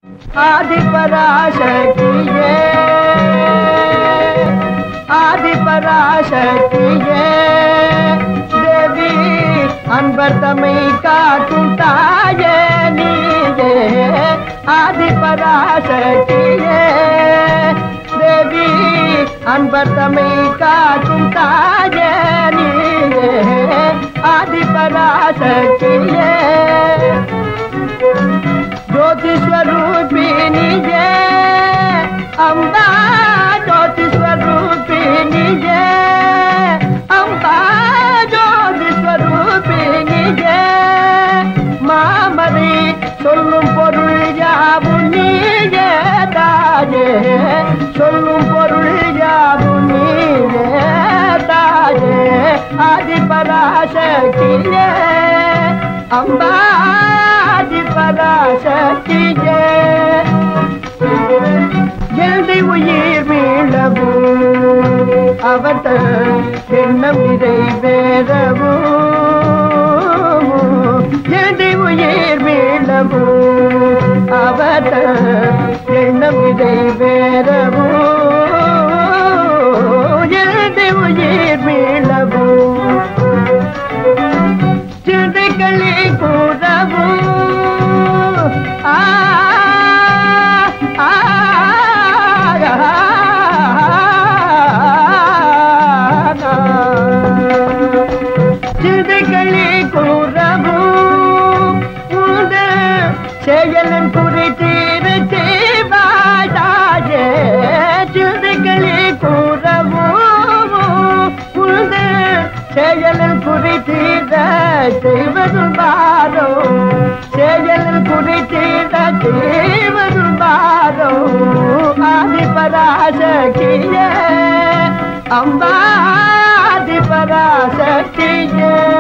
ஆதிபராசக்தியே ஆதிபராசக்தியே தேவி அன்பர் தம்மை காட்டும் தாயே நீயே ஆதிபராசக்தியே தேவி அன்பர் தம்மை காட்டும் தாயே நீயே ஆதிபராசக்தியே ज्योति स्वरूपिणी जय अम्बा ज्योति स्वरूपिणी जय अम्बा ज्योति स्वरूपिणी जय மாமதி சொல்லும் பொருள் யாவும் நீயே தாயே சொல்லும் பொருள் யாவும் நீயே தாயே ஆதிபராசக்தியே அம்பாதி பராசக்தியே எழுதி உயிர் மீளவும் அவத்த எண்ணம் இதை வேறவும் எழுதி உயிர் மீளவும் அவத்த எண்ணம் இதை வேறவும் எழுதி உயிர் மீளவும் சிறுகளே கூறவும் ஆ ஆ, சிறுகளே கூறவும் உந்த செயலன் குறித்தீர செய்வாயே சிறுகளே கூறவும் உந்த செயலில் குறித்தீர செய்வதும் பாரோ செயலில் குறித்தீர செய்வதும் பாரோ ஆதிபராசக்திய அம்பாதிபராசக்திய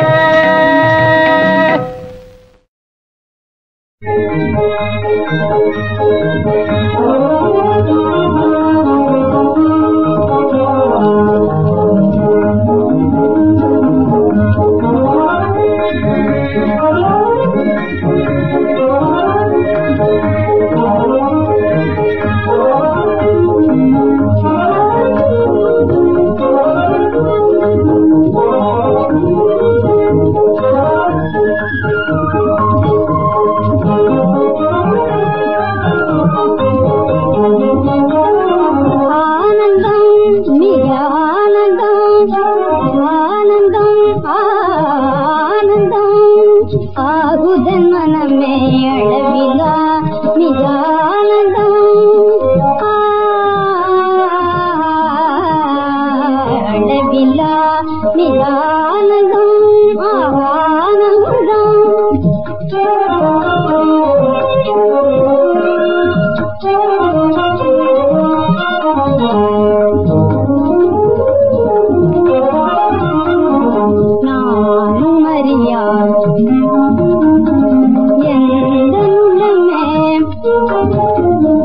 ஆனந்தம் மிக ஆனந்தம் ஆனந்தம் ஆனந்தம் ஆகுதன் மனமே அளவிலா மிக ஆனந்தம் அளவிலா மிக ஆனந்தம் நானும் அறியா எந்த உள்ளமே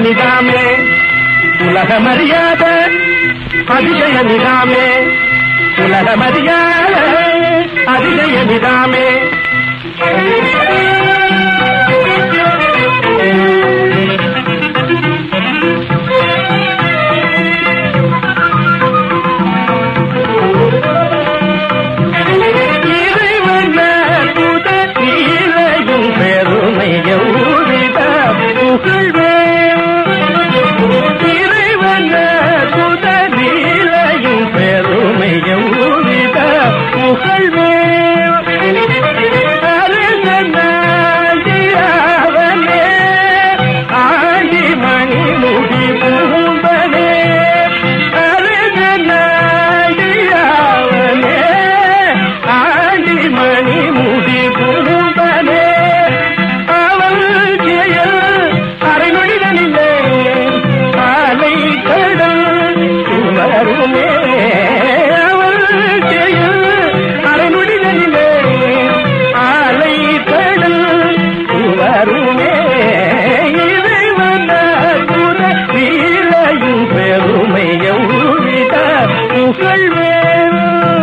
நிதாமே உலகமறியாத அதிசய நிதாமே உலகமறியாத அதிசய நிதாமே இறைவன் அற்புத லீலையும் பெருமை எவ்வித புகழ்வே இறைவன் அற்புத லீலையும் பெருமை எவ்வித புகழ்வே அரசனாகியவனே, ஆடி மணிமுடி பூம்பனே அரசனாகியவனே, ஆடி மணிமுடி பூம்பனே அவள் செயல் அரைநொழிதனிலே ஆலை கடல் வருமே அவள் செயல் அரைநொழிதனிலே ஆலை கடல் வருமே இறைவன் அற்புத வீரையும் பெருமை எவ்வித புகழ்வேன்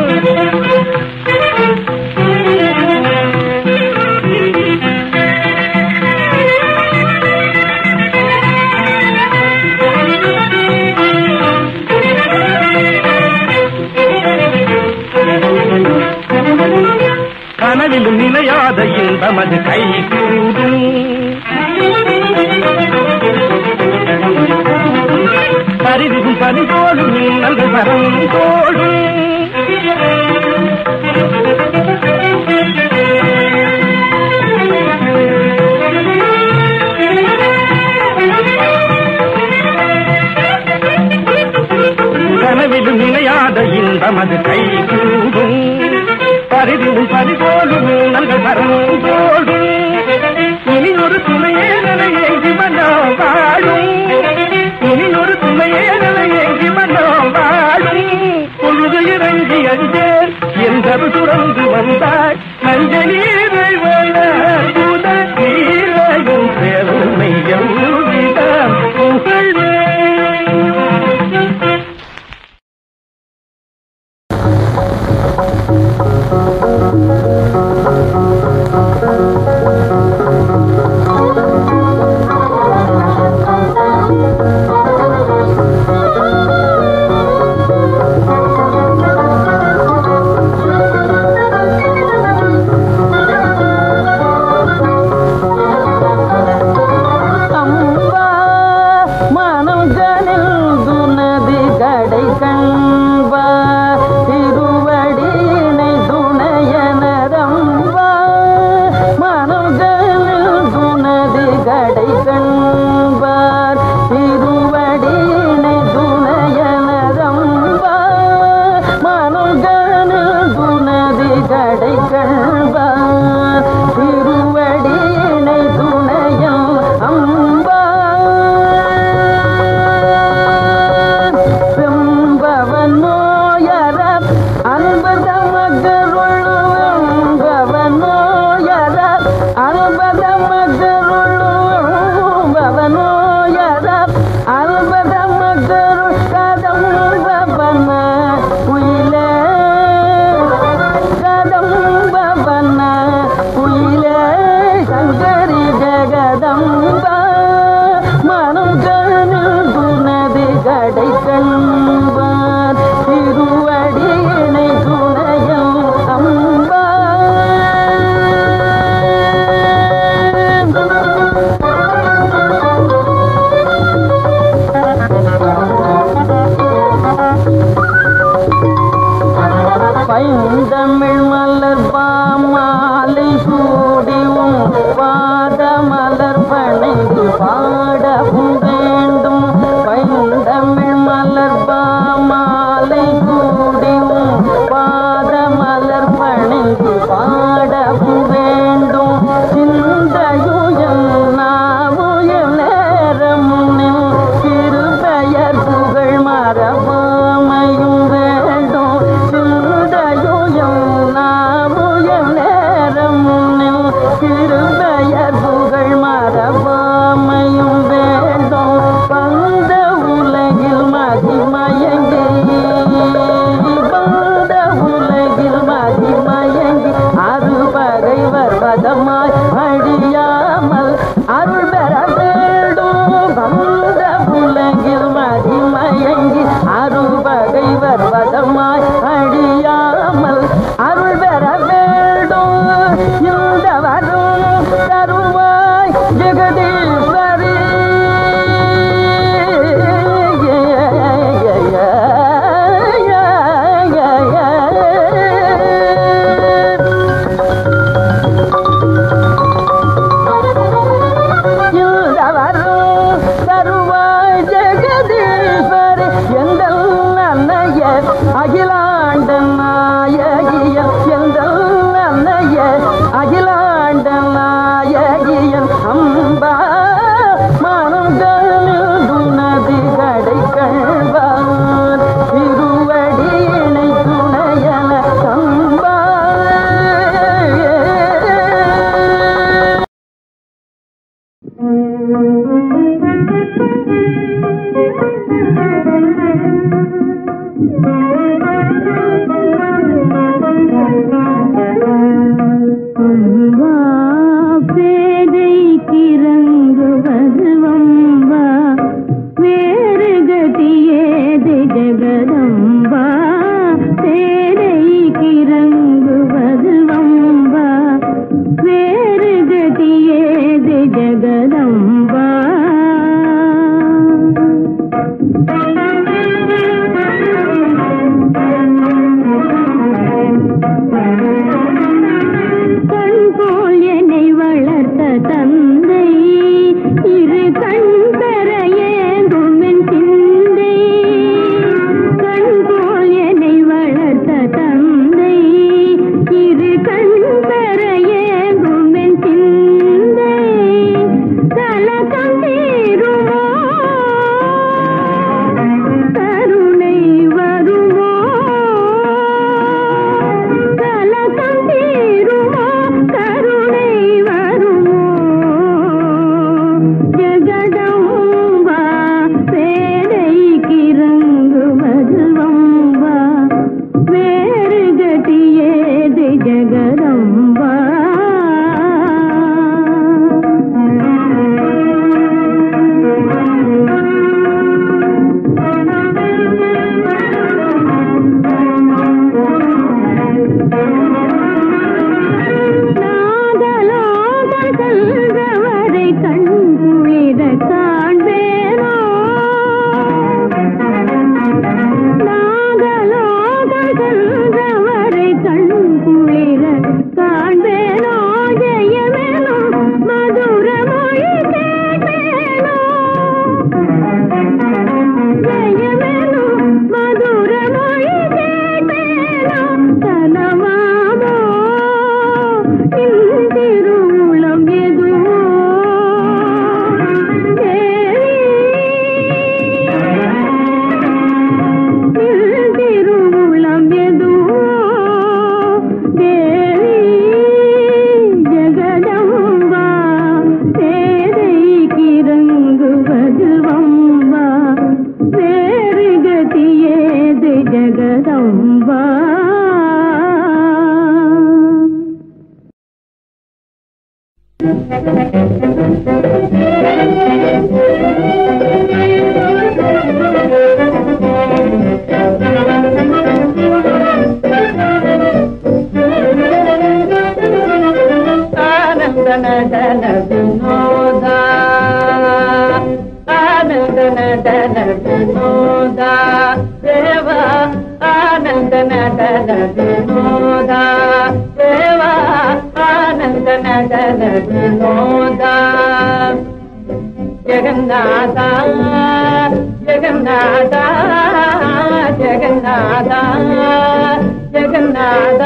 கனவிலும் நிலையாத இன்பமது கை கூடும் பரிதிகும் பரிதோடும் நல்ல வரம் தோடும் கனவிலும் நினையாத இன்பமது கை கூடும் பரிதிலும் பரிபோலும் நல்ல வரம் தோடும் இனி ஒரு துணையே நிலையேங்கி மனோ வாழும் இனி ஒரு துணையே நிலையேங்கி மனோ வாழும் பொழுது இறங்கி அஞ்சேர் என்றது துறந்து வந்தாய் நஞ்ச நீரை வளர்புத நீரையும் பெருமை எவ்விதம் புகழ்வே அம்பா மனம் ஜனில் துனதி கடை கண்பா திருவடினை துணையனதம்பா மனம் ஜனில் துனதி கடை கண்பார் திருவடினை துணையனதம்பா மனம் ஜனில் துனதி கடை கண்பார் திருவடினை துணையம் அம்பா செம்பவனோயர அன்பதமகருள்பவனோயர அன்பதமகருள்பவனோயர அன்பதமகருள் கதம்பவன உயிலே கதம்பவன காலமாய் அழியாமல் அருள் பெற வேண்டும் இந்த வரும் தருவாய் ஜெகதீஸ்வரி இந்தவரும் தருவாய் ஜெகதீஸ்வரி எந்த அன்னைய அகிலாண்ட நாயகியன் எந்த அன்னைய அகிலாண்ட நாயகியன் அம்பா மனம் துணதி கடை கழ்வான் திருவடி இணை துணையன அம்பா வா பேதை கிறங்குவது வம்பா வேறு கதியேது ஜெகதம்பா பேதை கிறங்குவது வம்பா வேறு கதியேது ஜெகதம்பா கண் போல் என்னை வளர்த்த தந்தை இரு கண் பெற ஏங்கும் என் சிந்தை கண் போல் என்னை வளர்த்த தந்தை இரு கண் பெற ஏங்கும் என் சிந்தை கலக்கம் தீருமோ கருணை வருமோ கலக்கம் தீருமோ கருணை வருமோ ஜெகதம்பா பேரை கிறங்குவது வம்பா வேறு கதியேது ஜெகதம்பா நாகலோகம் செல்றவரை கண் குளிர காண்பேனோ நாகலோகம் செல்றவரை கண் குளிர காண்பேனோ ஜெயமேனும் மதுர மொழி கேட்பேனோ ஜெயமேனும் மதுர மொழி கேட்பேனோ கனவாமோ நின் திருவுளம் எதுவோ நின் திருவுளம் எதுவோ தேவி ஜெகதம்பா பேதை கிறங்குவது வம்பா வேறு கதியேது ஜெகதம்பா ಆನಂದ ನಟನ ವಿನೋದ ಆನಂದ ನಟನ ವಿನೋದ ದೇವ ಆನಂದ ನಟನ ವಿನೋದ ದೇವ ಆನಂದ ನಟನ ವಿನೋದ ಜಗನ್ನಾಥ ಜಗನ್ನಾಥ ಜಗನ್ನಾಥ ಜಗನ್ನಾಥ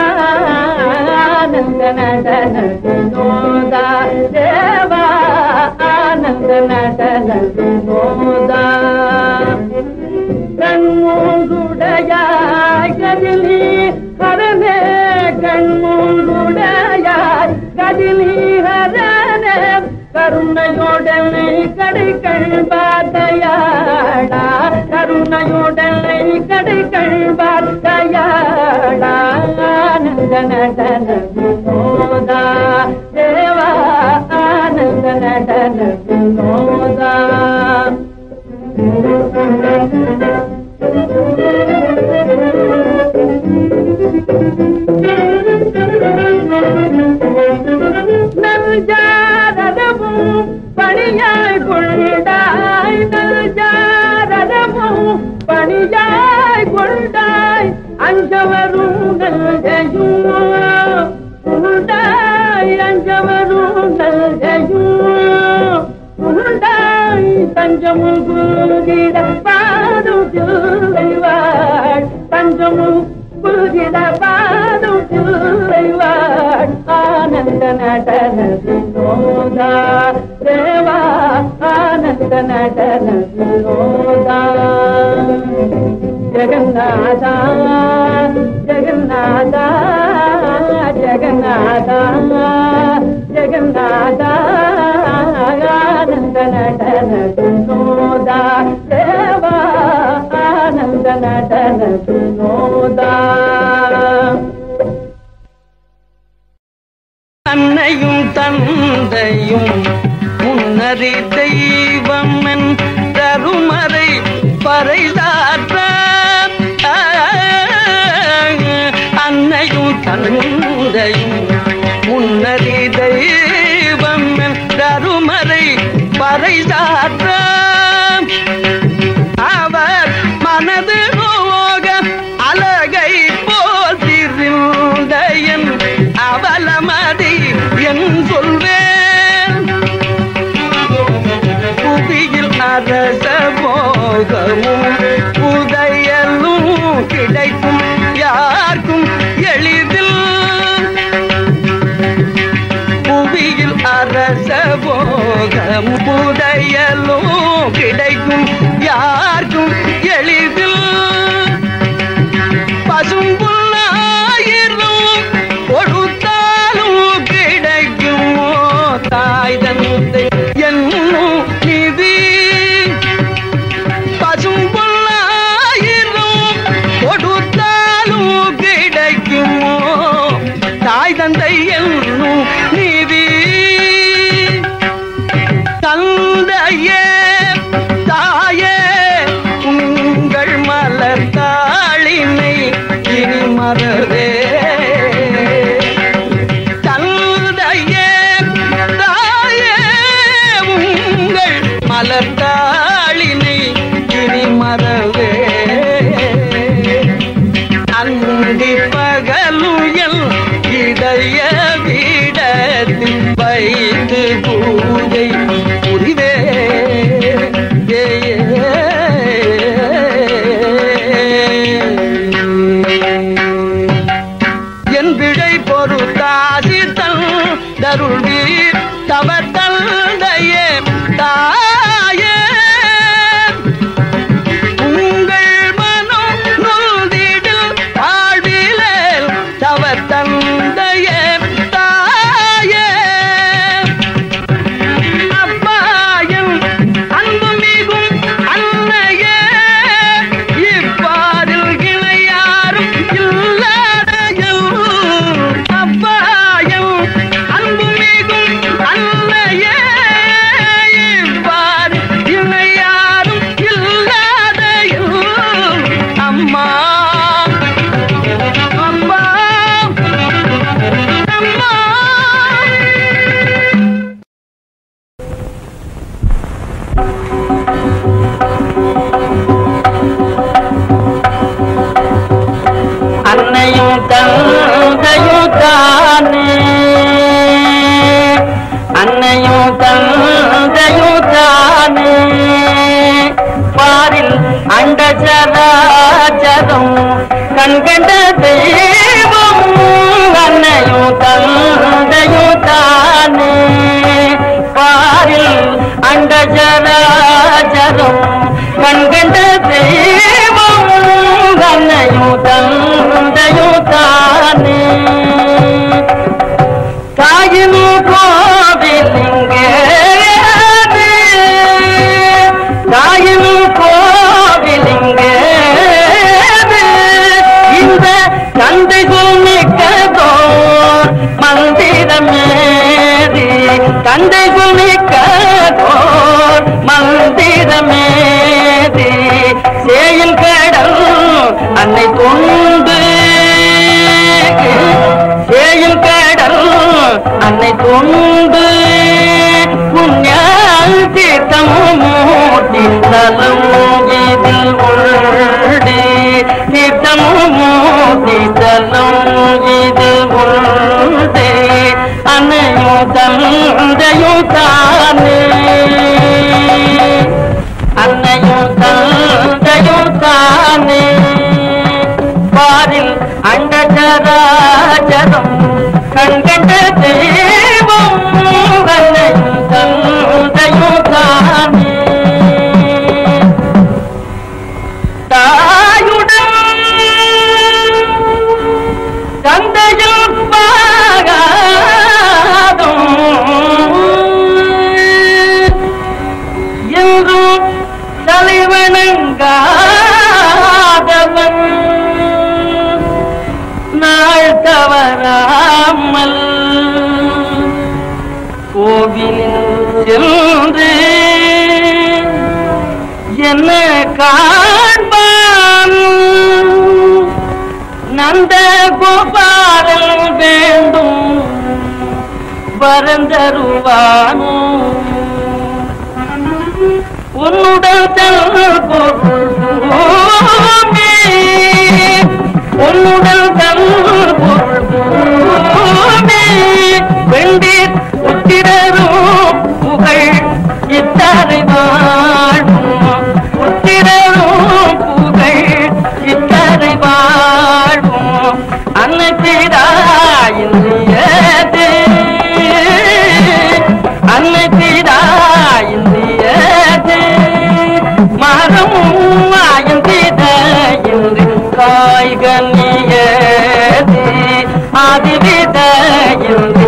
ಆನಂದ ನಟನ ವಿನೋದ ದೇವ ಆನಂದ ನಟನ ವಿನೋದ கண்மூங்குடையாய் கதிலி ஹரனே கண்மூங்குடையாய் கதிலி ஹரனே கருணையோடனை கடைகள் பார்த்தையாடா கருணையோடனை கடைகள் பார்த்தையாடா ஆனந்த நடன வினோதா தேவா ஆனந்த நடன வினோதா அஞ்சவரும் நல்கையும் உண்டாய் அஞ்சவரும் நல்கையும் உண்டாய் தஞ்சமும் குருதிட பாதும் திருவைவாள் தஞ்சமும் குருதிட பாதும் திருவைவாள் ஆனந்த நடன வினோதா தேவா ஆனந்த நடன வினோதா ஜெகநாதா ஜெகநாதா ஜெகநாதா ஜெகநாதா ஆனந்த நடன வினோதா தேவா ஆனந்த நடன வினோதா அன்னையும் தந்தையும் முன்னறி தெய்வம் என் தருமறை பறைதாற்ற அன்னையும் தந்தையும் முன்னறி தெய்வம் என் தருமறை பறைதாற்ற அவர் மனது நோக அழகை போல் திருந்த என் அவலமதி என் சொல்வேன் புவியில் அரச போகமும் புதையலும் கிடைக்கும் யாருக்கும் எளிதில் புவியில் அரச போகம் புதையலும் கிடைக்கும் யாருக்கும் எளிதில் பசும்புல்லாயிரும் கொடுத்தாலும் கிடைக்குமோ தாய் தந்தை என்னும் நிதி பசும்புல்லாயிரும் கொடுத்தாலும் கிடைக்குமோ தாய் தந்தை என்னும் நிதி தந்தையே தாயே உங்கள் மலர் தாளினை இனி மறவே தந்தையே தாயே உங்கள் மலர் தாளினை இனி மறவே அந்தி பகலுயல் இதய விடத்தில் வைத்து பூஜை புரிவே என் விடை பொறுத்தாசி தன் தருள்வீர் தவர் தந்தையே தாயே உங்கள் மனம் நொல்திடில் வாழ்விலே தவர் தந்தையே தாயே அப்பாயும் அன்பு மிகும் அன்னையே இப்பாரில் இணையாரும் இல்லாதையும் அப்பாயும் அன்பு மிகும் அன்னையே இப்பார் இணையாரும் இல்லாதையும் அம்மா அம்மா அம்மா அன்னையும் தந்தையும் தானே அன்னையும் தந்தையும் தானே பாரில் அண்ட சராச்சரம் கண்கண்ட தெய்வம் அன்னையும் தந்தையும் தானே பாரில் அண்ட சராச்சரம் கண்கண்ட தெய்வம் அன்னையும் தந்தையும் தானே தாயினும் கோவிலிங்கே தாயினும் கோவிலிங்கே இந்த தந்தை சுமிக்கதோ மந்திரமேதி தந்தை சுமிக்கதோ மந்திரமேதி சேயில் கடல் அன்னை தொண்டு சேயில் கடல் அன்னை தொண்டு புண்ணியால் தீர்த்தமும் மூட்டி நலம் இதில் உள்ளே தீர்த்தமும் அண்டச்சராச்சரம் கண்கண்ட தெய்வம் அன்னையும் தந்தையும் தானே தாயுடன் தந்தையில் பாகாதும் என்றும் தலைவணங்காதவன் நாள் தவறாமல் கோவிலில் சென்று என்ன காண்பான் நந்த கோபாலன் வேண்டும் வரந்தருவானோ உன்னுடன் தல் பொருள்மே உன்னுடன் தல் பொருள்மே வெண்டீர் உத்திரரும் புகழ் இத்தரை வாழும் உத்திரரும் புகழ் இத்தரை வாழும் அன்னபிராயின்றியதே அன்னபிராயின்றியதே மரமும் ஆயந்திதையின்றி காய்கனியதே ஆதிவிதையின்றி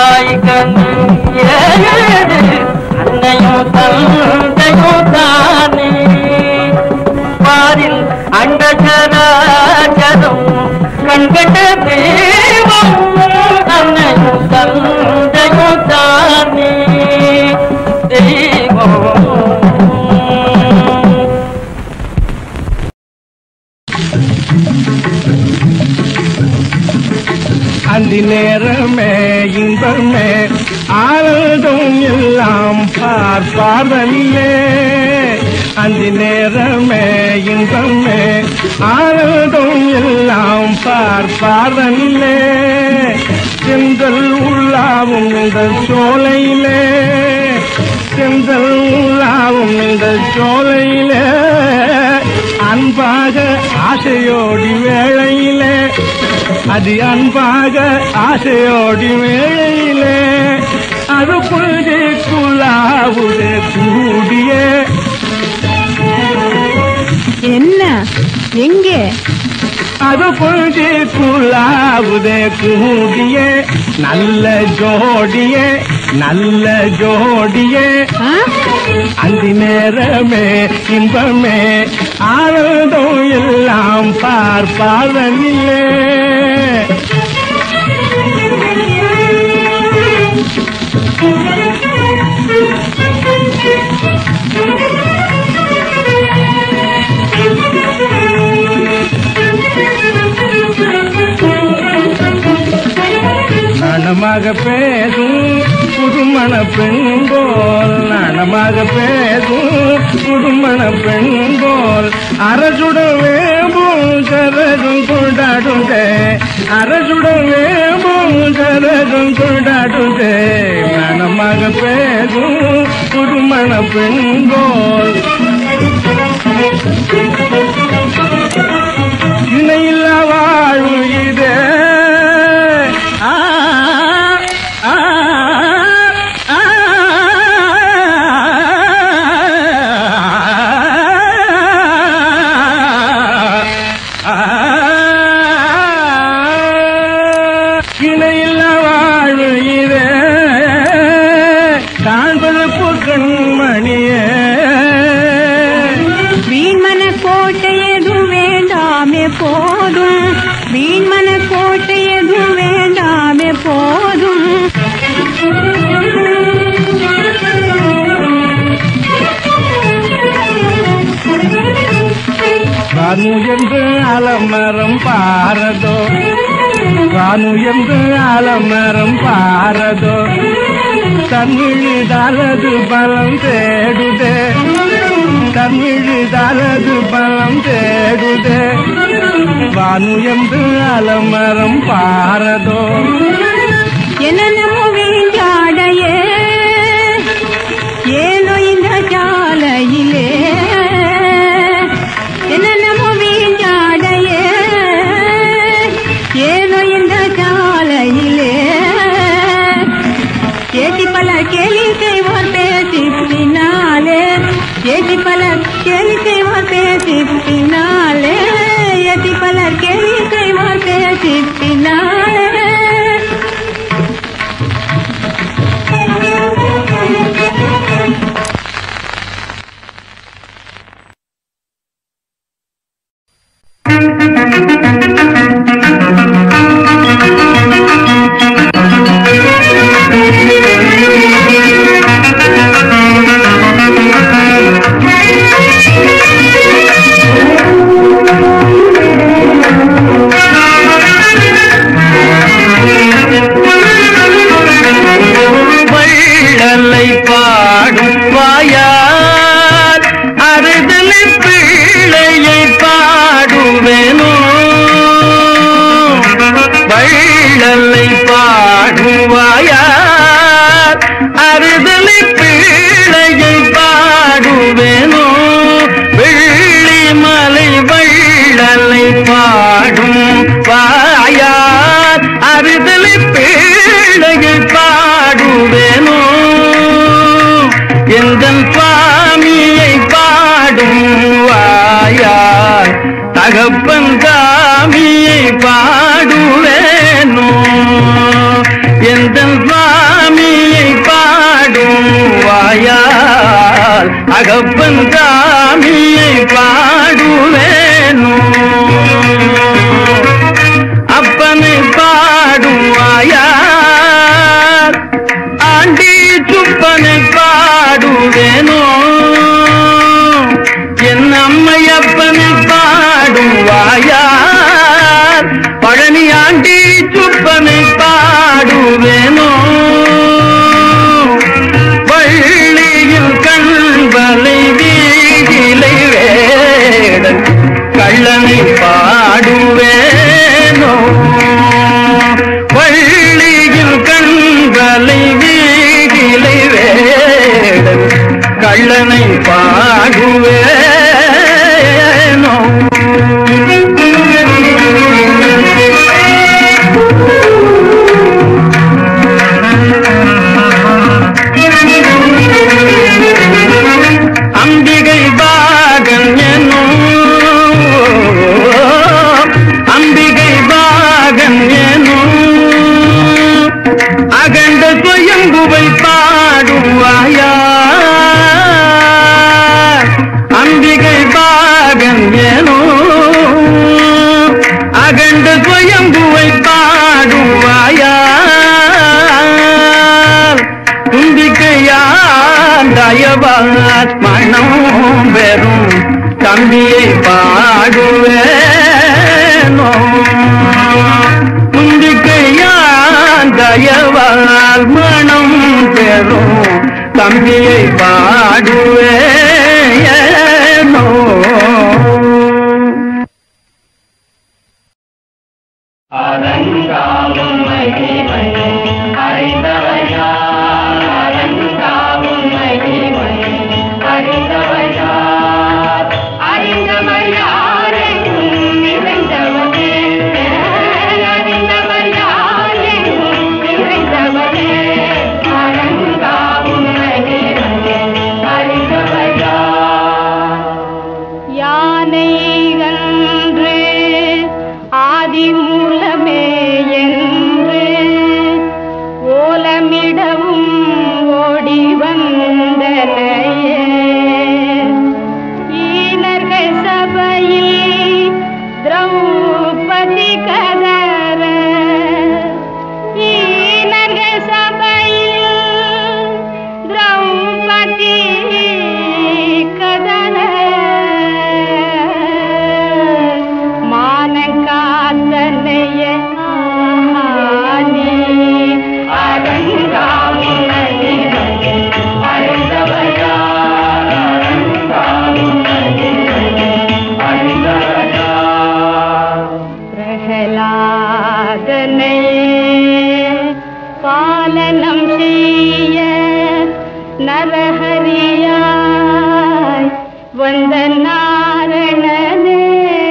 காய்கனியதே அன்னையும் தந்தையும் தானே பாரில் அண்டச்சராச்சரம் கண்கண்ட தேவம் அன்னையும் தந்தையும் தானே தெய்வம் அந்தி நேரமே இன்பமே ஆனதும் எல்லாம் பார்ப்பார்தல்லே அந்தி நேரமே இன்பமே ஆனதும் எல்லாம் பார்ப்பார்தல்லே செந்தல் உள்ளாவும் இந்த சோலையிலே செந்தல் உள்ளாவும் இந்த சோலையிலே அன்பாக ஆசையோடி வேளையிலே அது அன்பாக ஆசையோடி வேளையிலே அது புழுதிக்குள்ளாவுது கூடிய என்ன எங்கே அது புழுதிக்குள்ளாவுது கூடிய நல்ல ஜோடிய நல்ல ஜோடிய ஆ? அந்தி நேரமே இன்பமே ஆனந்தம் எல்லாம் பார்ப்பாரனிலே நாணமாக பேசும் புதுமண பெண் போல் நாணமாக பேசும் புதுமண பெண் போல் அரசுடன் வேம்பும் கரதும் கொண்டாடுதே அரசுடன் வேம்பும் கரதும் கொண்டாடுதே நாணமாக பேசும் புதுமண பெண் போல் இணையில்லா வாழ்வு இதே ஆ, ஆ, ஆ, ஆ, இணையில்லா வாழ்வு இதே காண்பது பூக்கண்மணியே வீண்மன கோட்டை எதுவும் வேண்டாமே போதும் வீண்மன கோட்டை எதுவும் வேண்டாமே போதும் ரானு என்று அலமரம் பாரதோ ரானு என்று அலமரம் பாரதோ தன்னிழிதாலது பலம் தேடுதே தன்னிழிதாலது பலம் தேடுதே வானு என்று அலமரம் பாரதோ என்னென்னமோ வீண்டாடையே ஏனோ இந்த சாலையிலே என்னென்னமோ வீண்டாடையே கேலி செய்வார் பேசினாலே எட்டி பலர் கேலி செய்வார் பேசினாலே வள்ளலை பாடும் வாயால் அறுதலை பிள்ளையை பாடுவேனோ வள்ளலை பாடும் வாயால் அறுதலை பிள்ளையை பாடுவேனோ வெள்ளி மலை வள்ளலை பாடும் வாயார் அறுதலை பிள்ளையை பாடுவேனோ எந்த சுவாமியை பாடும் வாயார் தகப்பன் சாமியை பாடுவேனோ எந்த சுவாமியை பாடும் வாயால் அகப்பன் சாமியை பாடுவேனோ அப்பனை பாடும் வாயார் ஆண்டி சுப்பனை பாடுவேனோ என் அம்மையப்பனை பாடும் வாயார் பழனி ஆண்டி சுப்பனை பாடுவேனோ வள்ளியில் கண்பலை வீகிலை வேடன் கள்ளனை பாடுவேனோ வள்ளியில் கண்பலை வீகிலை வேடன் கள்ளனை பாடுவேனோ அம்பிகை பாகன் எனும் அம்பிகை பாகன் எனும் அகண்ட சுயம்புவை பாடுவாயா அம்பிகை பாகன் எனும் அகண்ட சுயம்புவை பாடுவாயா தும்பிக்கையாண்டயவாத் மனம் பெறும் தம்பியை பாடுவேனோ தும்பிக்கையாண்டயவால் மனம் பெறும் தம்பியை பாடுவேனோ யானைகன்று ஆதிமூலமே என்று ஓலமிடவும் ஓடி வந்தனையே ஈனர்கள் சபையில் திரௌபதி கதற ஈனர்கள் சபையில் திரௌபதி கதற மானங்காத்தனைய ஆனி பிரகலாதனை பாலனம் செய்ய நரஹரியாய் வந்த நாரணனே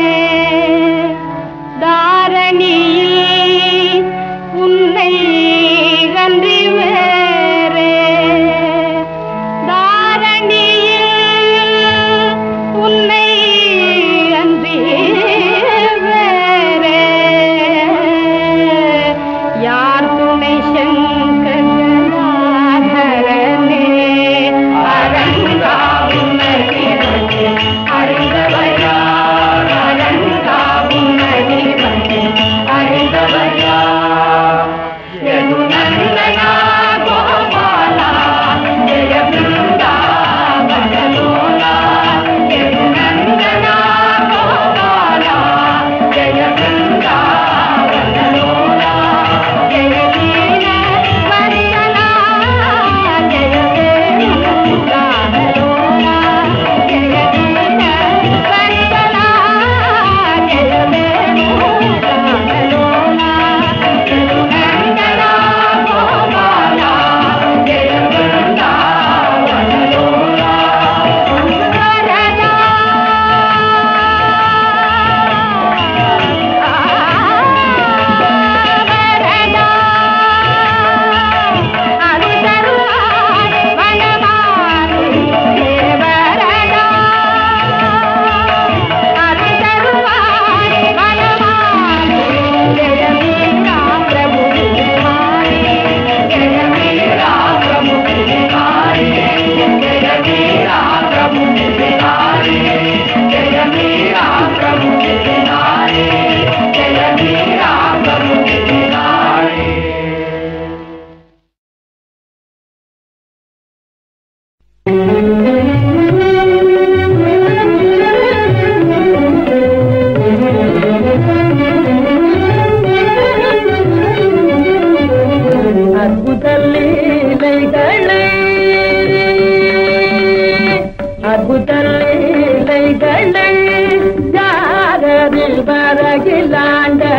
தாரணியில் உன்னை கன்றி வேறே தாரணியில்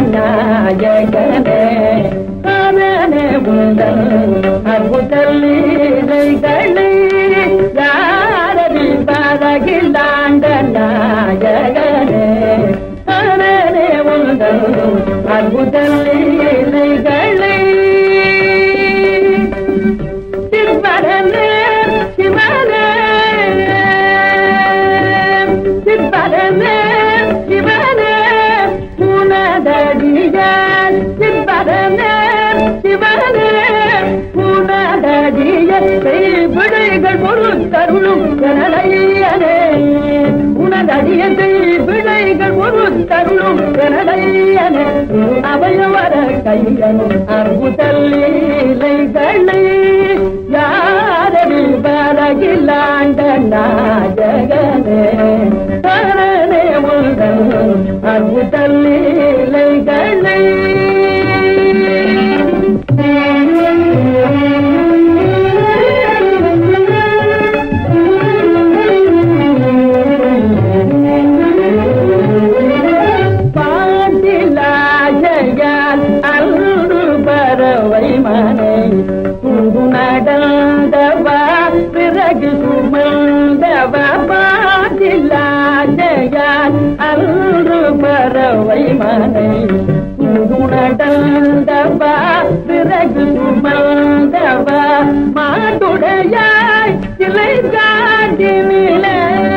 நாயகனே அவனே உந்தன் அற்புத லீலைகளை யாரதி பதகிலாண்ட நாயகனே அவனே உந்தன் அற்புத லீலைகளை திருப்பரனே சிவனே திருப்பரனே சிவனே உனதடியார் திருப்பரனே சிவனே உனதடியார் விடைகள் பொருத்தருளும் எனதையனே உனதடிய விடைகள் பொருத்தருளும் எனதையனே அவையவர கையனும் அற்புதல்லைகளை யாரடி பலகிலாண்ட நாயகனே தரணே உங்கள் அற்புதல்லைகளை பாண்டிலாஜையால் அன்று பறவை மனை துங்கு நடந்தவா பிறகு சுமந்தவா பாண்டிலாஜையால் அன்று பறவை மனை துங்கு நடந்தவா பிறகு சுமந்தவா மாட்டுடையாய் சிலை காட்டினிலே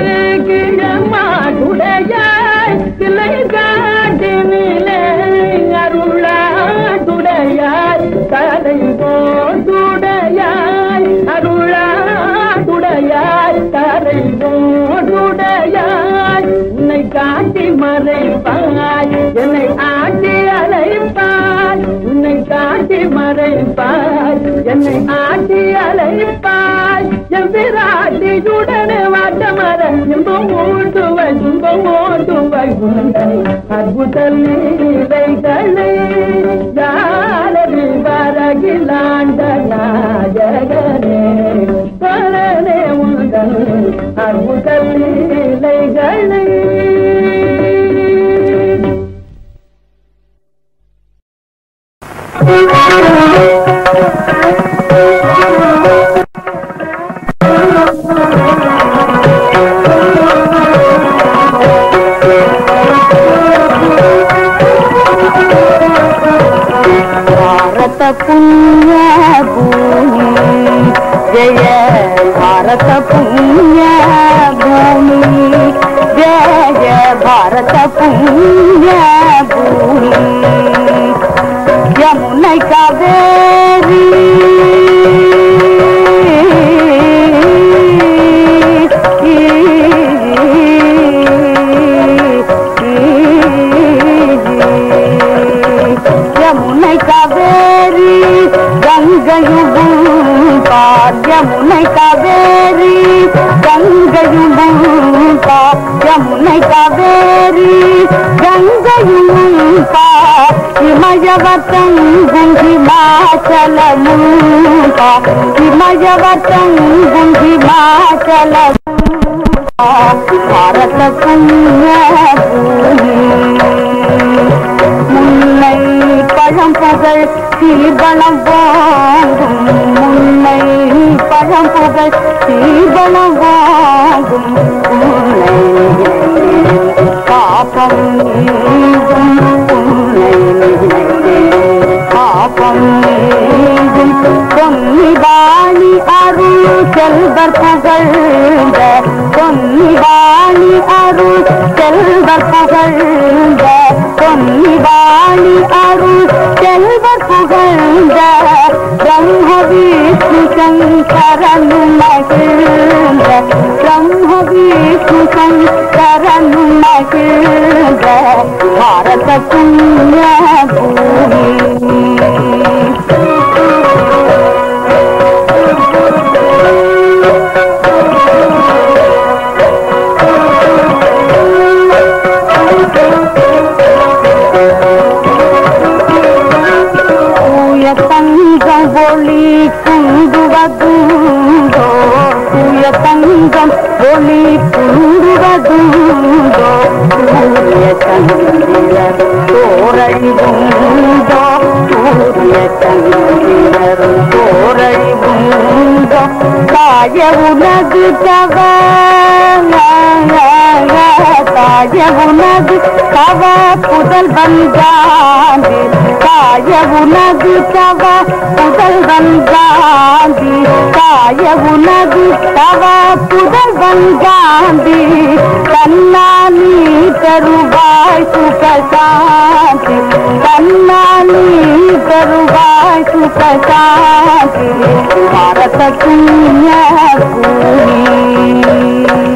மாட்டுடையாய் சிலை காட்டினிலே அருளாதுடையாய் கதை போதுடையாய் அருளாதுடையாய் கதை போதுடையாய் உன்னை காட்டி மறைப்பாய் என்னை ஆட்டி அழைப்பாய் உன்னை காட்டி மறைப்பாய் என்னை ஆட்டி அழைப்பாய் என் பிராட்டியுடனே வாட்டமர இன்பம் ஓட்டுவாய் துன்பம் ஓட்டுவாய் உன்னை அற்புத லீலைகளை யாரடி வரகிலாண்ட நாயகனே பரனே உங்கள் அற்புத லீலைகளை ಭಾರತ ಪುಣ್ಯ ಭೂಮಿ ಜಯ ಭಾರತ ಪುಣ್ಯ ಭೂಮಿ ಜಯ ಭಾರತ ಪುಣ್ಯ ಭೂಮಿ ಯಮುನೈ ಕಾವೇರಿ யமுனை காவேரி கங்கையும் பார் யமுனை காவேரி கங்கையும் பார் யமுனை காவேரி கங்கையும் பார் இமயவத்தங்கும் ஹிமாச்சலமும் பார் இமயவத்தங்கும் ஹிமாச்சலமும் பாரத புண்ணிய பூமி முன்னை பழம் புகழ் சீர்பலம் வாங்கும் முன்னை பழம் புகழ் சீர்பலம் வாங்கும் உன்னை பாப்பம் நீங்கும் உன்னை பாப்பம் நீங்கும் பொன்னி வாணி அருள் செல்வர் புகழ்ந்த பொன்னி வாணி அருள் செல்வர் புகழ்ந்த பொன்னி வாணி அருள் செல்வர் புகழ்ந்த பிரம்ம விஷ்ணு சங்கரனு மகிழ்ந்த பிரம்ம விஷ்ணு சங்கரனு மகிழ்ந்த பாரத புண்ணிய பூமி தூய தங்கம் ஒளி குண்டுவதுண்டோ தூய தங்கம் ஒளி குண்டுவதுண்டோ தூய தங்கம் சந்திரர் ஓரழிவுண்டோ சூரிய சந்திரர் ஓரழிவுண்டோ தாய உனது தவ தாய உனது தவ புதல்வன் காந்தி தாய உனது தவ புதல்வன் காந்தி தாய உனது தவ புதல்வன் காந்தி தன்னாலி தருவாய் சுகசாந்தி தன்னாலி தருவாய் சுகசாந்தி பாரத புண்ணிய பூமி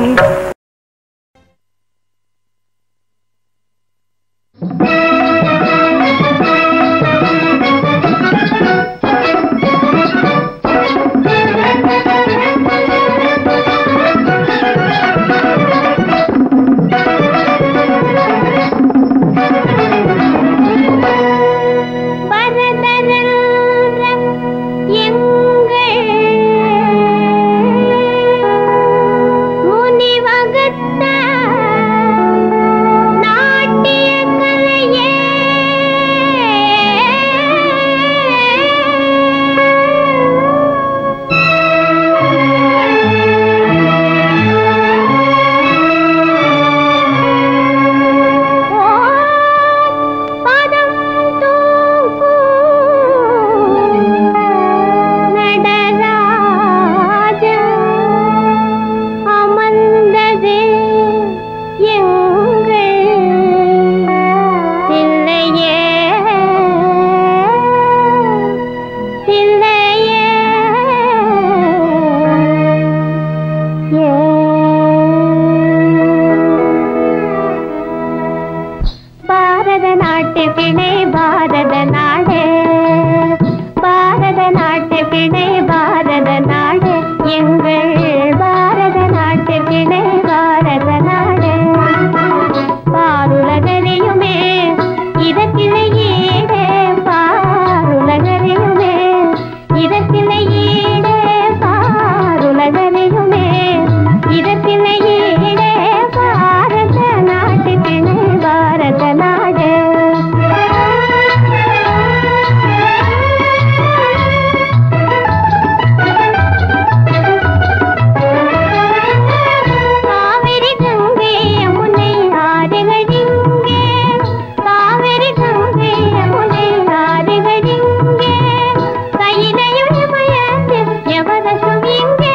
பரதரன்ற எங்கள் முனிவகுத்த நாட்டிய கலையே பதம் தூக்கும் நடராஜ அமர்ந்தது எங்கள் தில்லையே தில்லையே பாரத நாட்டு பிணை பாரத நாடு பாரத நாட்டு பிணை பாரத நாடு எங்கள் பாரத நாட்டு பிணை பாரத நாடு பாருலகரையுமே இதற்கிளை ஈடே பாருலகரையுமே இதற்கிளை ஈடே பாருலகரையுமே இதற்கிளை ஈடே பாரத நாட்டு பிணை பாரத நாடு காவிரி கங்கை யமுனை ஆறுகளிங்கே காவிரி கங்கை யமுனை ஆறுகளிங்கே கையிலையுடைய பயத்தில் எவரசும் இங்கே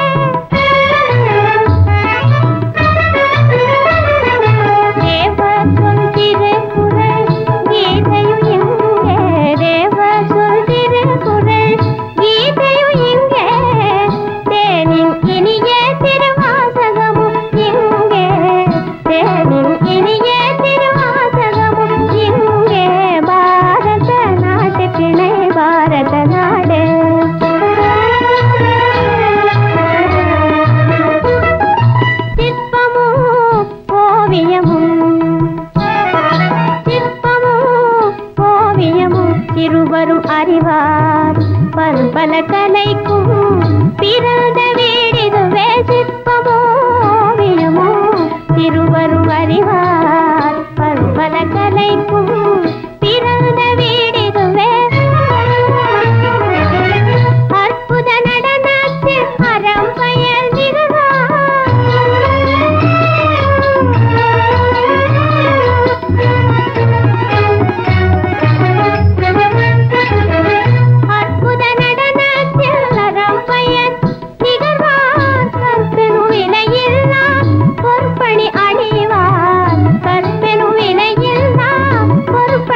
தேவ சொல் திருக்குறள் கீதையும் இங்கே தேவ சொல் திருக்குறள் கீதையும் இங்கே தேனின் இனிய திருவாசகமும் இங்கே தேனின் இனிய திருவாசகமும் இங்கே பாரத நாட்டு பிணை பாரத நாடு சிற்பமும் ஓவியமும் சிற்பமும் ஓவியமும் சிறுவரும் அறிவார் பல்பல கலைக்கும் பிறந்த வீடிதுவே சிற்பமோ ஓவியமும் சிறுவரும் அறிவார் பல்பல கலைக்கும் பிறந்த வீடிதுவே அற்புத நடனத்தில் அறம் பயல் அற்புத நடனத்தில் அறம் பயன் நிகழ்வார் கற்பெனும் விலையில்லா பொற்பணி அணிவார் கற்பெனும் விலையில்லா பொற்ப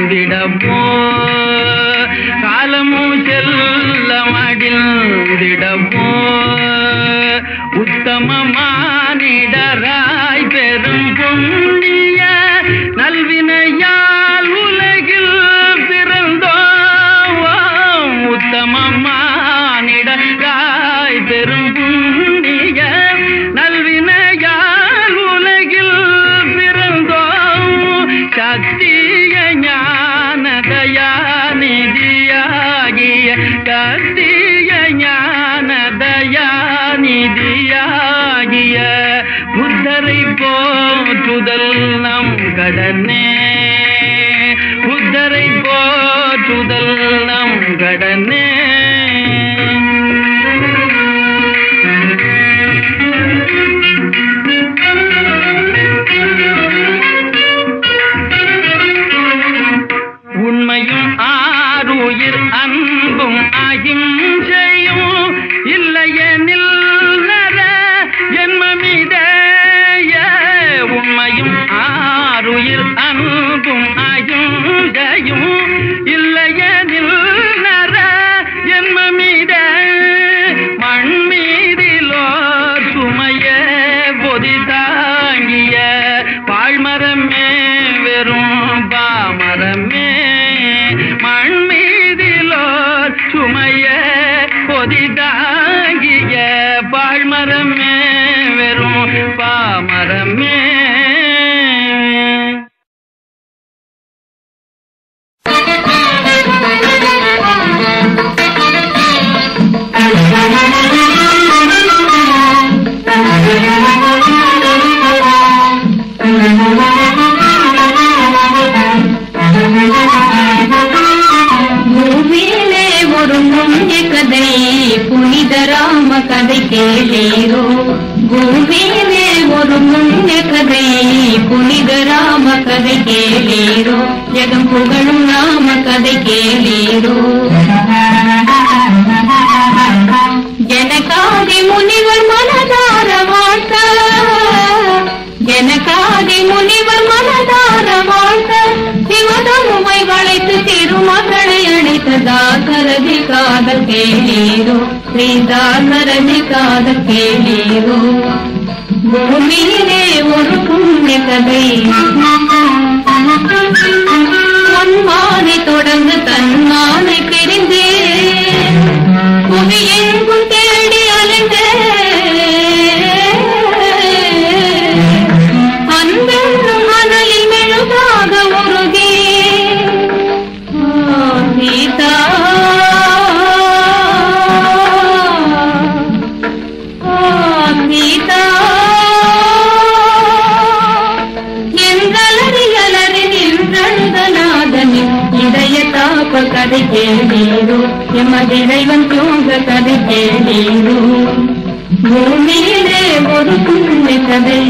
மடிந்திடப்போ காலமும் செல்ல மடிந்திடப்போ உத்தம மானிடராய் பெரும் புண்ணிய நல்வினையால் உலகில் பிறந்தோம் உத்தம மானிடராய் பெரும் புண்ணிய நல்வினையால் உலகில் பிறந்தோம் சத்திய ஞான தயாநிதியாகிய சத்திய ஞான தயாநிதியாகிய புத்தரை போற்றுதல் நம் கடனே புத்தரை போற்றுதல் நம் கடனே உண்மையும் ஆறுயிர் அன்பும் அகிம்சையும் இல்லையெனில் நர ஜென்மமிடைய உண்மையும் ஆறுயிர் அன்பும் அகிம்சையும் இல்லையெனில் நர ஜென்மமிட மண் மீதிலோர் சுமைய பொதி தாங்கிய பாழ்மரமே வெறும் பாமரமே மண் மீதிலோர் சுமைய பொதி தாங்கிய பாழ்மரமே வெறும் பாமரமே பூமியிலே ஒரு முன்ய கதை புனித ராம கதை கேளீரோ பூமியிலே ஒரு முன்ய கதை புனித ராம கதை கேளீரோ ஜெகம் புகழும் ராம கதை கேளீரோ ஜனகாதி முனிவர் மனதார வாழ்த்த ஜனகாதி முனிவர் மனதார வாழ்த்த சிவதமுமை வளைத்து திருமகளை அழைத்த தாசரதி காதல் கேளீரோ ஸ்ரீதாசரதி காதல் கேளீரோ பூமியிலே ஒரு புண்ணிய கதை பொன்மானை தொடர்ந்து தன்மானை பிரிந்தே புவி எங்கும் தேடி அலைந்தே அன்பென்னும் மணலில் மெழுகாக உருகி ஆ, சீதா ஆ, சீதா எங்களறி அலறி நின்றழுதநாதனின் இதய தாப்ப கதை கேளீரோ எமதிரைவன் தூங்க கதை கேளீரோ பூமியிலே ஒரு புண்ணிய கதை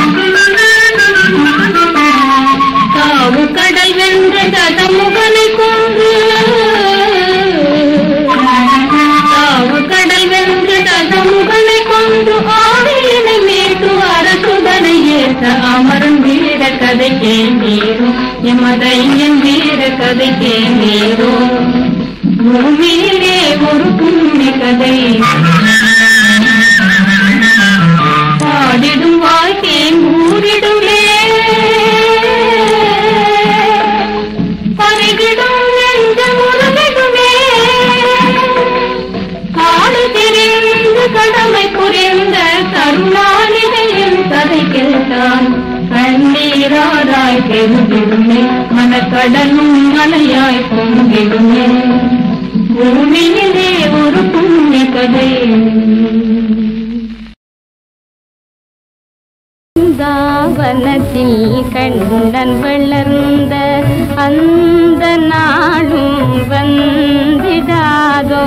காவு கடல் வென்ற கதமுகனை கொன்று காவு கடல் வென்ற கதமுகனை கொன்று ஆவியினை மீட்டு அரசுதனை ஏற்ற அமரன் வீர கதை கேளீரோ எமதையன் வீர கதை கேளீரோ பூமியிலே ஒரு புண்ணிய கதை பாடிடும் வாழ்க்கேன் ஊரிடுமே பருகிடும் நெஞ்ச முருகிடுமே காடு தெரிந்து கடமை புரிந்த கருணாநிதியின் கதை கேட்டான் கண்ணீராராய் பெருகிடுமே மனக்கடலும் மலையாய் பொங்கிடுமே பூமியிலே ஒரு புண்ணிய கதை வனத்தில் கண்ணன் வளர்ந்த அந்த நாளும் வந்திடாதோ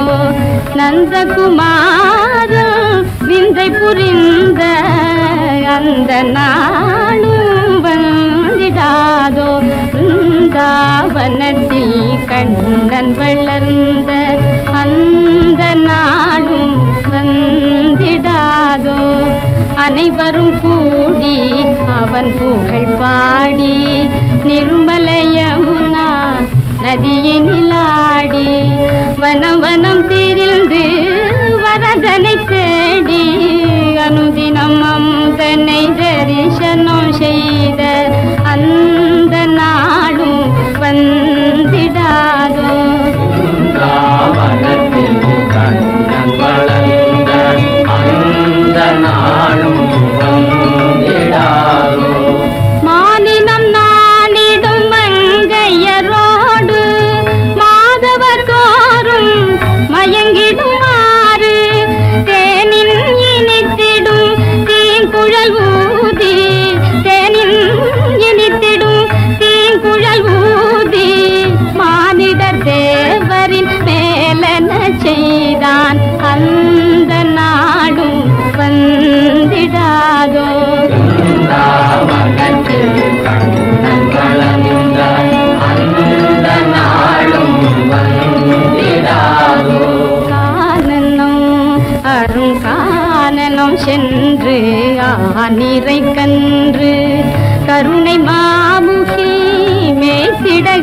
நந்தகுமார விந்தை புரிந்த அந்த நாளும் வந்திடாதோ பிருந்தாவனத்தில் கண்ணன் வளர்ந்த அந்த நாளும் வந்திடாதோ அனைவரும் கூடி அவன் புகழ் பாடி நிர்மல யமுனா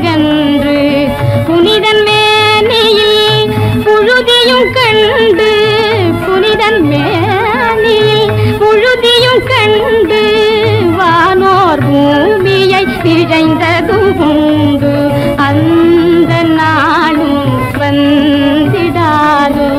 சென்று புனிதன் மேனியில் புழுதியும் கண்டு புனிதன் மேனியில் புழுதியும் கண்டு வானோர் பூமியை இழைந்ததும் உண்டு அந்த நாளும் வந்திடாதோ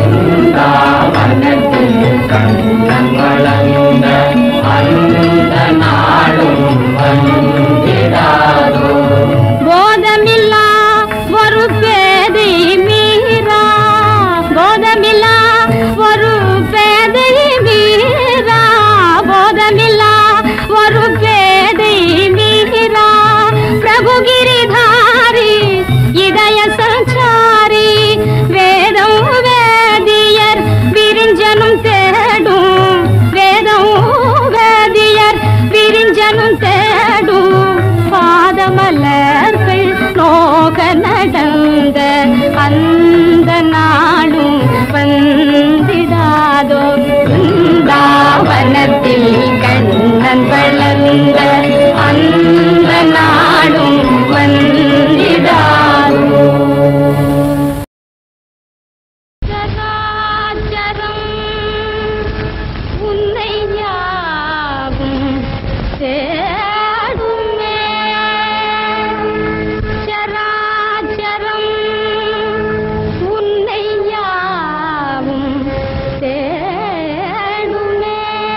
போதமில்லா ஒரு பேதை மீரா போதமில்லா ஒரு பேதை மீரா போதமில்லா ஒரு பேதை மீரா பிரபு கிரிதாரி இதய சஞ்சாரி வேதம் வேதியர் விரிஞ்சனும் தேடும் வேதம் வேதியர் விரிஞ்சனும் தேடும் பாதமலர்கள் நோக நடந்த அந்த நாளும் வந்திடாதோ பிருந்தாவனத்தில் கண்ணன் வளர்ந்த அந்த நாளும் வந்திடாதோ சராச்சரம் உன்னை யாவும் தேடுமே சராச்சரம் உன்னை யாவும் தேடுமே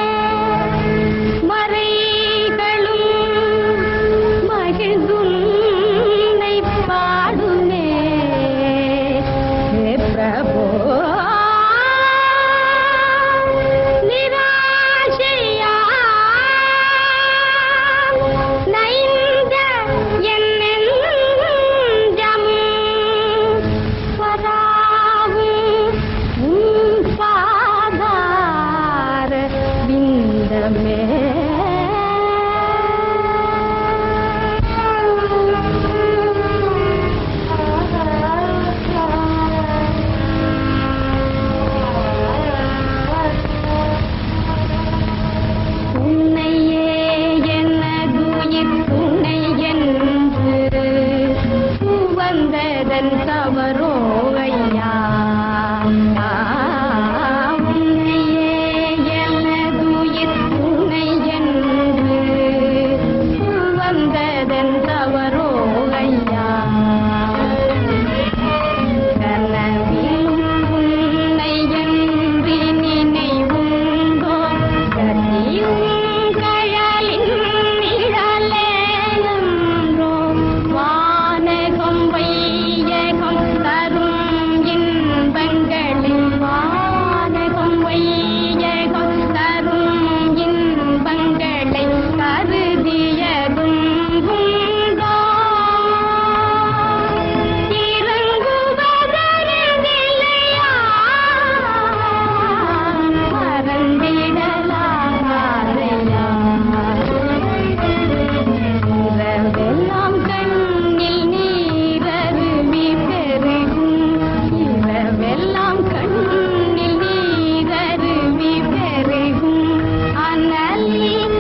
மறைகளும் மகிழ்ந்துன்னை பாடுமே ஹே பிரபோ நிராசையா நைந்த என் நெஞ்சம் வராவும் உன் பாதார விந்தமே உன்னையே எனதுயிர் துணை என்று வந்ததன் தவறோ ஐயா உன்னையே எனதுயிர் துணை என்று வந்ததன் தவறோ ஐயா கனவிலும் உன்னை என்று நினைவுண்டோ கதியும் கழலின் நிழலேயன்றோ வானகம் வையகம் தரும் இன்பங்களில் வானகம் வையகம் தரும் இன்பங்களை கருதியதும் உண்டோ இறங்குவதறிந்தில்லையா? மறந்திடலாகாதையா? இரவெல்லாம் கண்ணில் நீரருவி பெருகும். இரவெல்லாம் கண்ணில் நீரருவி பெருகும். அனலில்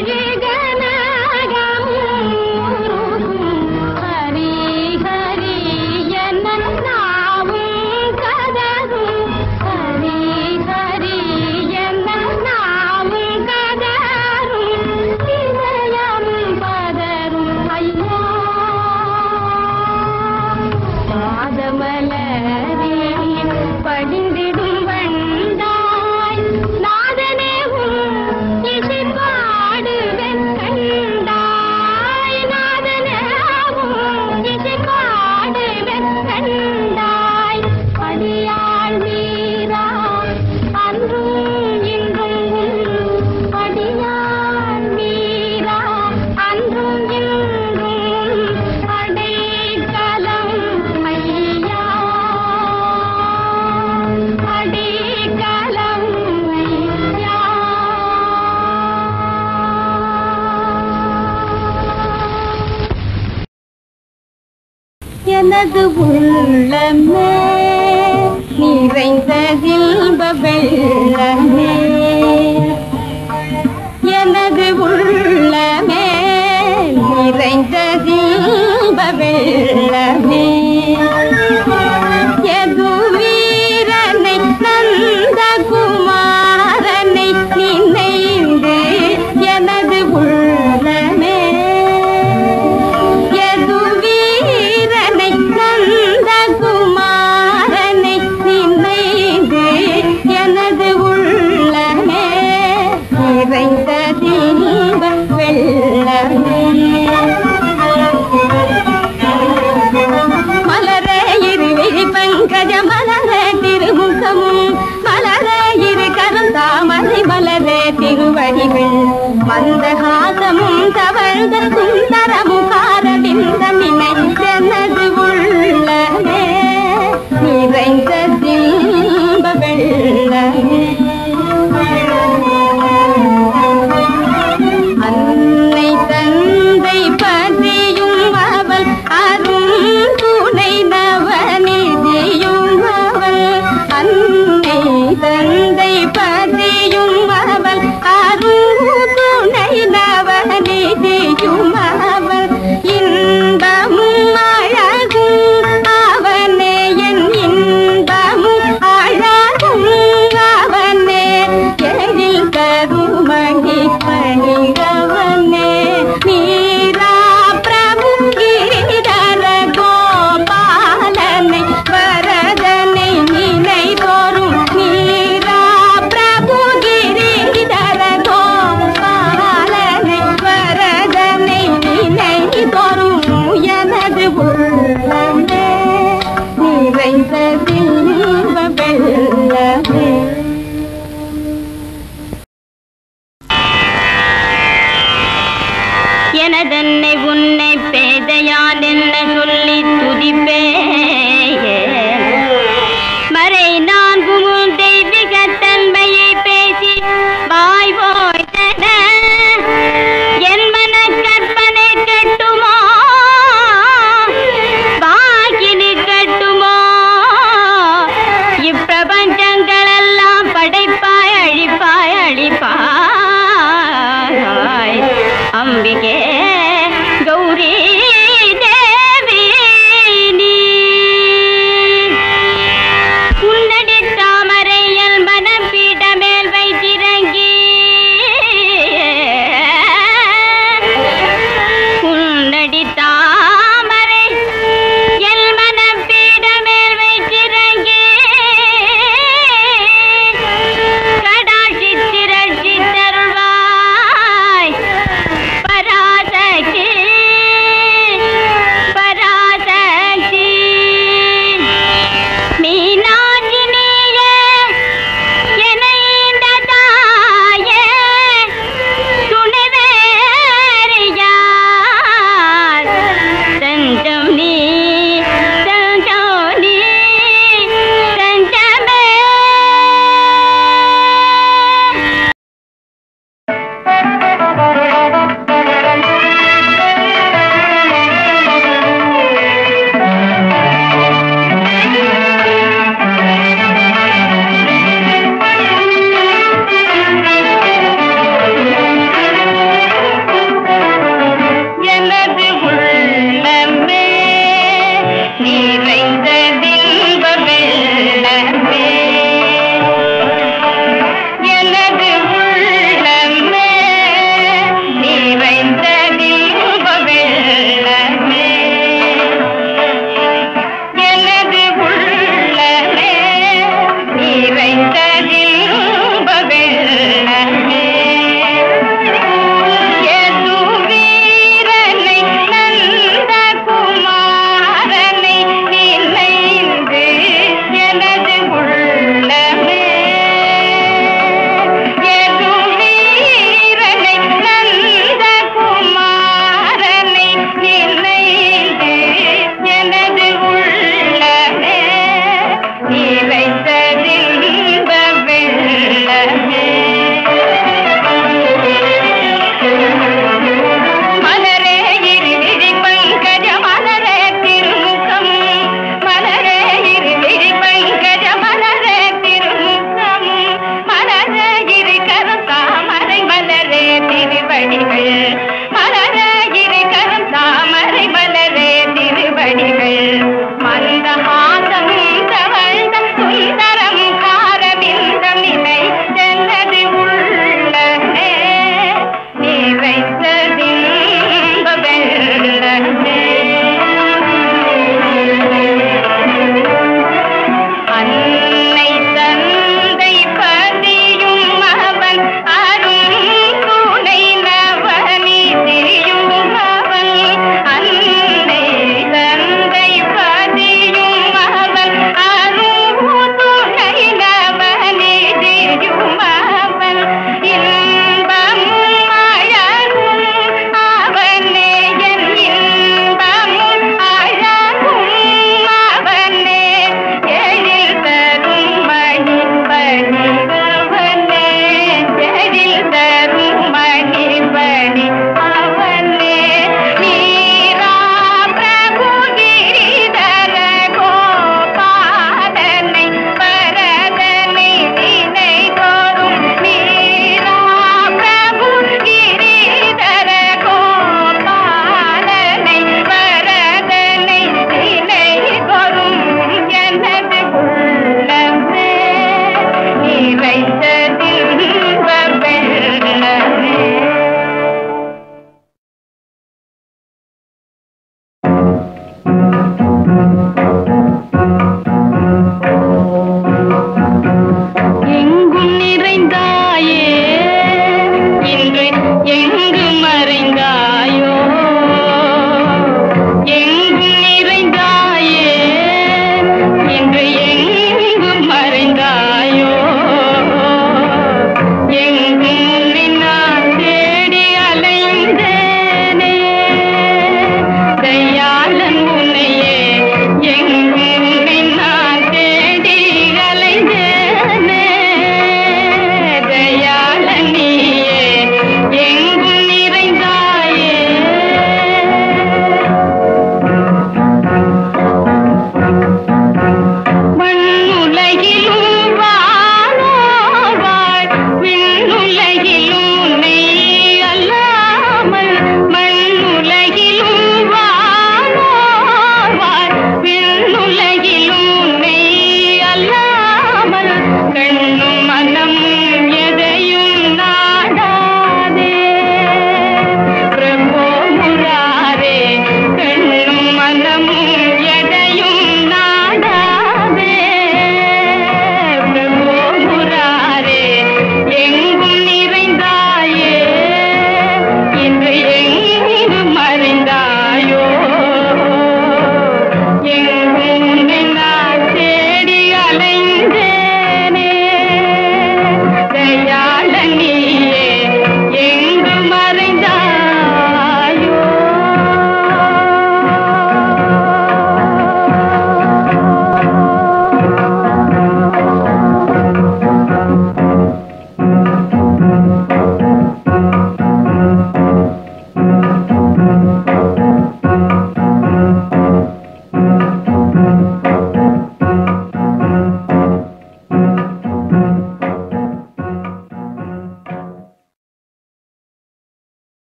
மெழுகனகமும் உருகும். ஹரி ஹரி என நாவும் கதரும். ஹரி ஹரி என நாவும் கதரும். இதயம் பதரும் ஐயா பாதமலரில் படிந்திடும் வண்டாய் நாதனே உன் இசை பாடுவேன் கண்டாய் நாதனே உன் இசை பாடுவேன் கண்டாய் அடியாள் மீரா அன்றும் இன்றும் உன் அடியாள் மீரா அன்றும் இன்றும் அடைக்கலம் ஐயா அடைக்கலம் ஐயா எனது உள்ளமே நிறைந்ததில்ப வெள்ளமே எனது உள்ளமே நிறைந்ததில்ப வெள்ளமே எது வீரனை நந்த குமாரனை நினைந்து எனது உள்ளமே எது வீரனை நந்த குமாரனை நினைந்து எனது உள்ளமே நிறைந்த தீப வெள்ளமே மலரே இருவிழி பங்கஜ மலரே திருமுகமும் மலரே இரு கரும் தாமரை மலரே திருவடிகள் மந்தகாசமும் தவழ்ந்த சுந்தர முகாரவிந்த நினை எனது உள்ளமே நிறைந்த திம்ப வெள்ளமே அன்னை தந்தை பதியும் அவள் அரும் துணை நவநிதியும் அவள் அன்னை தந்தை பதியும் அவள் அரும் துணை நவநிதியும் அவள் இன்பமும் அழகும் அவனே என் இன்பமும் அழகும் அவனே எழில் கருமணி பணிகவனே மீரா பிரபு கிரிதர கோபாலனை வரதனை நினை தோறும் மீரா பிரபு கிரிதர கோபாலனை வரதனை நினை தோறும் எனது உள்ளமே நிறைந்த தில்வ வெள்ளமே எனதன்னை உன்னை பேதையால் என்ன சொல்லி துதிப்பே மறை நான்கு உன் தெய்வீக தன்மையை பேசி வாய் போய்த்தன என் மன கற்பனை கட்டுமோ வாக்கினி கட்டுமோ இப்பிரபஞ்சங்கள் எல்லாம் படைப்பாய் அழிப்பாய் அழிப்பாய் அம்பிகே கௌரி தேவி நீ உன்னடி தாமரையல் மனம் பீட மேல் வைத்திறங்கி உன்னடி தாமரை எல் மனம் பீட மேல் வைத்திறங்கி கடாட்சி திரட்சி தருள்வாய் பராசக்தி பராசக்தி மீனாட்சி நீயே என்னை இந்த தாயே துணைவேறு யார் தஞ்சம் நீ தஞ்சம் நீ தஞ்சமே எனது உள்ளமே நிறைந்த தில்வ வெள்ளமே எனது உள்ளமே நிறைந்த தில்வ வெள்ளமே எனது உள்ளமே நிறைந்த தில்வ வெள்ளமே எது வீரனை நந்த குமாரனை நினைந்து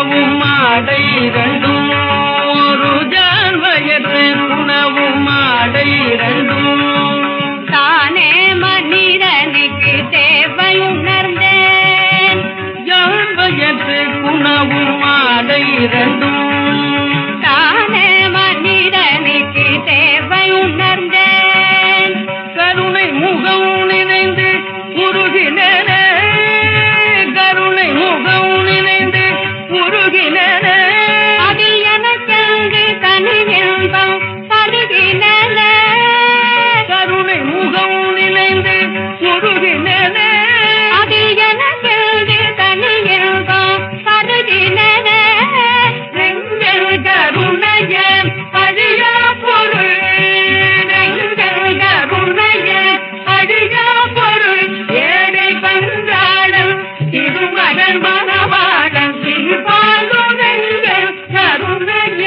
குணவும் மாடை ரெண்டும் ஒரு ஜான் வயது குணவும் மாடை ரெண்டும் தானே மனிதனுக்கு தேவை உணர்ந்தேன் ஜான் வயது குணவும் மாடை ரெண்டும் தானே மனிதனுக்கு தேவை உணர்ந்தேன் கருணை முகம் நினைந்து உருகினே கருணை முகம் நினைந்து உருகினே அதில் எனக்கென்று தனி இன்பம் பருகினன கருணை முகம் நினைந்து உருகினே அதில் எனக்கென்று தனி இன்பம் பருகினன எங்கள் கருணைய அழியா பொருள் எங்கள் கருணைய அழியா பொருள் ஏழை பந்தாளம் இது மகன் மனவாளம் சிறுபாலுங்கள் கருணைய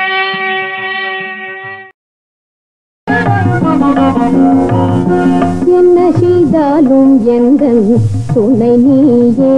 என்ன செய்தாலும் எங்கள் துணை நீயே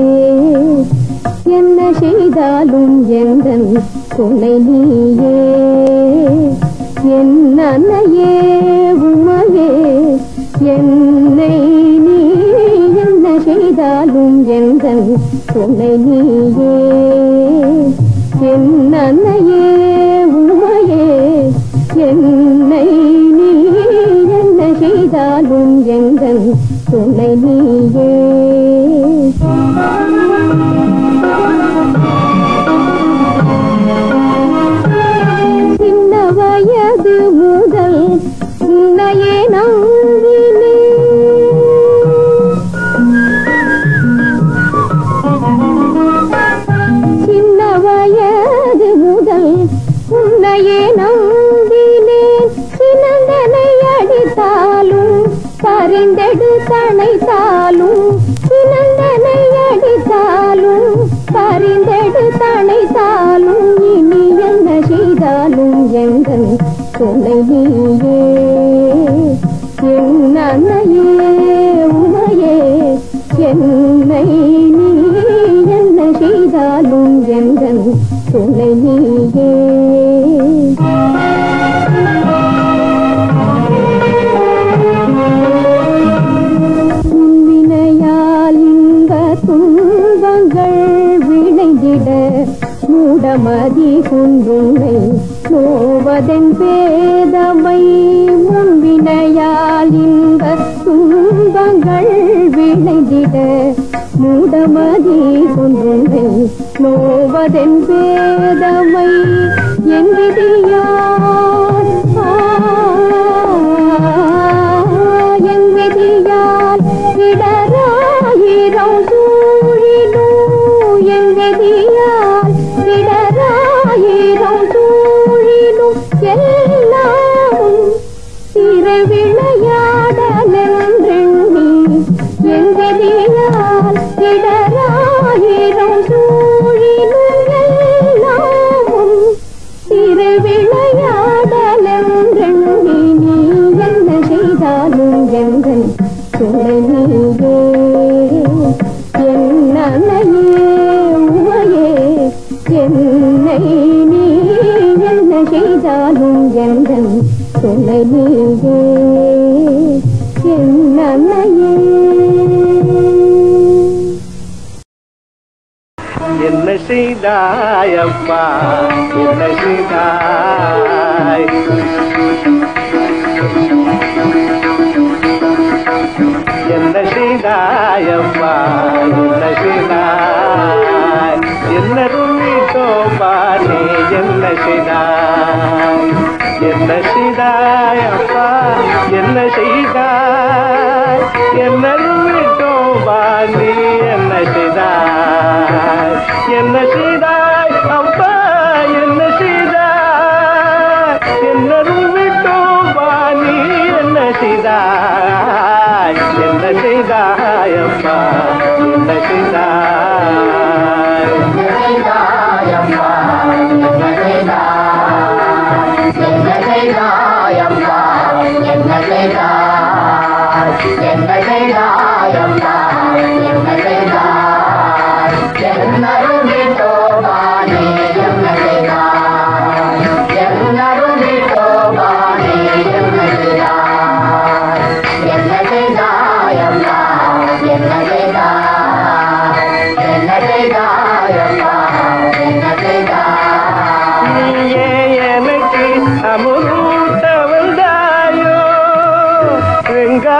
என்ன செய்தாலும் எங்கள் துணை நீயே என் அன்னையே உமையே என்னை நீ என்ன செய்தாலும் எங்கள் துணை நீயே என் அன்னையே உமையே என்னை நீ என்ன செய்தாலும் எங்கள் துணை நீயே சின்ன வயது முதல் உன்னையே நம்பினேன் சின்ன வயது முதல் உன்னையே நம்பினேன் சினந்தனை அடித்தாலும் பரிந்தெடு தனைத்தாலும் சினந்தனை அடித்தாலும் பரிந்தெடு தனைத்தாலும் இனி என்ன செய்தாலும் எங்கள் துணை நீயே என் அன்னையே உமையே என்னை நீ என்ன செய்தாலும் எங்கள் துணை நீயே உன்வினையால் இந்த துன்பங்கள் விளைந்திட மூடமதி குன்றுனை நோவதன் பேதமை முன்வினையால் இந்த துன்பங்கள் விளைந்திட மூடமதி குன்றுனை நோவதன் பேதமை என் விதியால் என் விதியால் இடராயிரம் சூழிலும் என் விதியால் இடராயிரம் சூழிலும் எல்லாமும் திருவிளையாடலென்றெண்ணி என் விதியால் இடராயிரம் சூழிலும் எல்லாமும் திருவிளையாடலென்றெண்ணி நீ என்ன செய்தாலும் எங்கள் துணை நீயே என் அன்னையே உமையே என்னை நீ என்ன செய்தாலும் எங்கள் துணை நீயே என் அன்னையே என்ன செய்தாயப்பா என்ன செய்தாய் என்ன செய்தாயப்பா என்ன செய்தாய் என்ன துணிட்டோப்பா நீ என்ன செய்தாய் என்ன செய்தாயப்பா என்ன செய்தாய் என்ன துணிட்டோப்பா நீ என்ன செய்தாய் என்ன செய்தாய் அப்பா என்ன செய்தாய் என்ன விட்டோம்பா நீ என்ன செய்தாய் என்ன செய்தாய் அப்பா என்ன செய்தாய் என்ன நீயே எனக்கு அமுதூட்ட வந்தாயோ வெங்கா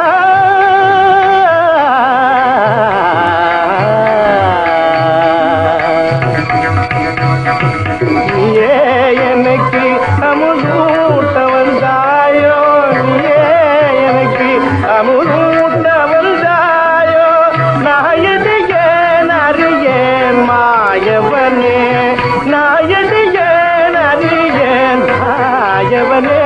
நீயே எனக்கு அமுதூட்ட வந்தாயோ நீயே எனக்கு அமுதூட்ட வந்தாயோ நாயது ஏன் அறியேன் மாயவனே நாயது ஏன் அறியேன் மாயவனே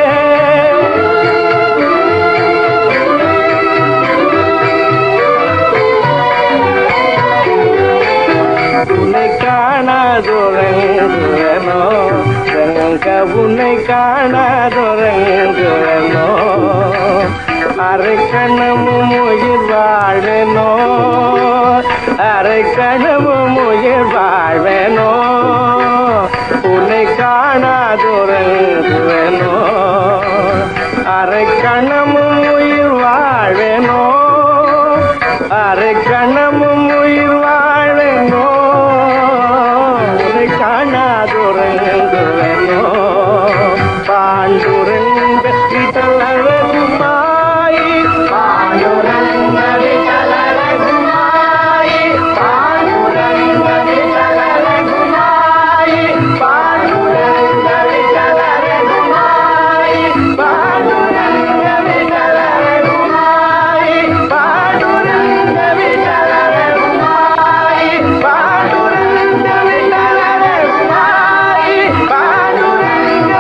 உன்னை காணாதுரங்குவனோ ரங்க உன்னை காணாதுரங்குவனோ அரை கணமும் உயிர் வாழ்வனோ அரை கணமும் உயிர் வாழ்வனோ உன்னை காணாதுரங்குவனோ அரை கணமும் உயிர் வாழ்வனோ அரை கணமும் உயிர் வாழனோ உன்னை காணாதுரங்குவனோ பாண்டுரங்க விட்டலகுமாய் பாண்டுரங்க விட்டலகுமாய் பாண்டுரங்க விட்டலகுமாய் பாண்டுரங்க விட்டலகுமாய் பாண்டுரங்க விட்டலகுமாய் பாண்டுரங்க விட்டலகுமாய் பாண்டுரங்க விட்டலகுமாய் பாண்டுரங்க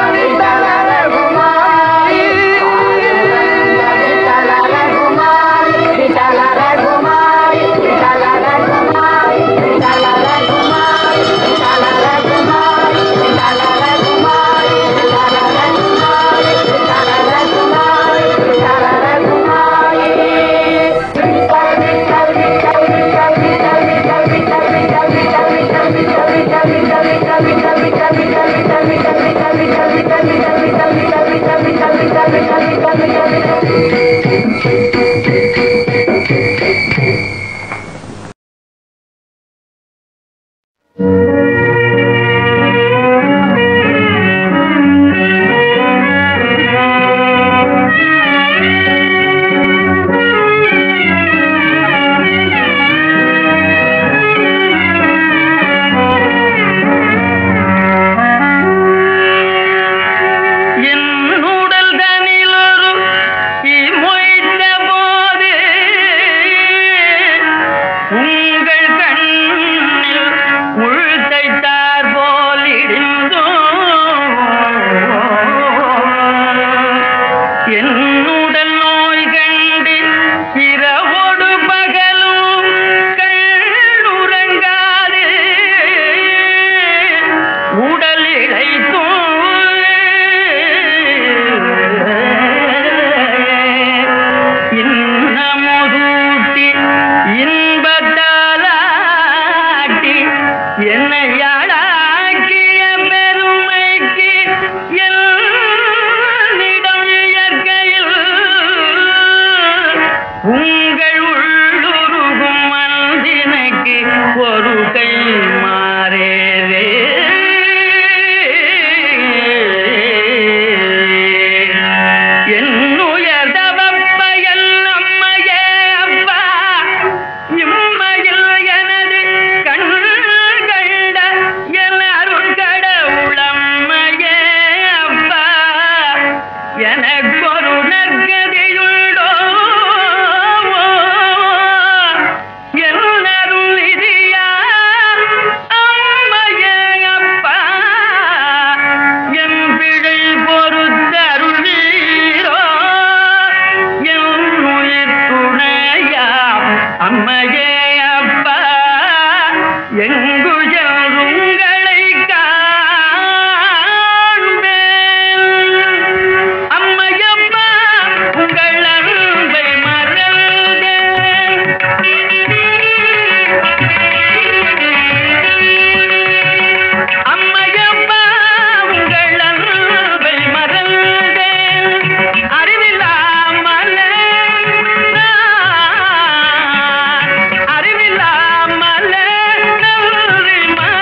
என் உடல் தனிலொரு இமொய்த்த போது உங்கள் கண்ணில் உள்தைத்தார் போல் இடிந்தோ என்னுடல் நோய் கண்டு இரவோடு பகலும் கண்ணுறங்காது உடல் இழைத்தும் இன்னமுதூட்டி இன்பத்தாலாட்டி என்னையாளாக்கிய பெருமைக்கு என்னிடம் இயற்கையில் உங்கள் உள்ளுருகும் மனதினுக்கு ஒரு கை மாறேரே என்னுயர் தவப்பயல் அம்மையே அப்பா இம்மையில் எனது கண் கண்ட எல்லாரும் கடவுளம்மையே அப்பா எனக்கொரு நற்கதியுண்டோ எல்லாரும் விதியா அம்மையே அப்பா என் பிழை பொறுத்தருளீரோ என் உயிர் துணையா அம்மையே அப்பா எங்குயர் உங்களை காண்பேன் அம்மையப்பா உங்கள் அன்பை மறந்தேன் அம்மையப்பா உங்கள் அன்பை மறந்தேன் அறிவில்லாமலே நான் அறிவில்லாமலே நன்றி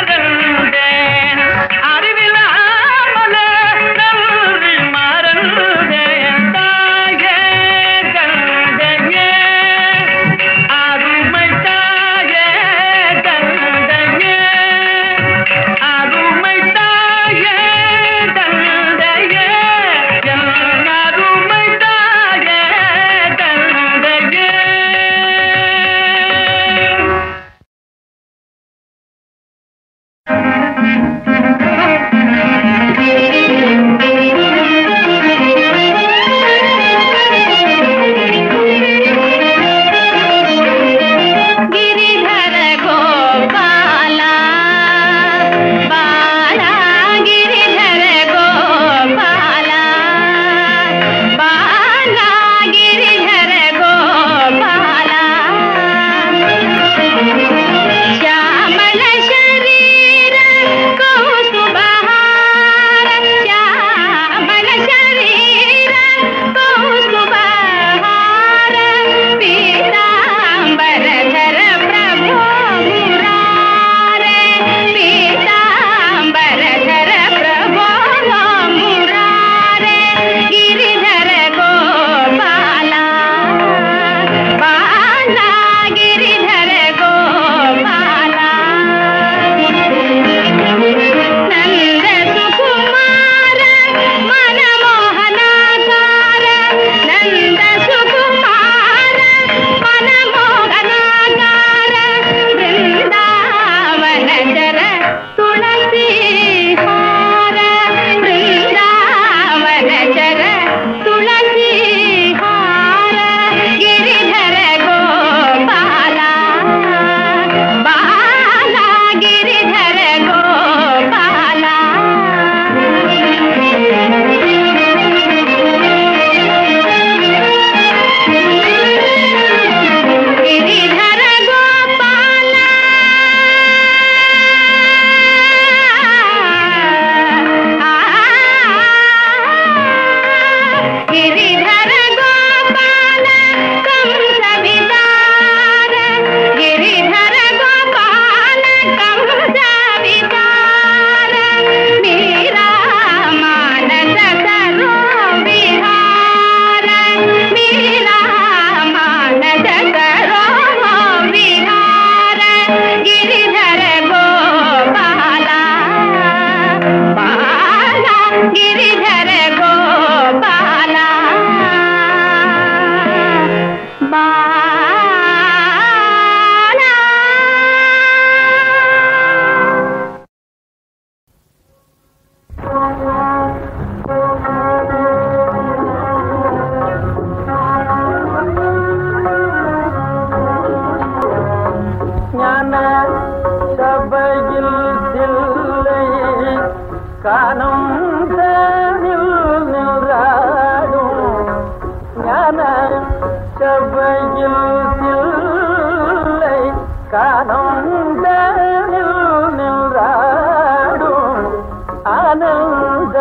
காணும் தேனில் நின்றாடும் ஞான செவ்வையில் தில்லை காணும் தேனில் நின்றாடும் ஆனந்த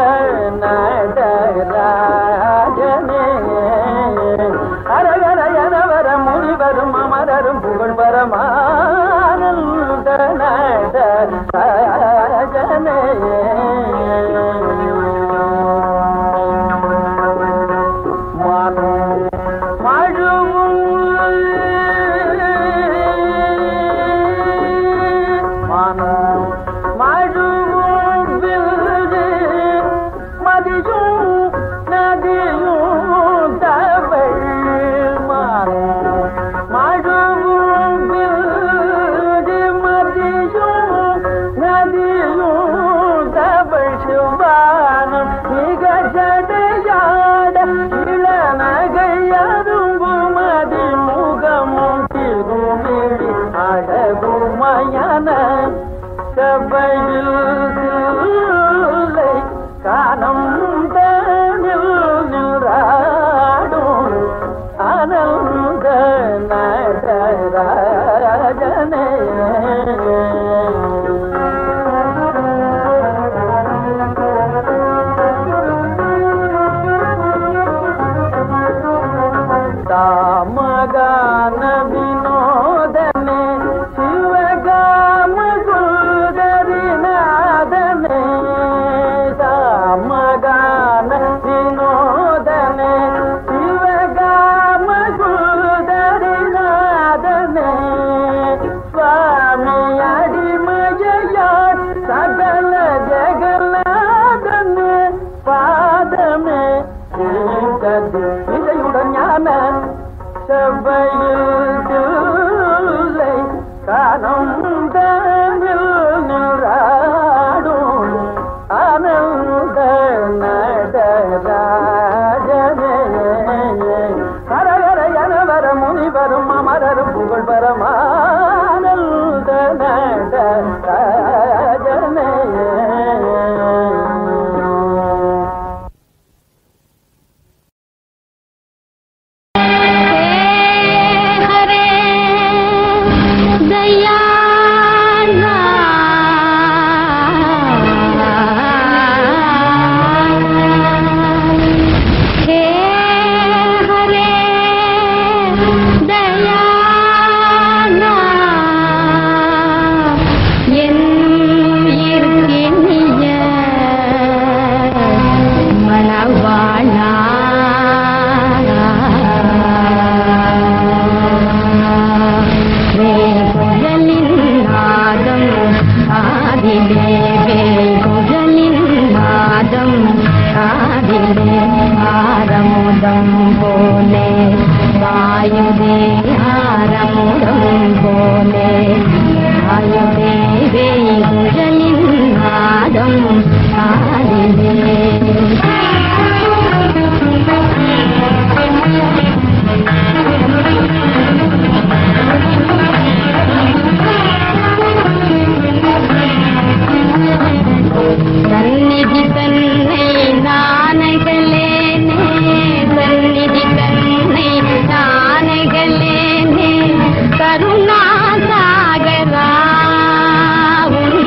நடராஜனே அரகர எனவர முனிவரும் அமரரும் புகழ் பரமானந்த நடராஜனே மனோ மழுவும் மனோ மழுவும் வில்து மதியும் நதியும் தவள் மனோ மழுவும் வில்து மதியும் நதியும் தவள் சிவானம் மிக ஜடையாட இளநகையரும்பு மதி முகமும் திருமிழி அழகுமயன சபையில் சில்லை காணம் தனில் நின்றாடும் ஆனந்த நடராஜனே தாமகான வினோதனே சிவகாம குருதரிநாதனே தாமகான வினோதனே சிவகாம குருதரிநாதனே சுவாமி அடிமையார் சகல ஜெகநாதனே பாதமே தீர்த்தது இதையுடன் ஞான செவ்வையில் தில்லை காணும் தனில் நின்றாடும் ஆனந்த நடராஜனே ஹரஹர எனவர முனிவரும் அமரரும் புகழ் பரமானந்த நடராஜனே हरे दयाना हे हरे दयाना என் உயிர்க்கினிய மணவாளா வேகுழலின் நாதம் ஆதிலே வேகுழலின் நாதம் ஆதிலே ஆரமுதம் போலே வாயுதே ஆரமுதம் போலே வாயுதே வேகுழலின் நாதம் ஆதிலே சந்நிதி தன்னை நானகளேனே சந்நிதி தன்னை நானகளேனே கருணா சாகரா உன்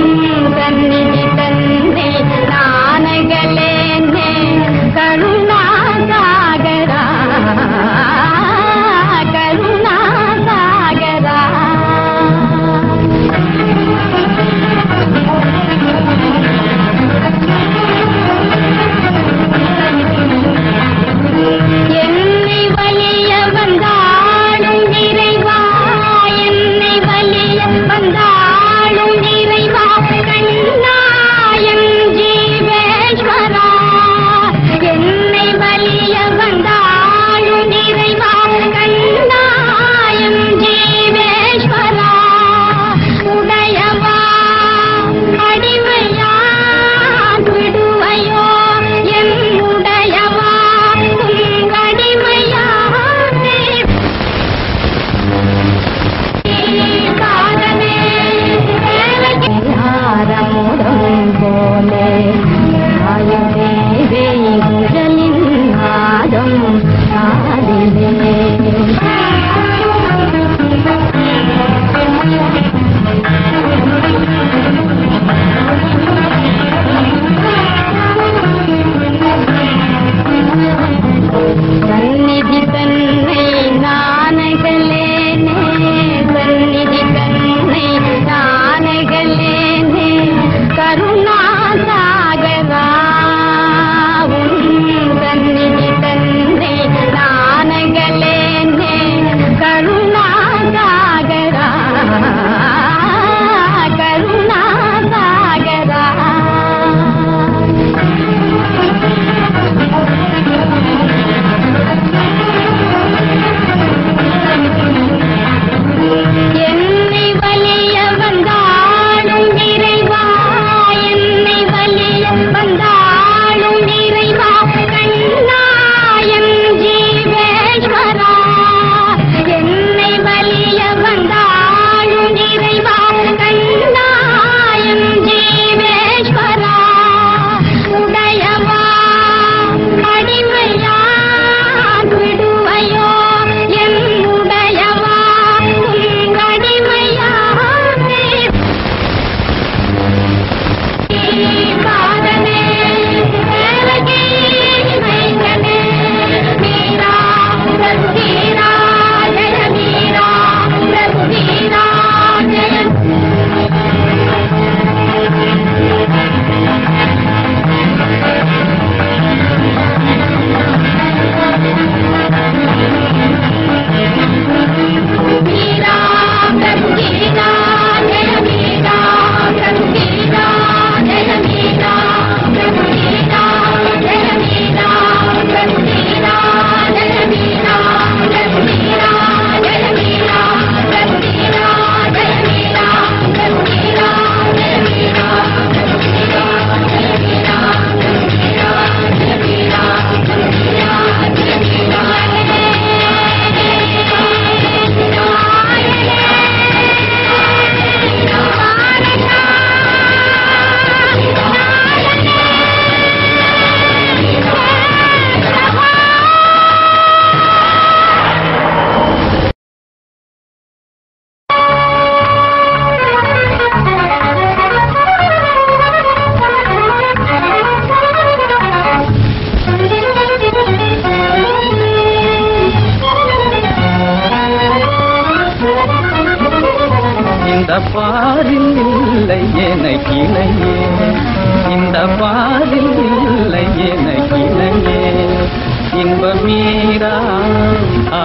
பாரில் இல்லை எனக்கு இணையே இந்த பாரில் இல்லை எனக்கு இணையே இன்ப மீரா ஆ,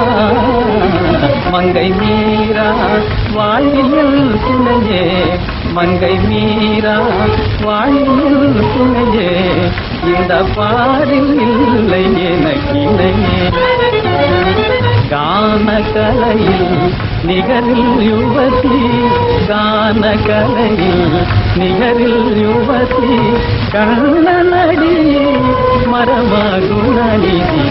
மங்கை மீரா வாழ்வில் துணையே மங்கை மீரா வாழ்வில் துணையே இந்த பாரில் இல்லை எனக்கு இணையே கான கலையில் நிகரில் யுவதி கான கலையில் நிகரில் யுவதி கண்ணனடி மரமகுணநிதி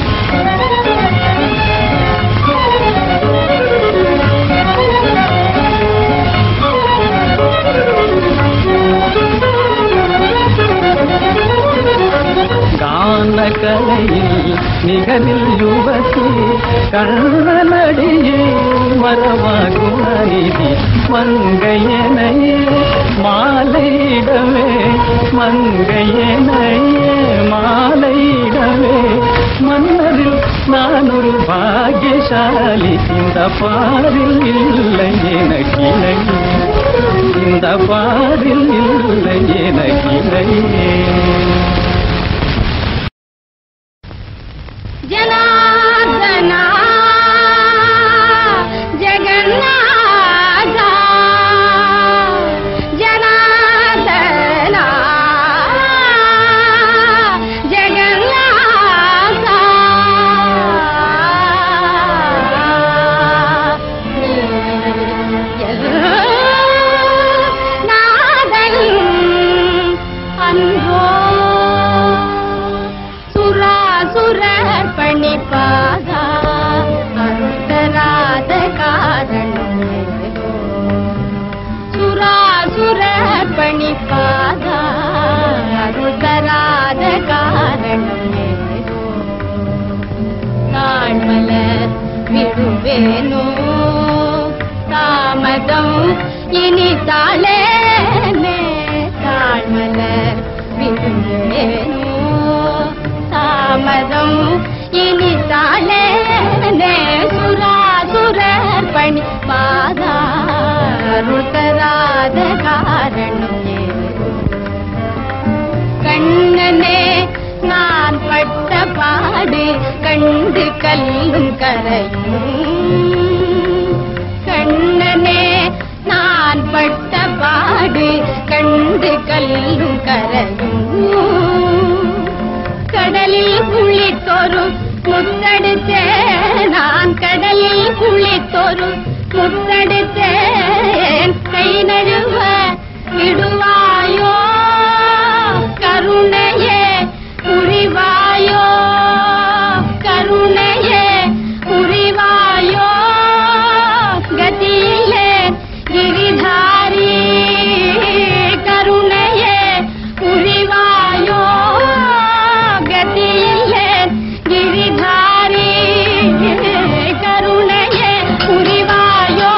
கான கலையில் நிகரில் யுவதி கண்ணனடியே மரமகுணநிதி மங்கையனையே மாலையிடவே மங்கையனையே மாலையிடவே மன்னரில் நான் ஒரு பாக்கியசாலி இந்த பாரில் இல்லை எனக்கு இணையே இந்த பாரில் இல்லை எனக்கு இணையே జనార్దనా జగన్నాథ జనార్దనా జగన్నాథ நாதன் அன்போ சுராசுரர் பணிப்பாதா அருந்தராத காரணம் ஏதோ. சுராசுரர் பணிப்பாதா அருந்தராத காரணம் ஏதோ. தாழ்மலர் விடுவேனோ தாமதம் இனி தாளேனே தாழ்மலர் விடுவேனோ தாமதம் இனி தாளேனே சுராசுரர் பணி பாதாருள் தராத காரணம் ஏதோ. கண்ணனே நான் பட்ட பாடு கண்டு கல்லும் கரையும் கண்ணனே நான் பட்ட பாடு கண்டு கல்லும் கரையும் கடலில் குளித்தொரு முத்தெடுத்தேன் நான் கடலில் குளித்தொரு முத்தெடுத்தேன் கை நழுவ விடுவாயோ கருணையே புரிவாயோ கருணையே புரிவாயோ கதியிலே கிரிதாரி கருணையே புரிவாயோ கதியிலே கிரிதாரி கருணையே புரிவாயோ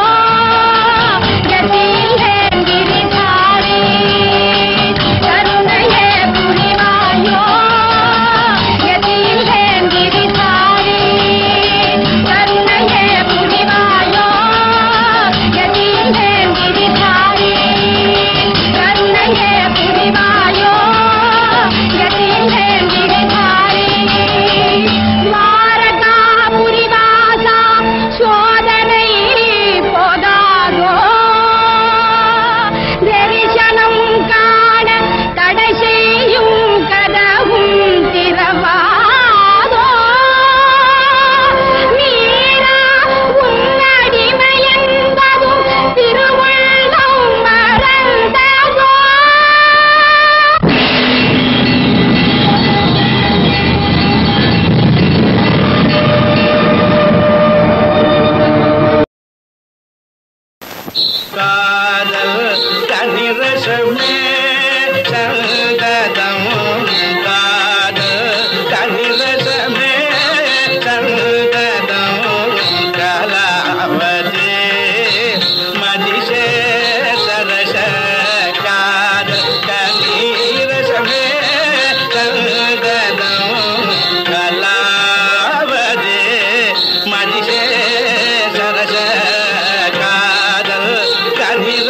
கதியிலே கிரிதாரி கருணையே புரிவாயோ கதியிலே கிரிதாரி கருணையே புரிவாயோ கதியிலே கிரிதாரி கருணையே புரிவாயோ கதியிலே கிரிதாரி துவாரகா புரிவாசா சோதனை போதாதோ தரிசனம் காண தடை செய்யும் கதவும் திறவாதோ மீரா உன்னடிமை என்பதும் திருவுள்ளம் மறந்ததோ காதல் கனிரசமே சங்கதம் காதல் கனிரசமே சங்கதம் கலாவதே மதிசே சரச காதல் கனிரசமே சங்கதம் கலாவதே மதிசே சரச காதல் கனிர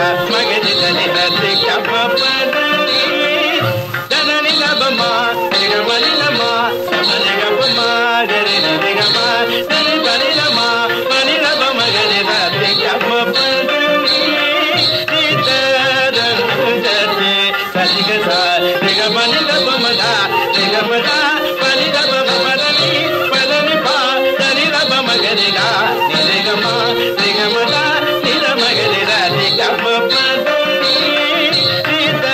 மகரி தனி ரத்தி கம பதனி தனனி லபமா நிகமலி லமா சமனி கபமா கரி நரி கமா தனி பனி லமா பனி லப மகரி ரத்தி கம பதனி மகரி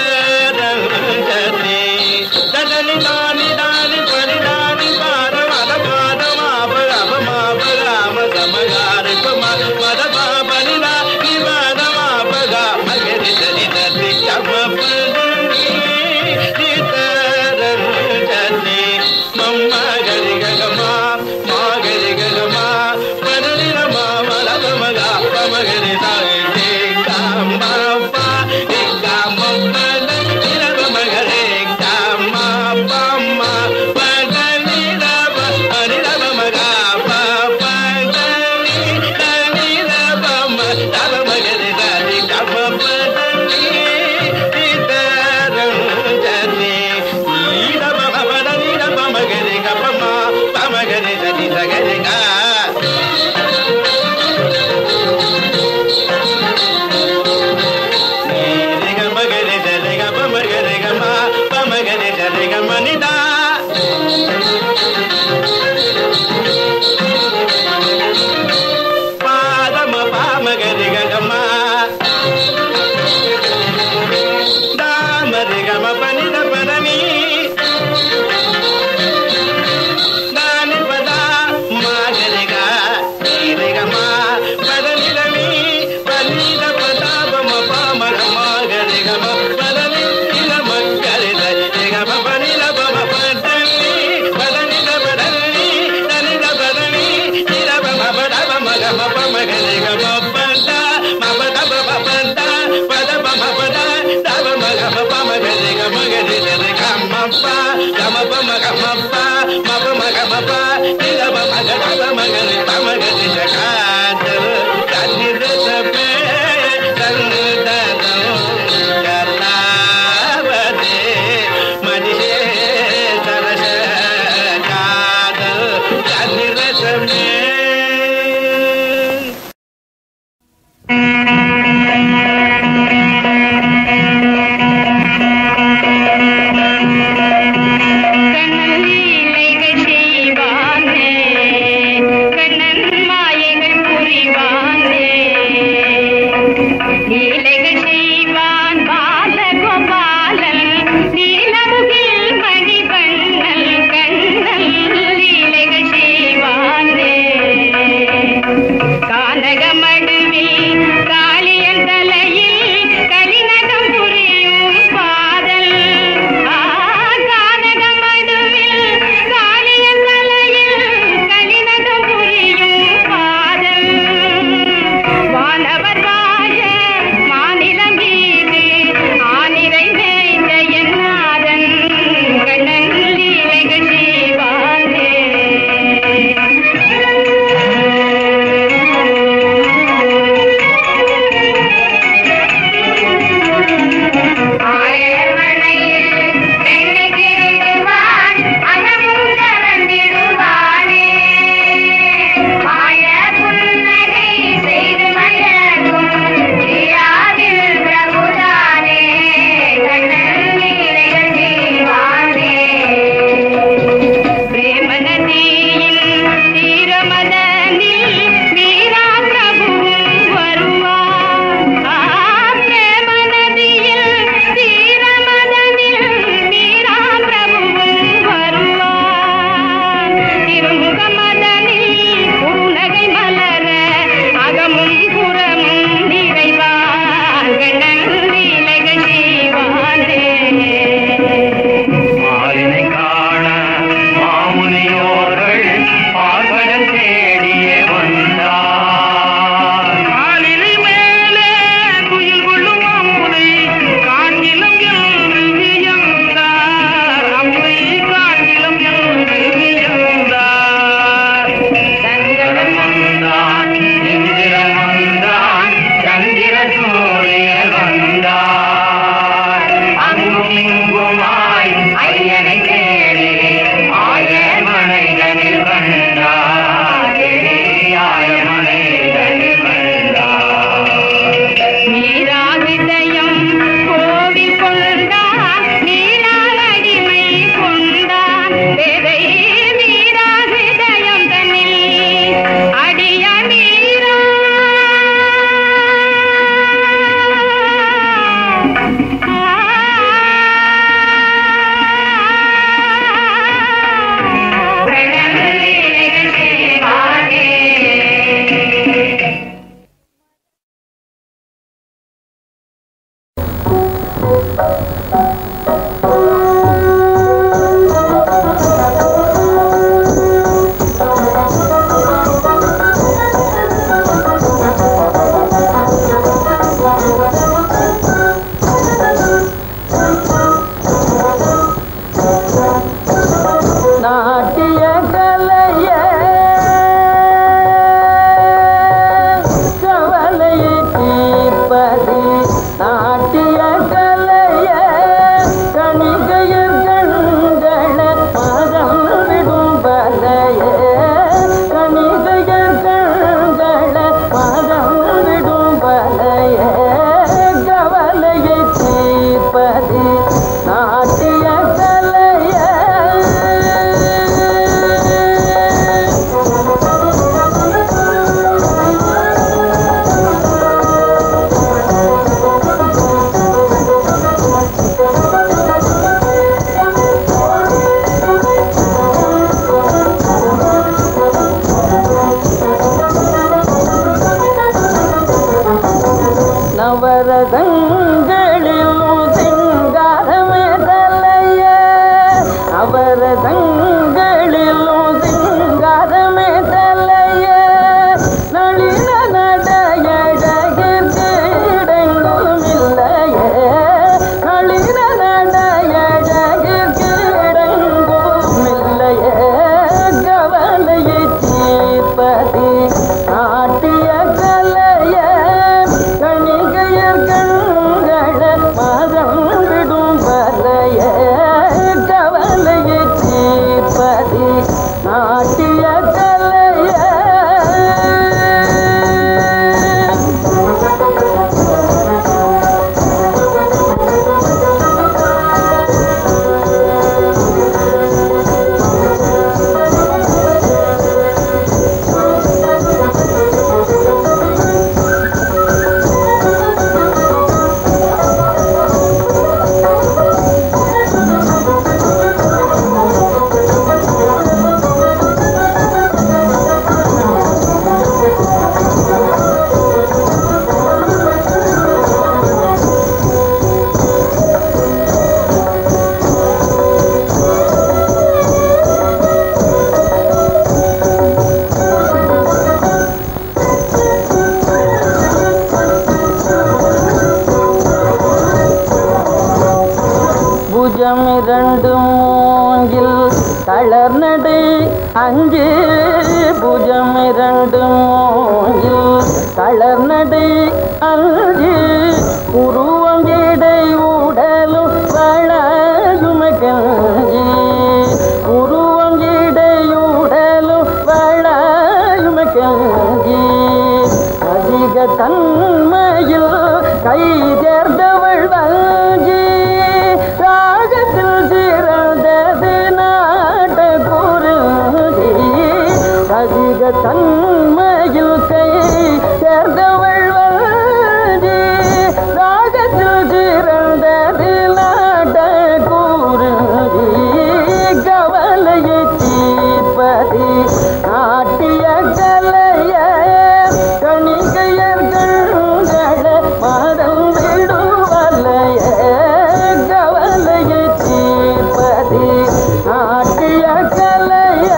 புஜம் இரண்டு மூங்கில் தளர் நடை அஞ்சு புஜம் இரண்டு மூங்கில் தளர் நடை அஞ்சு உருவம் இடை உடலும் வளாயுமகஞ்சி உருவம் இடை உடலும் வளாயுமகஞ்சி அதிக தன்மையில் கை தேர்ந்தவள் வஞ்சி ராகத்தில் சிறந்தது நாட்ட குருதி அதிக தன்மையில் கை தேர்ந்தவள் வஞ்சி ராகத்தில் சிறந்தது நாட்ட குருதி கவலையை தீர்ப்பதி நாட்டிய கலைய கணிகையர்கள் மதம் விடுவலைய கவலையை தீர்ப்பதி நாட்டிய கலைய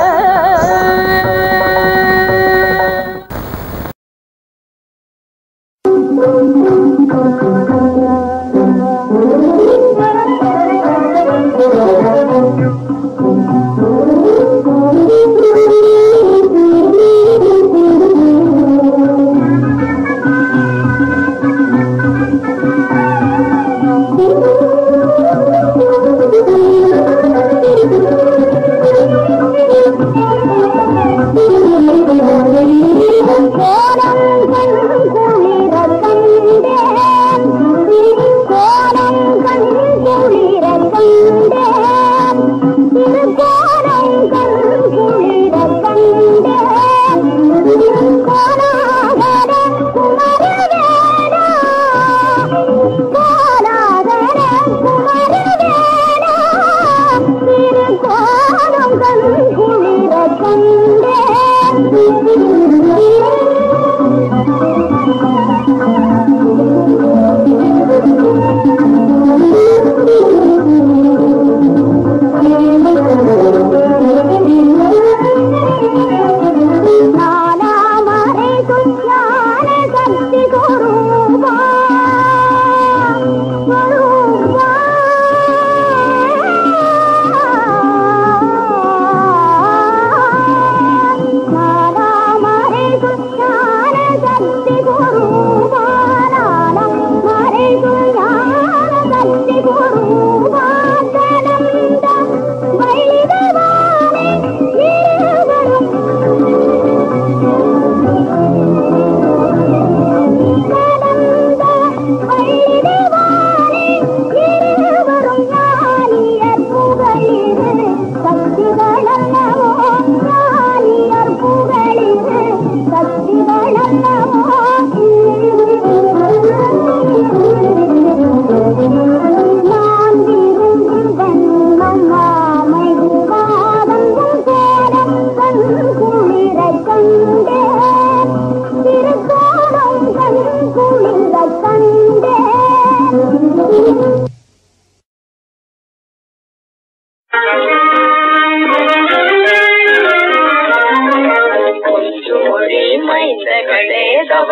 மொழி மைந்தகளே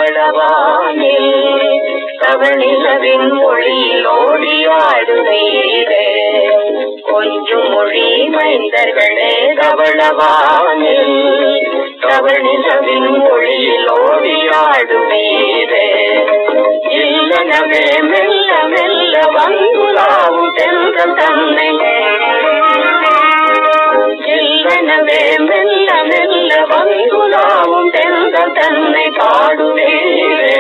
தவளவானில் தவநிலவின் மொழியில் ஓடியாடுவீரே கொஞ்சம் மொழி மைந்தர்களே தவளவானில் தவநிலவின் மொழியில் ஓடியாடுவீரே இல்லனவே மெல்ல மெல்ல வந்துலாவும் தென்றல் தன்னை இல்லனவே மெல்ல மெல்ல வந்துலாவும் தென்றல் தன்னை பாடுவீரே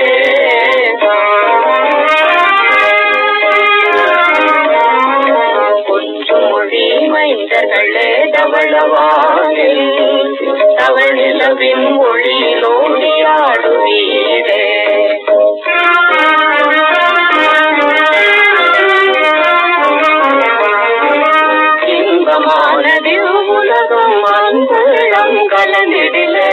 கொஞ்சம் மொழி மைந்தர்களே தவளவானில் தவழிலவின் மொழியிலோடி ஆடுவீரே இன்பமானது உலகம் அன்புள்ளம் கலந்திடிலே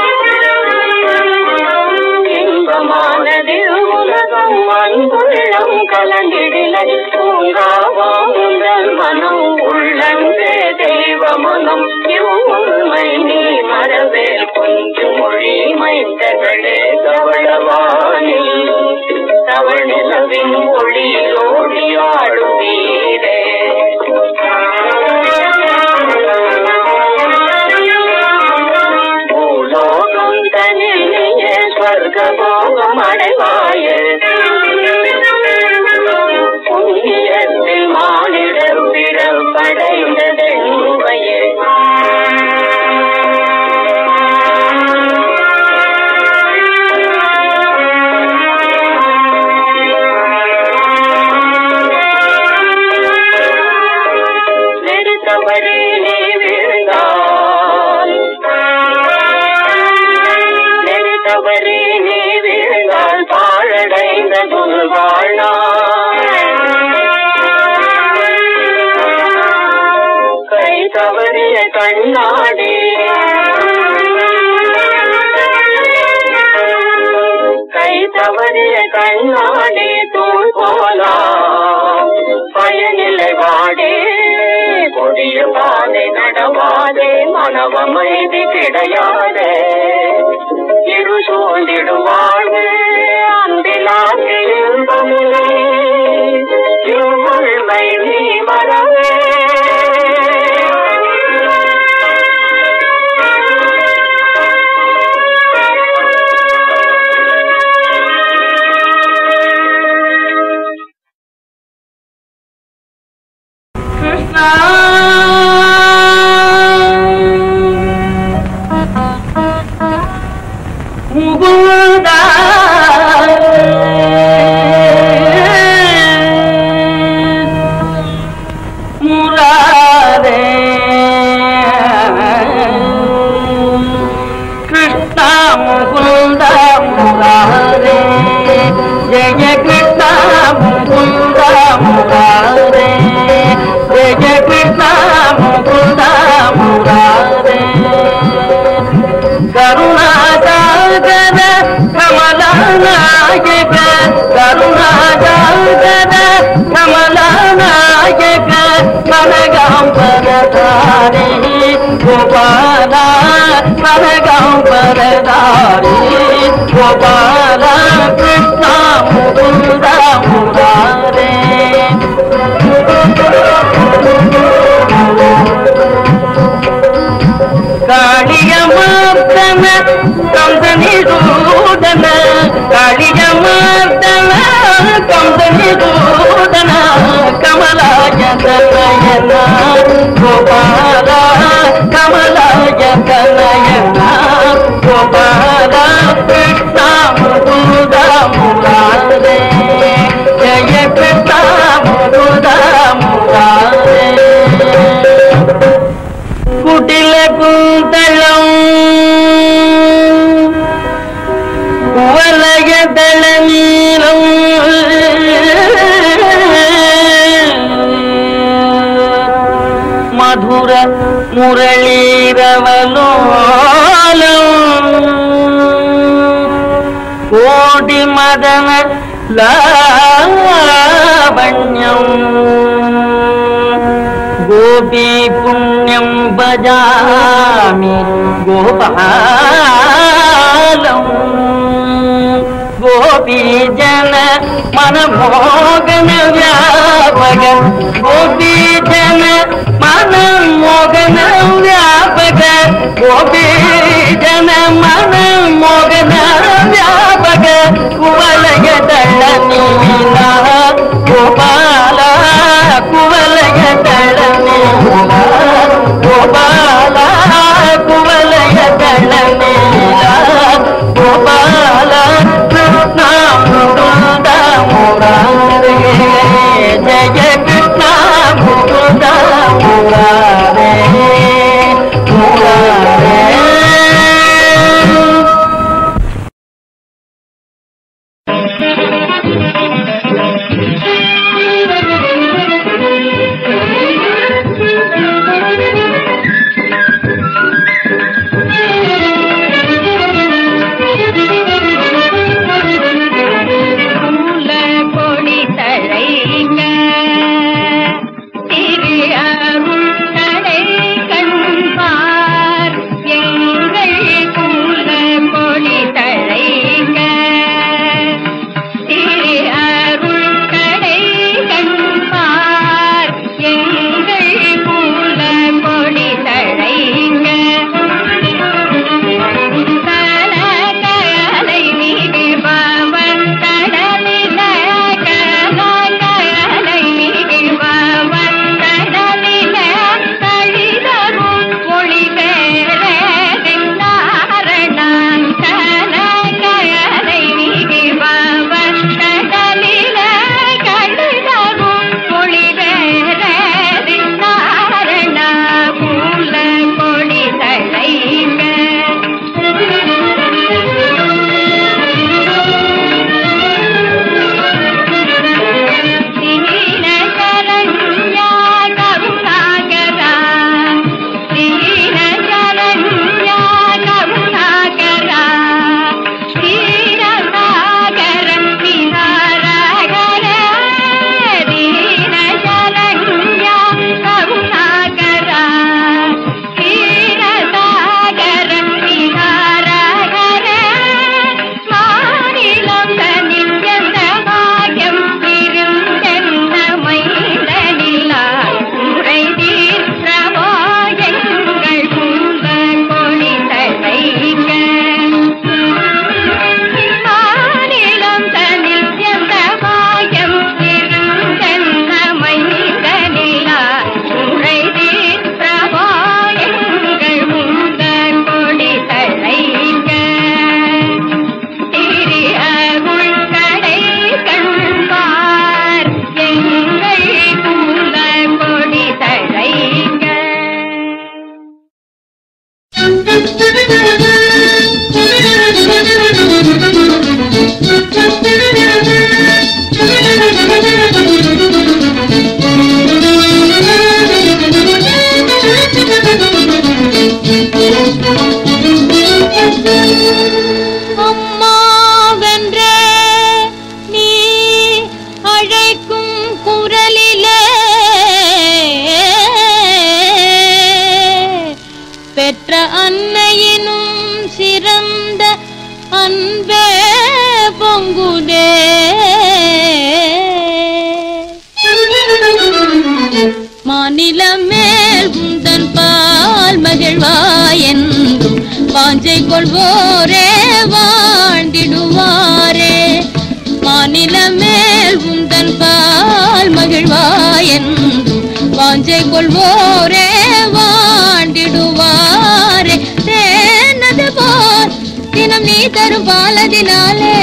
இன்பமானது உலகம் அன்புள்ளம் கலந்திடிலை பூங்காவாம் உங்கள் மனம் உள்ளன்பே தெய்வ மனம் உண்மை நீ மரவேல் கொஞ்சம் மொழி மைந்தகளே தவளவானில் தவநிலவின் ஒளியோடி ஆடுவீரே கண்ணாடி கை தவறிய கண்ணாடி தூள் போலா பயனிலை வாடே கொடிய பாதை நடவாதே மனவமைதி கிடையாதே இரு சூழ்ந்திடும் வாழ்வு அன்பிலாக்கு இன்பமில்லை இவ்வுள்மை நீ மறவே கிருஷ்ணா முகுந்தா முராரே கிருஷ்ணா முகுந்த முராரே ஜெய கிருஷ்ணா முகுந்த முராரே ஜெய கிருஷ்ணா முகுந்த முராரே கருணாசாகர கமலநாயக கருணாசாகர கமலநாயக கனகாம்பரதாரி கோபால கனகாம்பரதாரி கோபால கிருஷ்ணா முகுந்த முராரே காளியமார்த்தன கந்தனி சூதன காளியமார்த்தன கந்தனி சூதன கமலாய தனயன கோபால கமலாய தனயன கோபால கிருஷ்ணா முகுத முராரே ஜய கிருஷ்ணா முகுத முராரே குட்டில குந்தளம் வலய தள நீளம் மதுர முரளீரவலோலம் கோடி மதன லாவண்யம் गोपी पुण्यं भजामि गोपालम् गोपीजन मनमोगन व्यापक गोपीजन मनमोगन व्यापक गोपीजन मनमोगन व्यापक कुवलय दळ नीला गोपाಲ ಕುವಲಯ ದಳ ನೀಲ ಗೋಪಾಲ ಕುವಲಯ ದಳ ನೀಲ ಗೋಪಾಲ ಕೃಷ್ಣ ಮುರುದ ಮುರಾರೇ ಜಯ கொள்வோரே வாழ்ந்திடுவாரே மாநில மேல் உந்தன் பால் மகிழ்வாயென்றும் வாஞ்சை கொள்வோரே வாழ்ந்திடுவாரே தேனது போல் தினம் நீ தரும் பாலதினாலே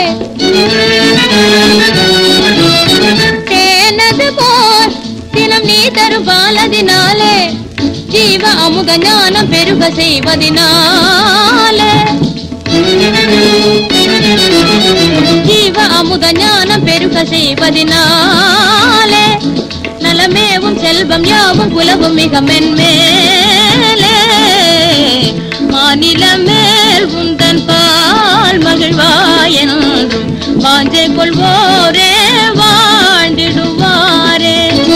தேனது போல் தினம் நீ தரும் பாலதினாலே ஜீவ அமுத ஞானம் பெருக செய்வதினாலே ஜீவ அமுத ஞானம் பெருக செய்வதினாலே நலமேவும் செல்வம் யாவும் குலவும் மிக மென்மேலே மாநில மேல் உந்தன் பால் மகிழ்வாயென்றும் வாஞ்சை கொள்வோரே வாழ்ந்திடுவாரே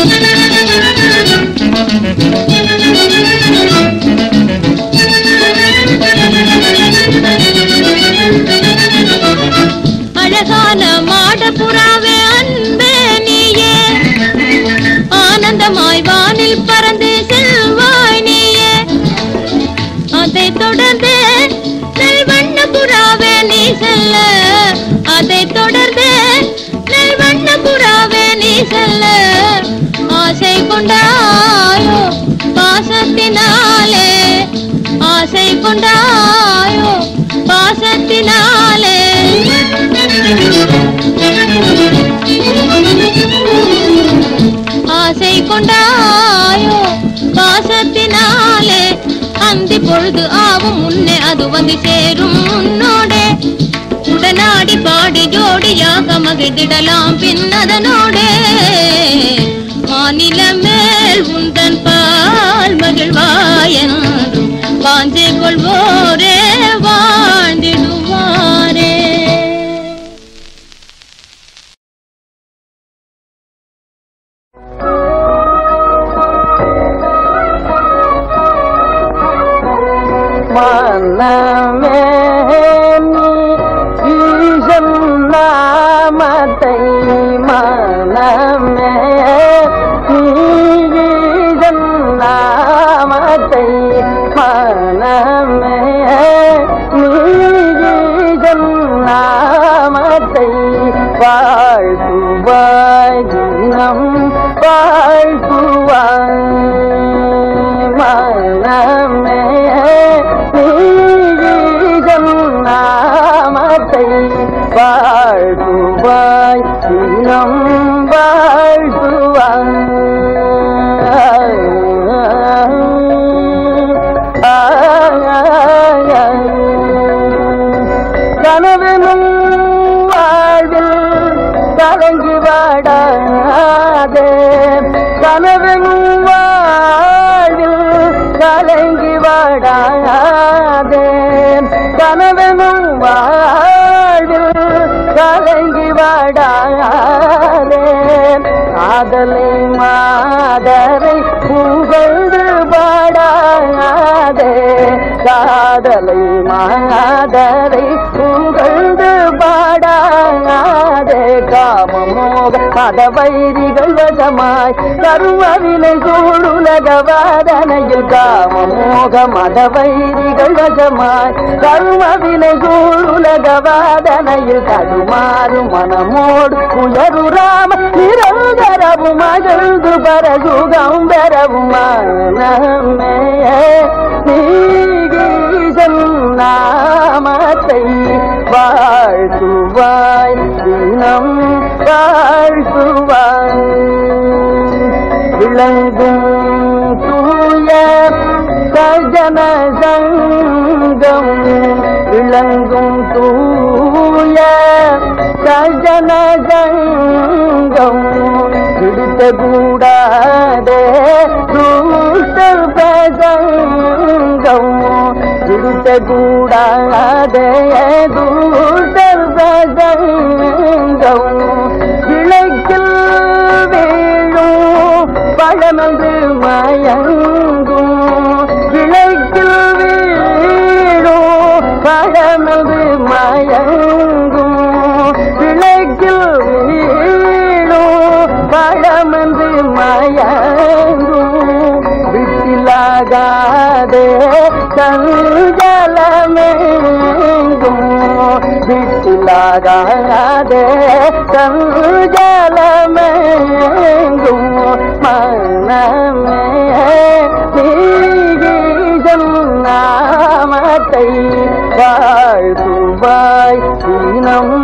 அழகான மாடப்புறாவே அன்பே நீயே ஆனந்தமாய் வானில் பறந்து செல்வாய் நீயே அதை தொடர்ந்து நெல்வண்ண புறாவே நீ செல்ல அதை தொடர்ந்து நெல்வண்ண புறாவே நீ செல்ல ஆசை கொண்டாயோ பாசத்தினாலே ஆசை கொண்டாயோ பாசத்தினாலே ஆசை கொண்டாயோ பாசத்தினாலே அந்தி பொழுது ஆவும் முன்னே அது வந்து சேரும் உன்னோடே உடனாடி பாடி ஜோடியாக மகிழ்ந்திடலாம் பின்னதனோடே மாநில மேல் உந்தன் பால் மகிழ்வாயென்றும் வாஞ்சை கொள்வோரே வாழ்ந்திடுவாரே மனமே நீ ஈசன் நாமத்தை மனமே நீ ஈசன் நாமத்தை மனமே நீ ஈசன் நாமத்தை வாழ்த்துவாய் தினம் வாழ்த்துவாய் மனமே நீஜம் நாமத்தை வாழ்த்துவாய் தினம் வாழ்த்துவாய் கனவெனும் வாழ்வில் கலங்கி வாடாதே கனவெனும் வாழ்வில் கலங்கி வாடாதே கனவெனும் வாழ்வில் கலங்கி வாடாதே காதலை மாதரை புகழ்ந்து பாடாதே காதலை மாதரை புகழ்ந்து பாடாதே காமமோக மதவைரிகள் வசமாய் கருவவினை சூழுலக வாதனையில் காமமோக மதவைரிகள் வசமாய் கருமவினை சூழுலக வாதனையில் தடுமாறு மனமோடு உயருராம நிரந்தரவும் மகிழ்ந்து பரசுகம் பெறவும் மனமே நீகீசன் நாமத்தை வாழ்த்துவாய் தினம் வாழ்த்துவாய் விளங்கும் தூய சஜன சங்கம் விளங்கும் தூய சஜன சங்கம் விடுத்த கூடாதே தூஷ்டர் பிரசங்கம் விடுத்த கூடாதே தூஷ்டர் பிரசங்கம் விளக்கில் வீழும் பழமது மயங்கும் விளக்கில் வீழும் பழமது மயங்கும் விளக்கில் வீழும் பழமது மயங்கும் விட்டிலாகாதே சஞ்சலமே தாகாதே சஞ்சலமெங்கும் மனமே நீகீசன் நாமத்தை வாழ்த்துவாய் தினம்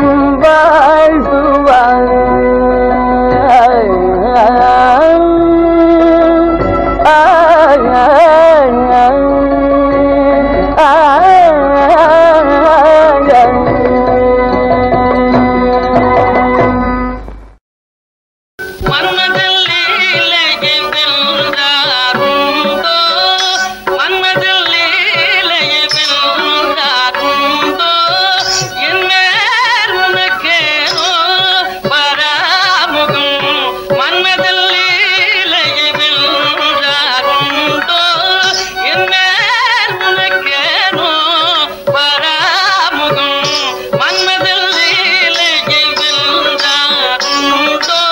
வாழ்த்துவாய் மன்மதல் லீலையை வென்றாருண்டோ மன்மதல் லீலையை வென்றாருண்டோ என் மேல் உனக்கேனோ பராமுகம் மன்மதல் லீலையை வென்றாருண்டோ என் மேல் உனக்கேனோ பராமுகம் மன்மதல் லீலையை வென்றாருண்டோ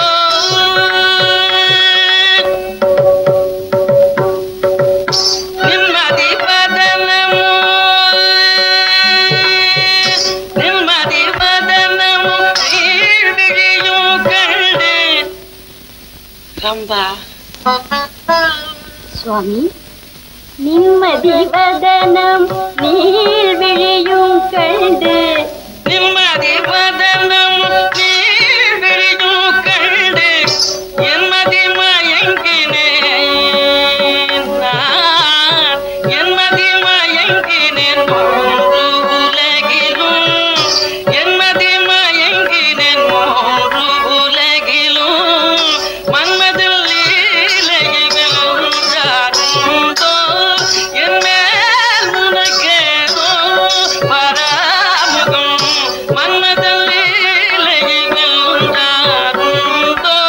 நிம்மதி பதனமோ நிம்மதி பதனமோ நீழ்விழியும் கண்டு ரம்பா சுவாமி நிம்மதி வதனம் நீழ்விழியும் கண்டு நிம்மதி பதனம் நீழ்விழியும் கண்டு என்மதி மயங்கினேன் நான் என்மதி மயங்கினேன் மூன்று உலகிலும் என்மதி மயங்கினேன் மூன்று உலகிலும் மன்மதில் லீலையை வென்றாருண்டோ என் மேல் உனக்கேனோ பராமுகம் மன்மதில் லீலையை வென்றாருண்டோ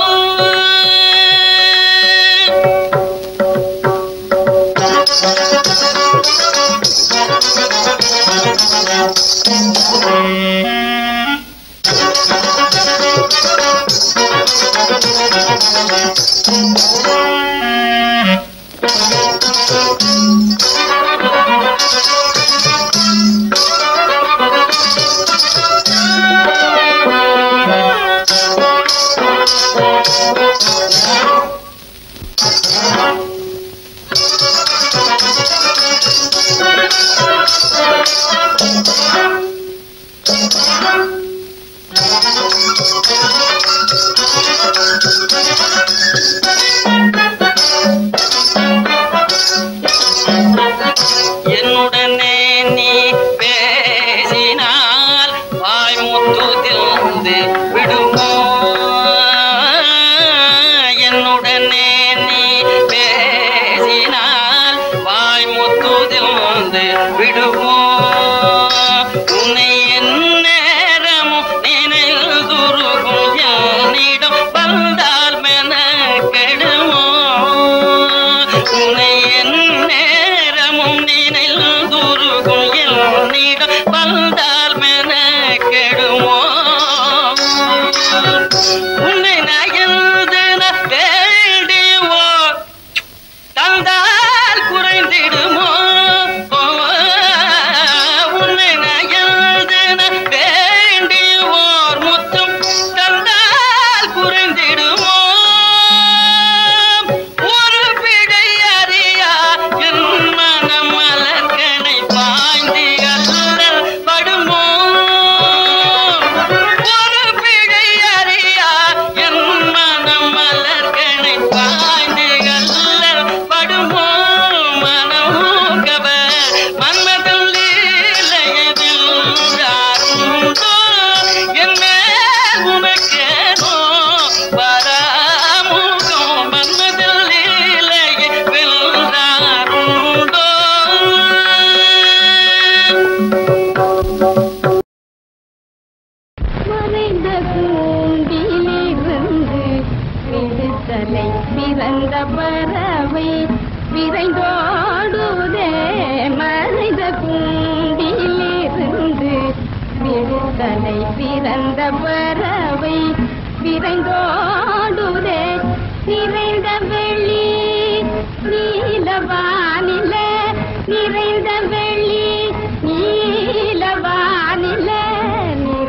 என்னுடனே நீ பேசினால் வாய்முத்து திறந்து விடுமோ என்னுடனே நீ பேசினால் வாய்முத்து திறந்து விடுமோ உன்னை என் நேரமும் நினைவுருகும் என்னிடம் வந்தால் மென கெடுமோ உன்னை என் நேரமும் நினைவுருகும் என்னிடம் வந்தால் மென கெடுமோ உன்னை நயந்து வேண்டிவோ தந்தால் குறைந்திடுமோ உன்னை நயந்து வேண்டியோர் முத்தும் தந்தால் குறைந்திடுமோ ஒரு பிழை அறியா என் மனம் மலர்கனை பாய்ந்து அல்லல் படுமோ ஒரு பிழை அறியா என் மனம் மலர்கனை பாய்ந்து அல்லல் படுமோ மனோகவர் மன்மதம் லீலையதில் யாருண்டோ என் மேல் உனக்கேனோ பராமுகம் மன்மதம் லீலையை வென்றாருண்டோ மறைந்த கூண்டிலிருந்து விடுதலை பிறந்த பறவை விரைந்தோடுதே மறைந்த கூண்டிலிருந்து விடுதலை பிறந்த பறவை விரைந்தோடுதே நிறைந்த வெள்ளி நீலவானில நிறைந்த வெள்ளி நீலவானில நிற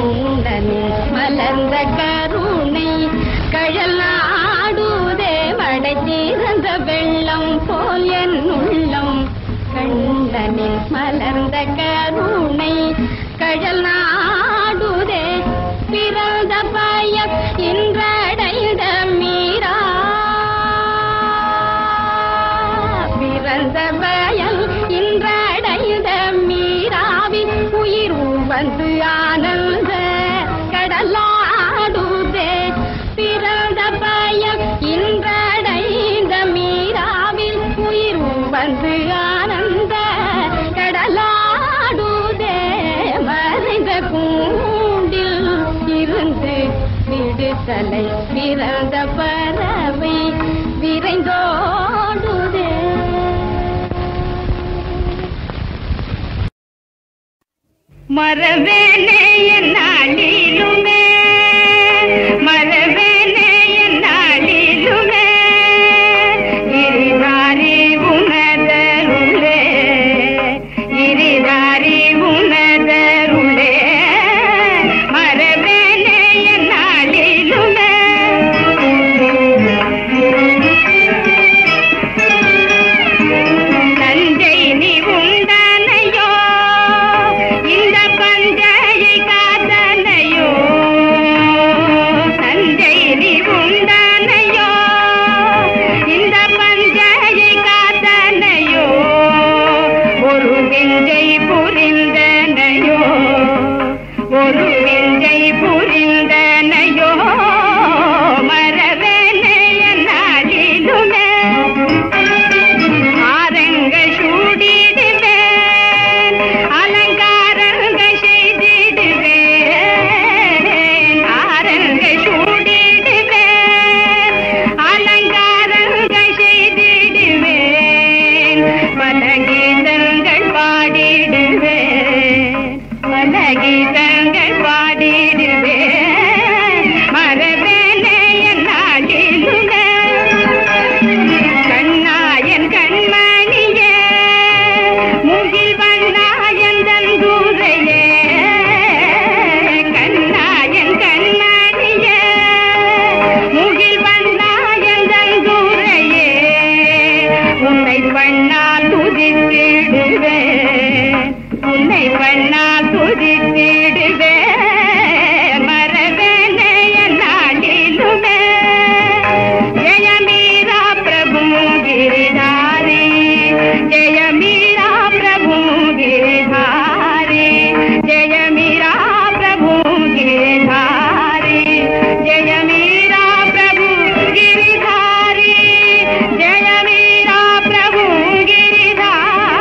கண்ணனின் மலர்ந்த கருணை கழல் நாடுதே மடை தீர்ந்த வெள்ளம் போல் என் உள்ளம் கண்ணனின் மலர்ந்த கருணை கழல் நாடுதே பிறந்த பயம் இன்றடைந்த மீரா பிறந்த பயம் இன்றடைந்த மீராவின் உயிர் வந்து ஆனந்த கடலாடுதே பிறந்த பயம் இன்றடைந்த மீராவில் உயிர் வந்து ஆனந்த கடலாடுதே மறைந்த கூண்டில் இருந்து விடுதலை பிறந்த பறவை விரைந்தோடுதே மரவேனே என்னாளிலுமே மரவேனே என்னாளிலுமே இரிதாரி உணதருளே இரிதாரி உணதருளே மரவேனே என்னாளிலுமே தஞ்சை நீ உண்டானையோ இந்த பஞ்சையை காத்தனையோ தஞ்சை நீ உண்டானையோ இந்த பஞ்சையை காத்தனையோ ஒரு விஞ்சை புரிந்தனையோ ஒரு விஞ்சை புரிந்தனையோ மரவேனைய நாளிலுமே ஆரங்க சூடிடுவேன் அலங்காரங்க செய்திடுவேன் ஆரங்க சூடிடுவேன் அலங்காரங்க செய்திடுவேன் பல கீதங்கள் பாடிடுவேன் பல கீதங்கள் பாடிடுவேன் மரவேனைய நாளிலுமே கண்ணாயன் கண்மணியே முகில் வண்ணாயன் தந்தூரையே கண்ணாயன் கண்மணியே முகில் வண்ணாயன் தந்தூரையே உன்னை பண்ணால் துதித்திடுவேன் உன்னை பண்ணால் துதித்திடுவேன் மரவேனைய நாளிலுமே ஜய மீரா பிரபு गिरिधारी जय मीरा प्रभु गिरिधारी जय मीरा प्रभु गिरिधारी जय मीरा प्रभु गिरिधारी जय मीरा प्रभु गिरिधारी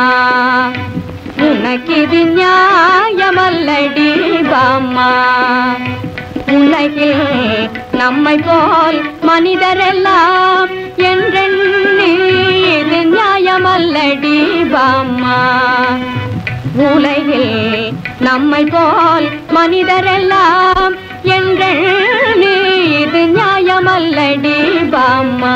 உனக்கிது நியாயமல்லடி பாம்மா உலகில் நம்மை போல் மனிதரெல்லாம் என்றெண்ணி இது நியாயமல்லடி பாம்மா உலகில் நம்மை போல் மனிதரெல்லாம் என்றெண்ணி இது நியாயமல்லடி பாம்மா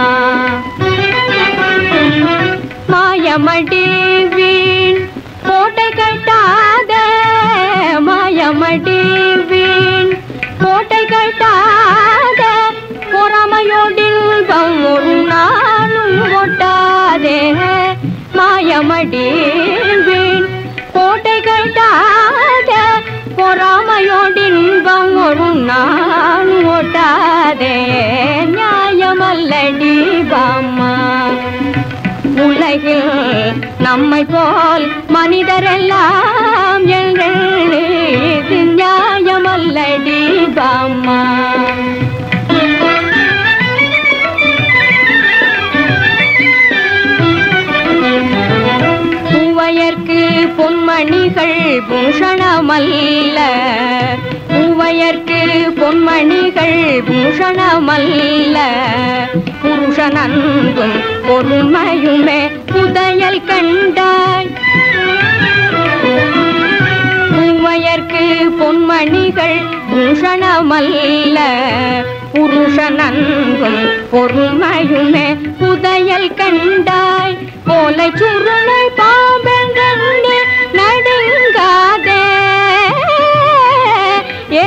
மாயமடி வீண் கோட்டை கட்டாத மாயமடி வீண் கோட்டை கட்டாத பொறாமையோடில் ஒரு நாளும் ஒட்டாதே மாயமடி வீண் கோட்டை கட்டாத பொறாமையோடின்பம் ஒரு நாள் ஒட்டாதே நியாயமல்லடி பாம்மா உலகில் நம்மை போல் மனிதரெல்லாம் எங்கள் இது நியாயமல்லடி பாம்மா பூவையர்க்கு பொன்மணிகள் பூஷணமல்ல பூவையர்க்கு பொன்மணிகள் பூஷணமல்ல புருஷனந்தும் பொறுமையுமே புதையல் கண்டாய் பூவையர்க்கு பொன்மணிகள் பூஷணமல்ல புருஷனந்தும் பொறுமையுமே புதையல் கண்டாய் போலை சுருளை பாம்பென்று நடுங்காதே ஏ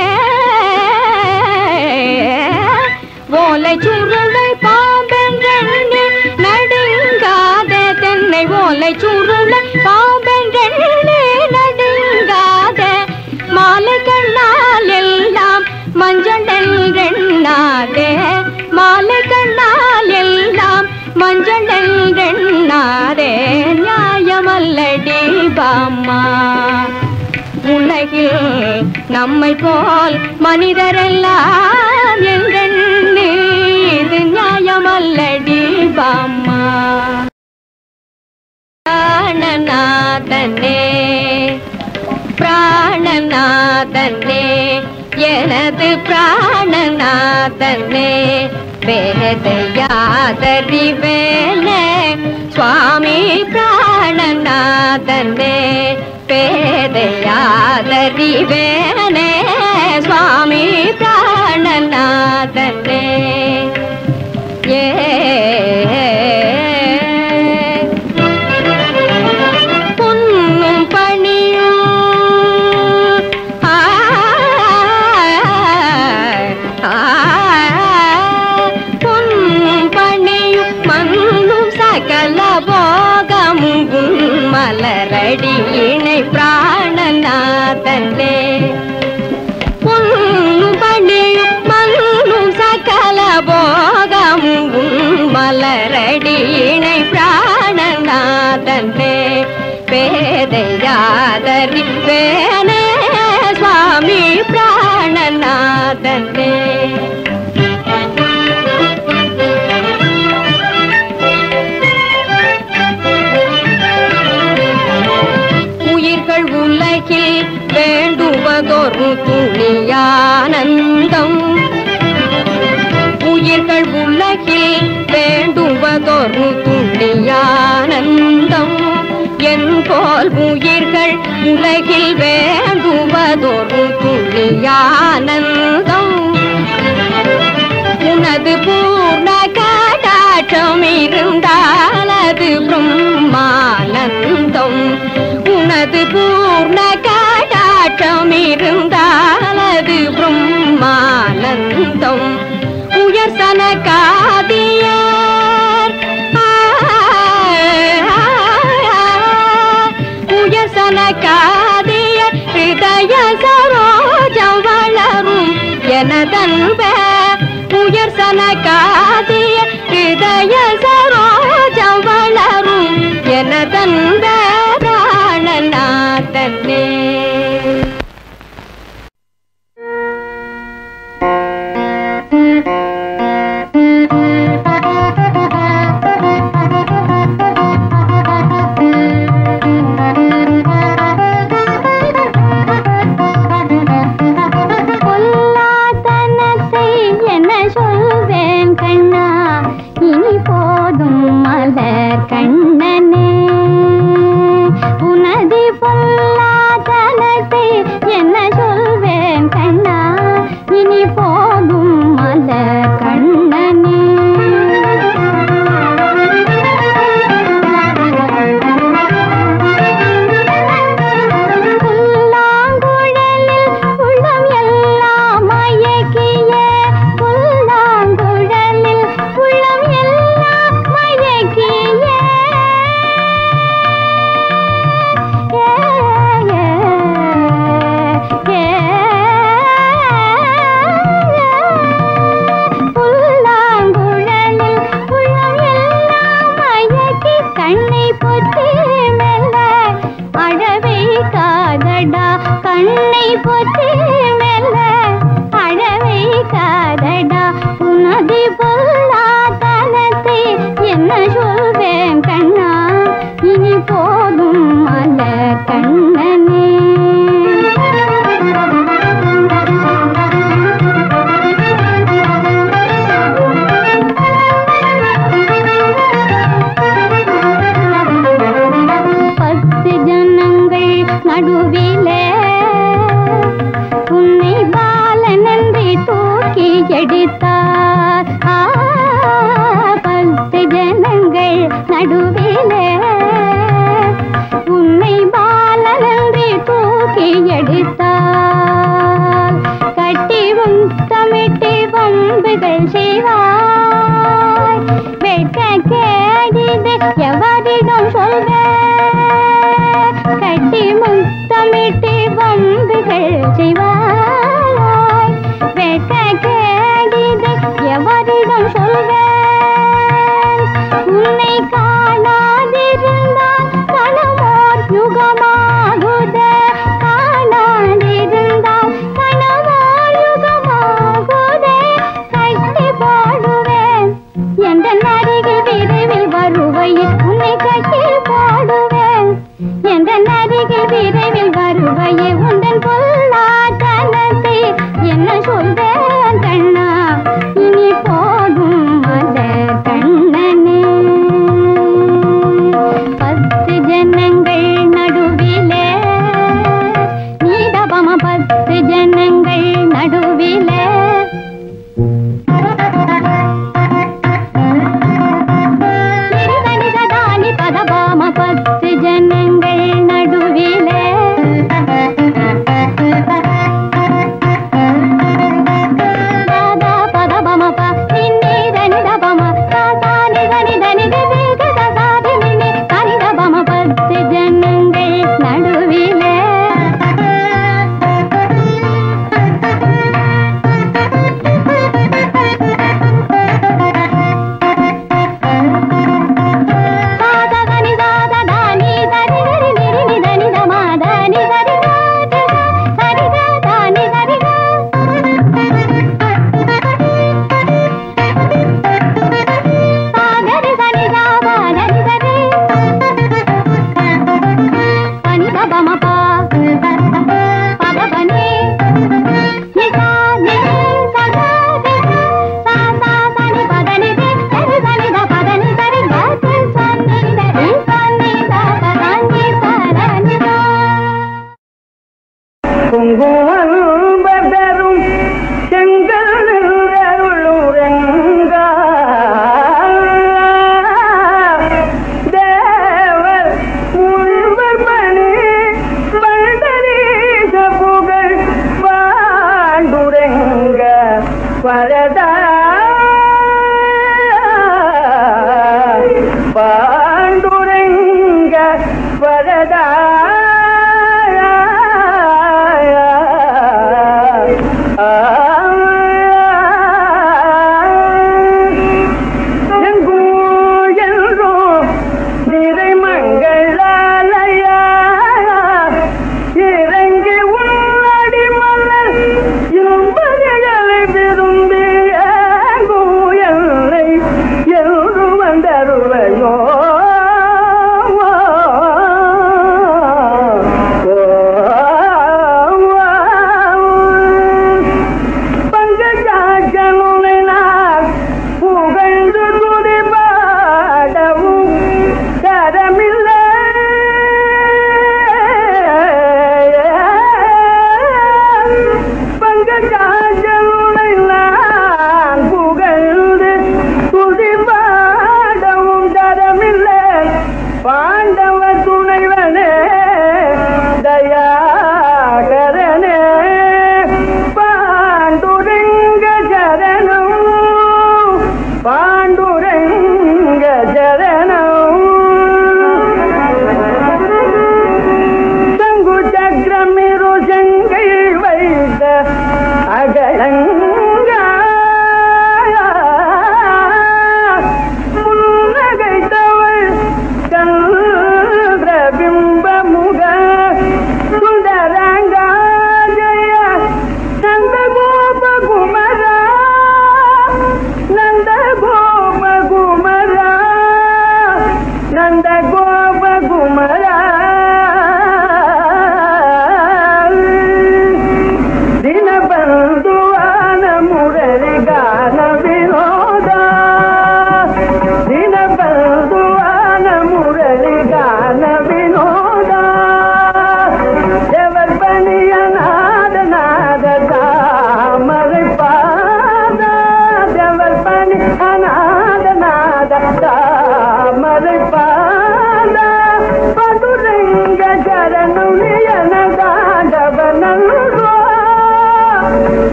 ஓலை சுருளை பாம்பென்று நடுங்காதே தென்னை ஓலை சுருளை பாம்பென்று நடுங்காதே மாலை கண்ணால் எல்லாம் மஞ்சள் மாலை கண்ணால் எல்லாம் மஞ்சள் நியாயமல்லடி பாம்மா உலகில் நம்மை போல் மனிதரெல்லாம் என்றெண்ணி இது நியாயமல்லடி பாம்மா பிராணநாதனே பிராணநாதனே எனது பிராணநாதனே வேதையாதறிவேனே சுவாமி பிராணநாதனே பேதையாதறிவேனே சுவாமி பிராணநாதனே ஏ பொன்னும் பணியும் ஆ, ஆ, பொன்னும் பணியும் மண்ணும் சகல போகமும் உன் மலரடி இணை பிராணநாதனே பொன்னும் பணியும் மண்ணும் சகல போகமும் உன் மலரடி இணை பிராணநாதனே பேதையாதரி வேணே சுவாமி பிராணநாதனே உயிர்கள் உலகில் வேண்டுவதொரு துணியானந்தம் உயிர்கள் உலகில் வேண்டுவதொரு துணியானந்தம் என் போல் உயிர்கள் உலகில் வேண்டுவதொரு துணியானந்தம் உனது பூர்ண கடாட்சம் இருந்தால் அது பிரம்மானந்தம் உனது பூர்ண கடாட்சம் இருந்தால் அது பிரம்மானந்தம் உயர் சனகாதியார் உயர் சனகாதியர் ஹிருதய சரோஜம் வளரும் எனதன்ப உயர் சனகாதிய ஹிருதய சரோஜம் வளரும் எனதன்ப பிராணநாதனே எந்த அருகில் விரைவில் வருவையே உன்னை கட்டி போடுவேன் எந்த அருகில் விரைவில் வருவையே உந்தன் பொல்லாதனத்தை என்ன சொல்வேன் கண்ணா இனி போதும் அந்த கண்ணனே பத்து ஜனங்கள் நடுவிலே நீடபம பத்து ஜனங்கள் நடுவிலே சிறுகணிததானி பதபாம பத்து ஜனங்கள் நடுவிலே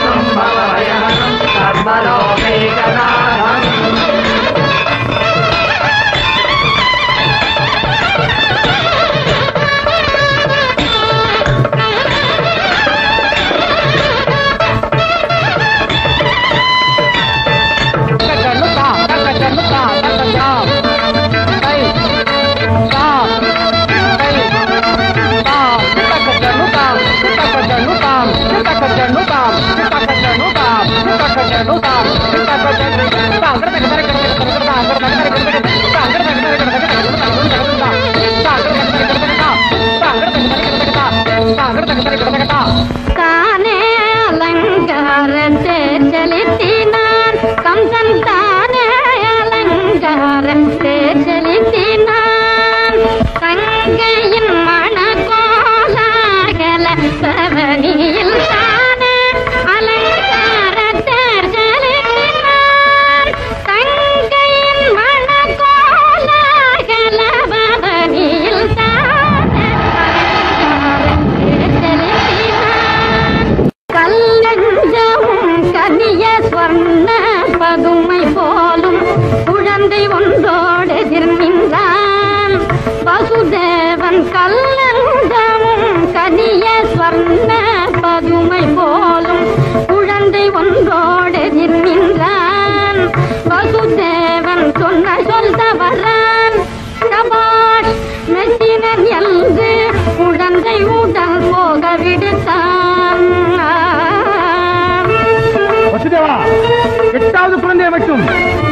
பவஹரம் பவஹரம் சர்வலோகைகநாதம் தானே அலங்காரத்தை செலுத்தினான் கம்சன் தானே அலங்காரத்தை செலுத்தினான் தங்கையின் மணக்கோலாகல சவனியில் தானே அலங்காரத்தை செலுத்தினான் தங்கையின் மணக்கோலாகல பவனியில் தானே கல்லஞ்சமும் கனிய ஸ்வர்ண பதுமை போலும் குழந்தை ஒன்றோடு நின்றான் வசுதேவன் கல்லஞ்சமும் கனிய ஸ்வர்ண பதுமை போலும் குழந்தை ஒன்றோடு நின்றான் வசுதேவன் சொன்ன சொல் தவறான் சபாஷ் மெச்சினன் என்று குழந்தை உடல் போக விடுத்தான் வசுதேவா எட்டாவது குழந்தையை மட்டும்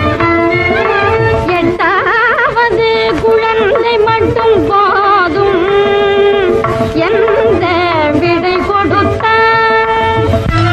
எட்டாவது குழந்தை மட்டும் போதும் எந்த விடை கொடுத்தான்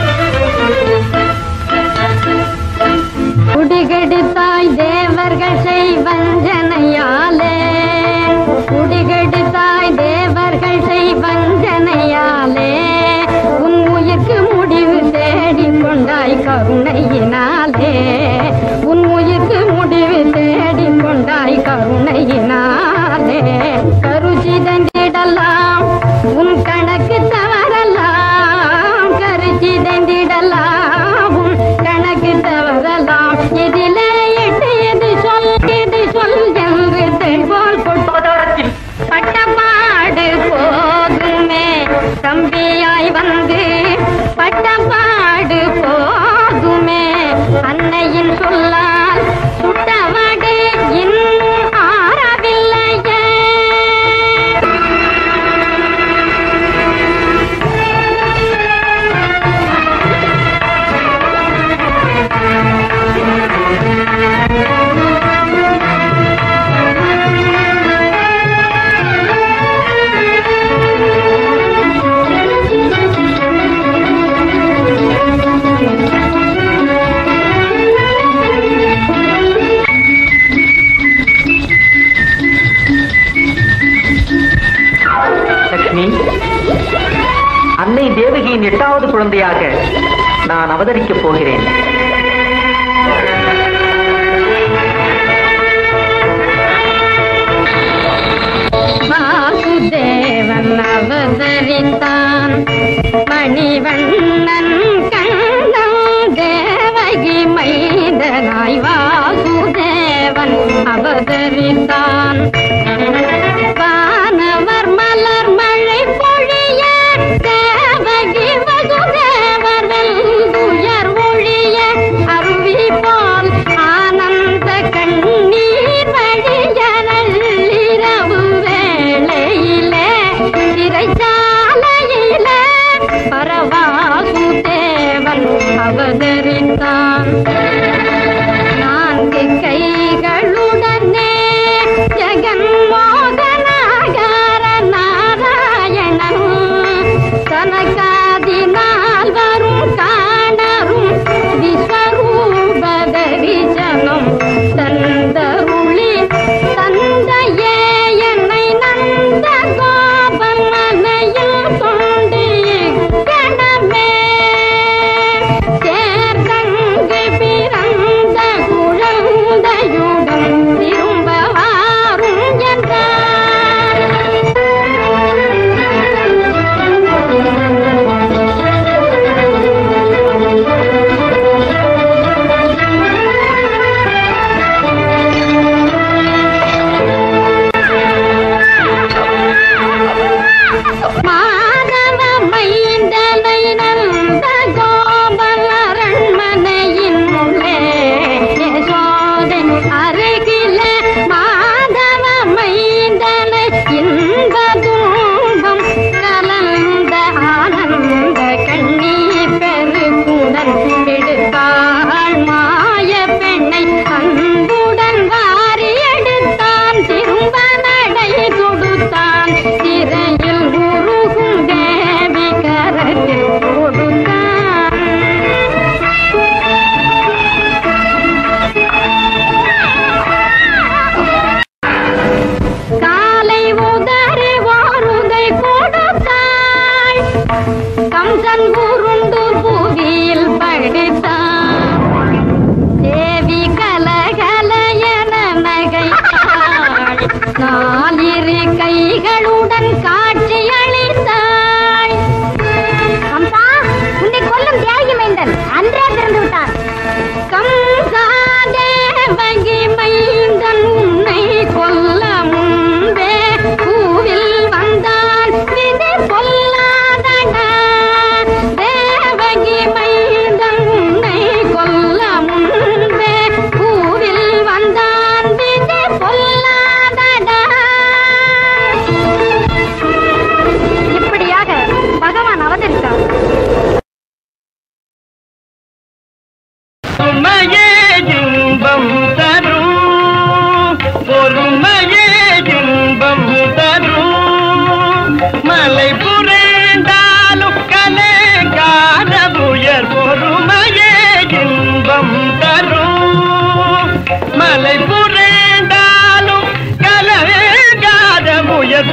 குடிகெடுத்தாய் தேவர்கள் செய்வஞ்சனையாலே குடிகெடுத்தாய் தேவர்கள் செய்வஞ்சனையாலே உன் உயிர்க்கு முடிவு தேடிக் கொண்டாய் கருணையினாலே உன் உயிர்க்கு முடிவு தேடிக் கொண்டாய் கருணையினாலே கருச்சிதங்கிடலாம் உன் கணக்கு தவறலாம் கருச்சிதங்கிடலாம் உன் கணக்கு தவறலாம் இதிலே இட்டு இது சொல் இது சொல் என்று தெய்வோல் கொடுப்பதோரத்தில் பட்டப்பாடு போதுமே தம்பியாய் வந்து பட்டப்பாடு போதுமே அன்னையின் சொல்லால் சுட்டவடு இன்னும் ஆறவில்லையே லக்ஷ்மி அன்னை தேவகியின் எட்டாவது குழந்தையாக நான் அவதரிக்கப் போகிறேன் வாசுதேவன் அவதரித்தான் மணிவண்ணன் கண்ணன் தேவகி மைந்தனாய் வாசுதேவன் அவதரித்தான் வானவர் மலர் மழை பொழிய தேவகி வசுதேவர் வெல்துயர் ஒழிய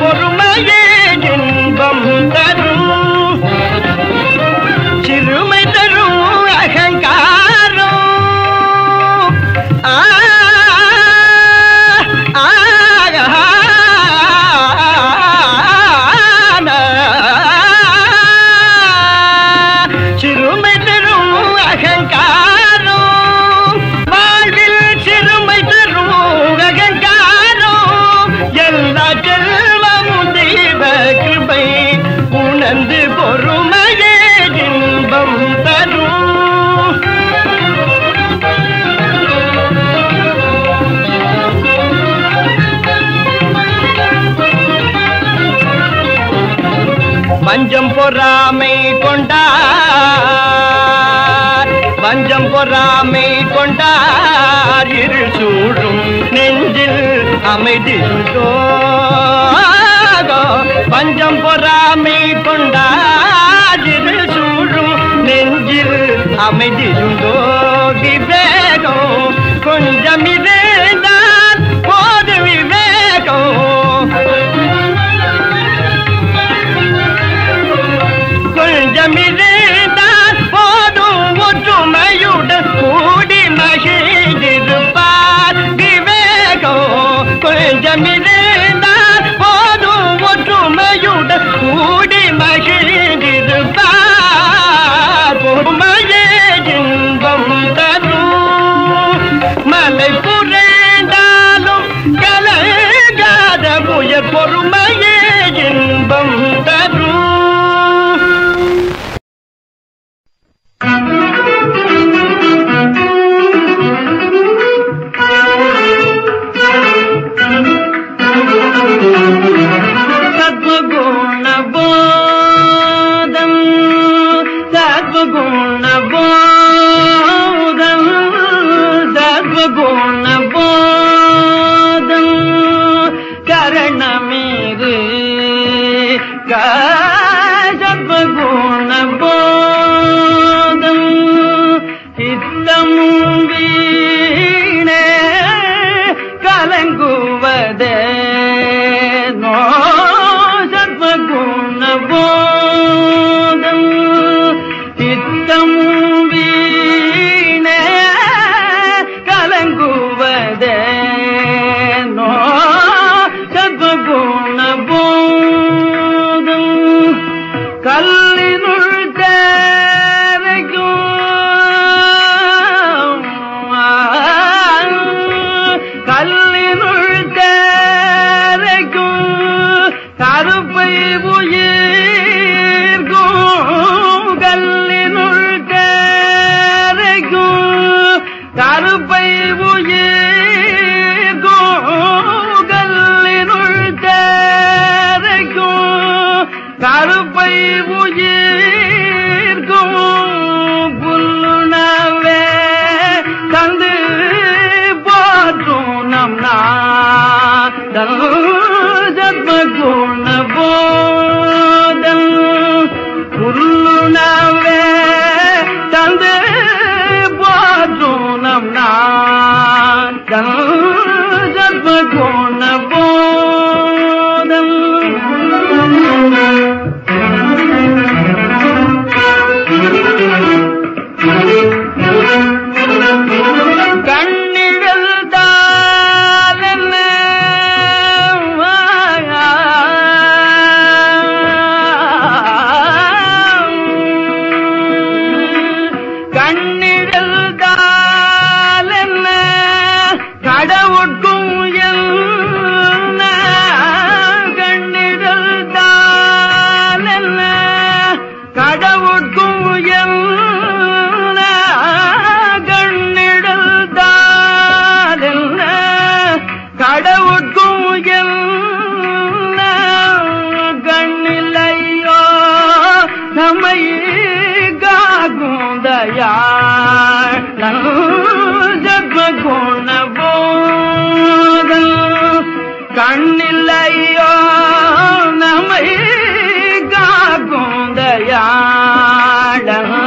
பொறுமையே இன்பம் தரும் சிறுமை தரும் அகங்காரம் ஆ, ஆ, சிறுமை தரும் அகங்காரம் வாழ்வில் சிறுமை தரும் அகங்காரம் எல்லா செல்வமும் தெய்வ கிருபை உணர்ந்து பொறுமையே இன்பம் தரும் வஞ்சம் பொறாமை கொண்டார் வஞ்சம் பொறாமை கொண்டார் இருள் சூழும் நெஞ்சில் அமைதி உண்டோ பஞ்சம் பொறாமை கொண்டார் இருள் சூழும் நெஞ்சில் அமைதி உண்டோ விவேகம் கொஞ்சம் இருந்தால் போது விவேகம் கொஞ்சம் இருந்தால் போதும் ஒற்றுமையுடன் கூடி மகிழ்ந்திருப்பார் விவேகம் கொஞ்சம் இருந்தால் போதும் ஒற்றுமையுடன் கூடி மகிழ்ந்திருப்பார் பொறுமையே இன்பம் தரும் மலை புரண்டாலும் கலங்காத புயற் பொறுமையே இன்பம் தரும் சத்வகுணபோதம் சத்வகுணபோதம் சத்வகுணபோதம் கரணமீது சத்வகுணபோதம் சித்தமும் வீணே கலங்குவதே நோ சத்வகுணபோதம் சித்தமும் வீணே கலங்குவதே நோ சத்வகுணபோதம் கல்லினுள் தேரைக்கும் கல்லினுள் தேரைக்கும் கருப்பை உயிர்க்கும் கல்லினுள் தேரைக்கும் கருப்பை உயிர்க்கும் கல்லினுள் தேரைக்கும் கருப்பை உயிர்க்கும் புல்லுணவே தந்து போற்றும் நம் நாதல் ஜத்மகுண போதல் புல்லுணவே தந்து போற்றும் நம் நாதல் ஜத்மகுண போதல் கண்ணிழல் தானென்ன கண்ணிழல் தானென்ன கடவுட்கும் என்ன கண்ணிழல் தானென்ன கடவுட்கும் என்ன கண்ணிடல் தானென்ன கடவுட்கும் என்ன கண்ணிலையோ நம்மை காகுந்தயாள் ஜத்மகுண போதல் கண்ணில்லையோ நம்மை காகுந்தயாள்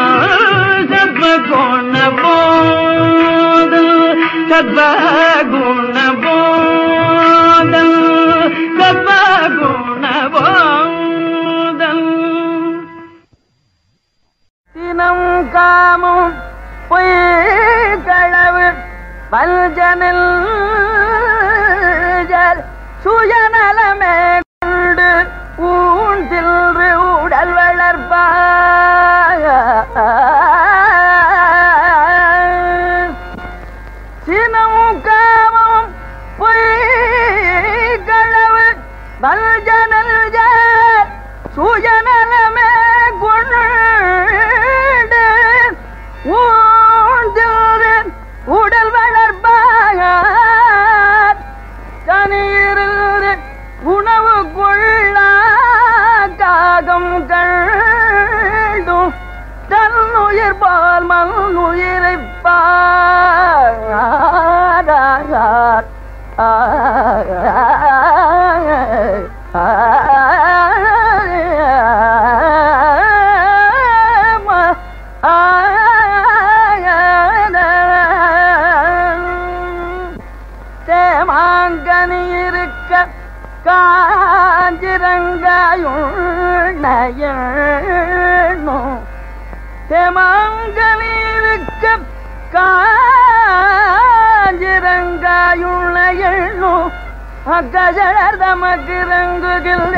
சத்வகுண போதல் சத்வகுண போதல் சத்வகுண நெஞ்சல் சுயநலமே கொண்டு ஊன்றின்று உடல் வளர்ப்பாய் சினமும் காமம் பொய் களவு நல்ஜ நல்ஜ சுயநலமே கொண்டு ஊழ்ந்திரு உடல் வளர்ப்பாயார் தனியிருந்து உணவு கொள்ளாகம் கண்டும் தன்னுயிர் பால் மண்ணுயிரை பாரார் தேமாங்கனி இருக்க காஞ்சிரங்காயுள்ளையணும் தேமாங்கனி இருக்க காஞ்சிரங்காயுள்ளையணும் அக்கஜடர் தமக்கு ரங்குகின்ற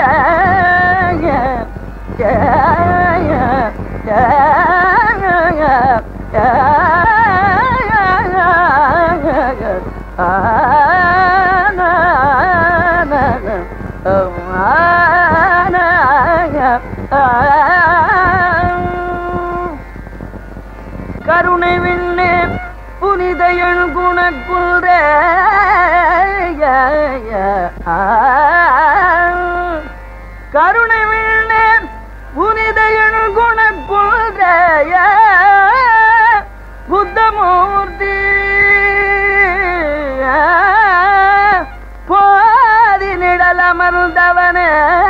கருணை விண்ணே புனிதையன் குணக்குன்ற கருணை விண்ணே புனிதையன் குணக்குன்ற புத்தமூர்த்தி போதி நிழல் அமர்ந்தவனே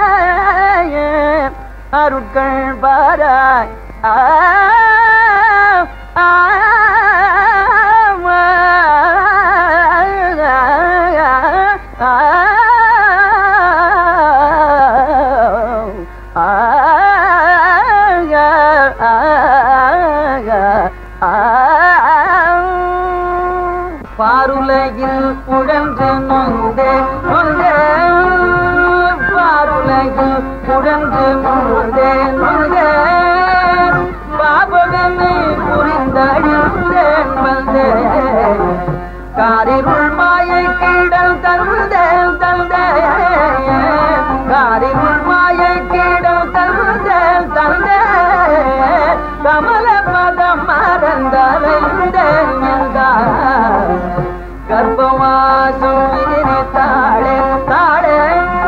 அருட்கள் பாராய் ஆ ஆ பாருலையில் உழன்று நொந்தே நொந்தே பாருலையில் உழன்று நொந்தே நொந்தே பாபவென்னை புரிந்தழிந்தேன் வந்தேன் காரிருள் மாயை கீடல் தந்தேன் தந்தேன் காரிருள் மாயை கீடல் தந்தேன் தந்தேன் கமல பதம் மறந்தலைந்தேன் என்றார் கர்ப்பவாசம் இதனை தாளே தாளே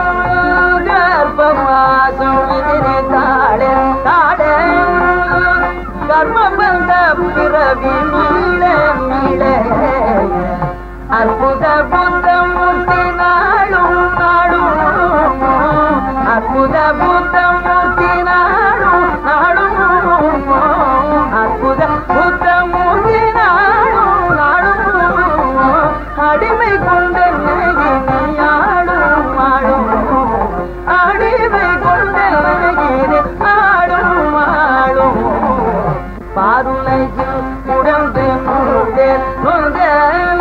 கர்ப்பவாசம் இதனை தாளே தாளே கர்மபந்த பிறவி மீளே மீளே அற்புத புத்தம் முத்தி நாளும் நாளும் அற்புத புத்தம் முத்தி நாளும் நாளும் அற்புத புத்தம் முத்தி நாளும் நாளும் அடிமை கொண்ட ஆடும் ஆடும் அடிமை கொண்ட ஆடும் ஆடும் பாருலையில் உடம்பு நுழைந்தே நுழைந்தே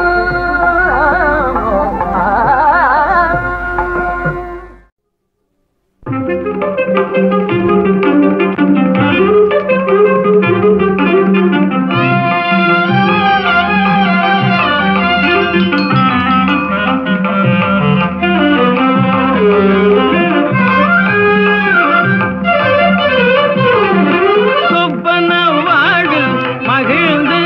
சொப்பன வாழ்வில் மகிழ்ந்து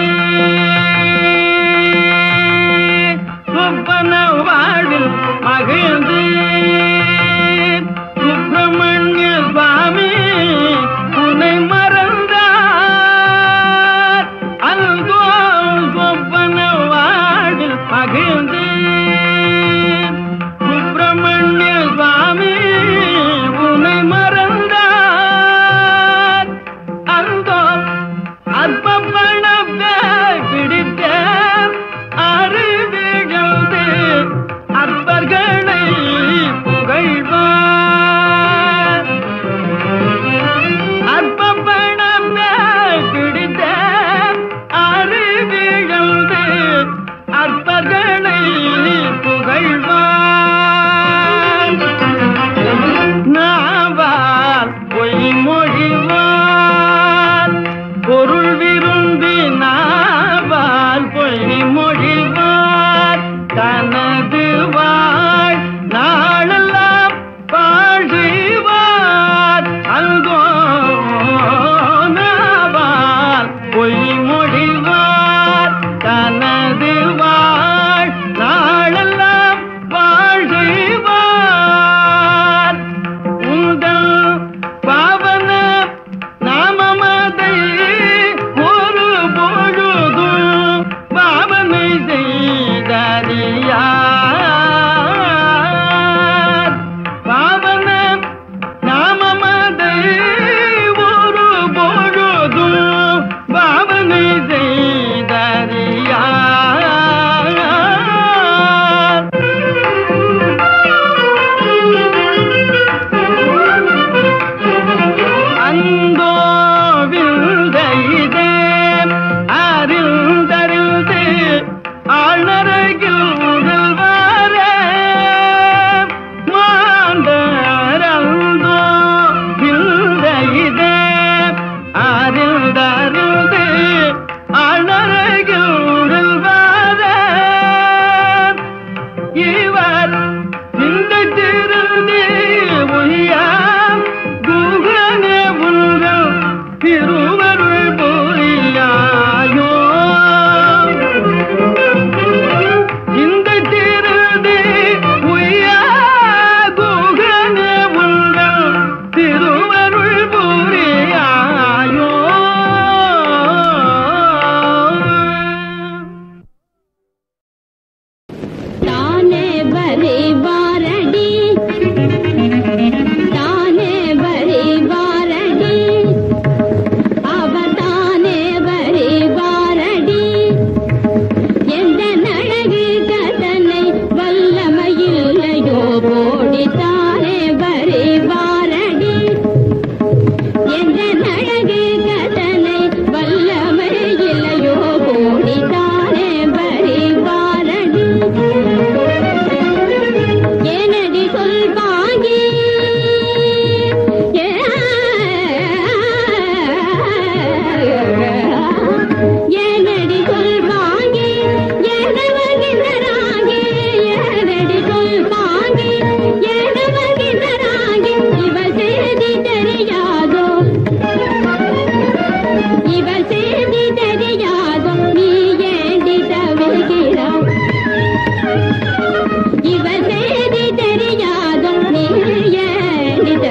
சொப்பன வாழ்வில் மகிழ்ந்து சுப்பிரமணிய சுவாமி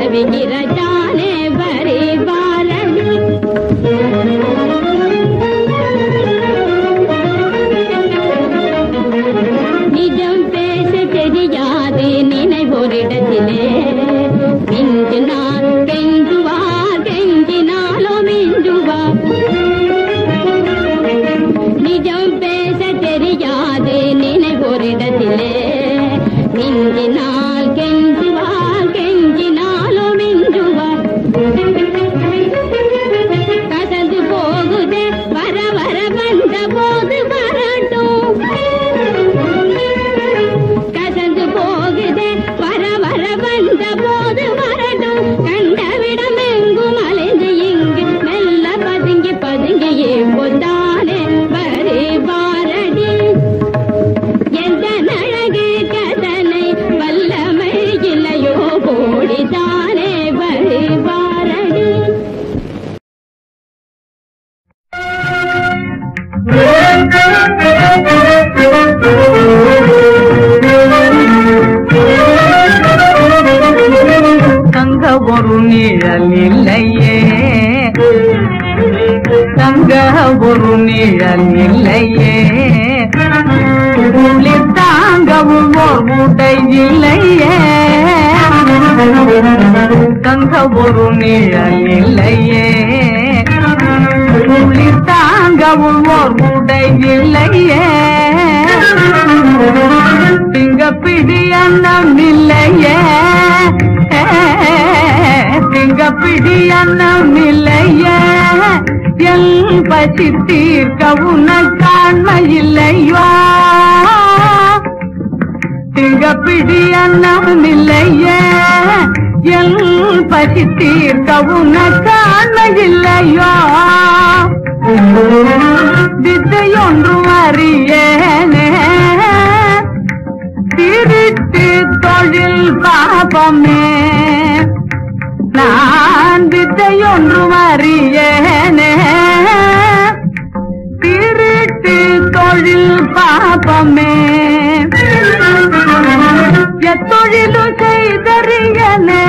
வருகிறதானே வருவாரடி நிஜம் பேச தெரியாது நினைவொரிடத்திலே மிஞ்சினார் கெஞ்சுவார் கெஞ்சினாலோ மிஞ்சுவார் நிஜம் பேச தெரியாது நினைவொரிடத்திலே மிஞ்சினால் கெஞ்சுவார் கெஞ்சினாலோ மிஞ்சுவார் கசந்து போகுதே வர வர வந்த போது வரட்டும் கசந்து போகுதே வர வர வந்த போது வரட்டும் கண்டவிடம் எங்கும் அலைந்து இங்கு மெல்ல பதுங்கி பதுங்கி இப்போதானே வரி பாரடி எந்த அழகு கதனை வல்லமை இல்லையோ போடிதானே வரி பாரடி தங்க ஒரு நிழல் இல்லையே தங்க ஒரு நிழல் இல்லையே குளிர் தாங்கவும் ஓர் உடை இல்லையே தங்க ஒரு நிழல் இல்லையே குளிர் தாங்கவும் ஓர் உடை இல்லையே திங்க பிடி அன்னம் இல்லையே திங்க பிடி அன்னம் இல்லையே எல் பசி தீர்க்க உனக்காண்மை இல்லையா திங்க பிடி அன்னம் இல்லையே எல் பசி தீர்க்க உனக்காண்மை இல்லையா வித்தையொன்றும் அறியேனே திருட்டு தொழில் பாபமே நான் வித்தையொன்றும் அறியேனே திருட்டு தொழில் பாபமே எத்தொழிலும் செய்தறியனே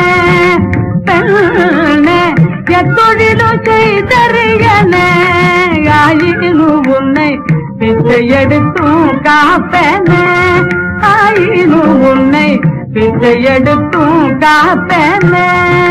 பெண்ணே எத்தொழிலும் செய்தறியனே ஆயினும் உன்னை பிச்சை எடுத்தும் காப்பேனே ஆயினும் உன்னை பிச்சை எடுத்தும் காப்பேனே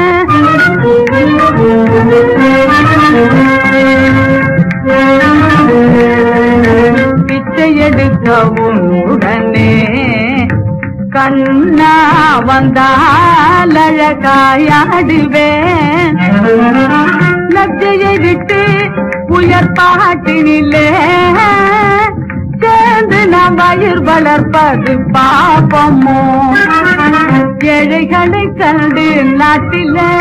பிச்சை எடுக்கவும் உடனே கண்ணா வந்தால் அழகாயாடுவேன் லஜ்ஜையை விட்டு உயர் பாட்டினிலே சேர்ந்து நாம் வயிர் வளர்ப்பது பாப்பமோ ஏழைகளை கண்டு நாட்டிலே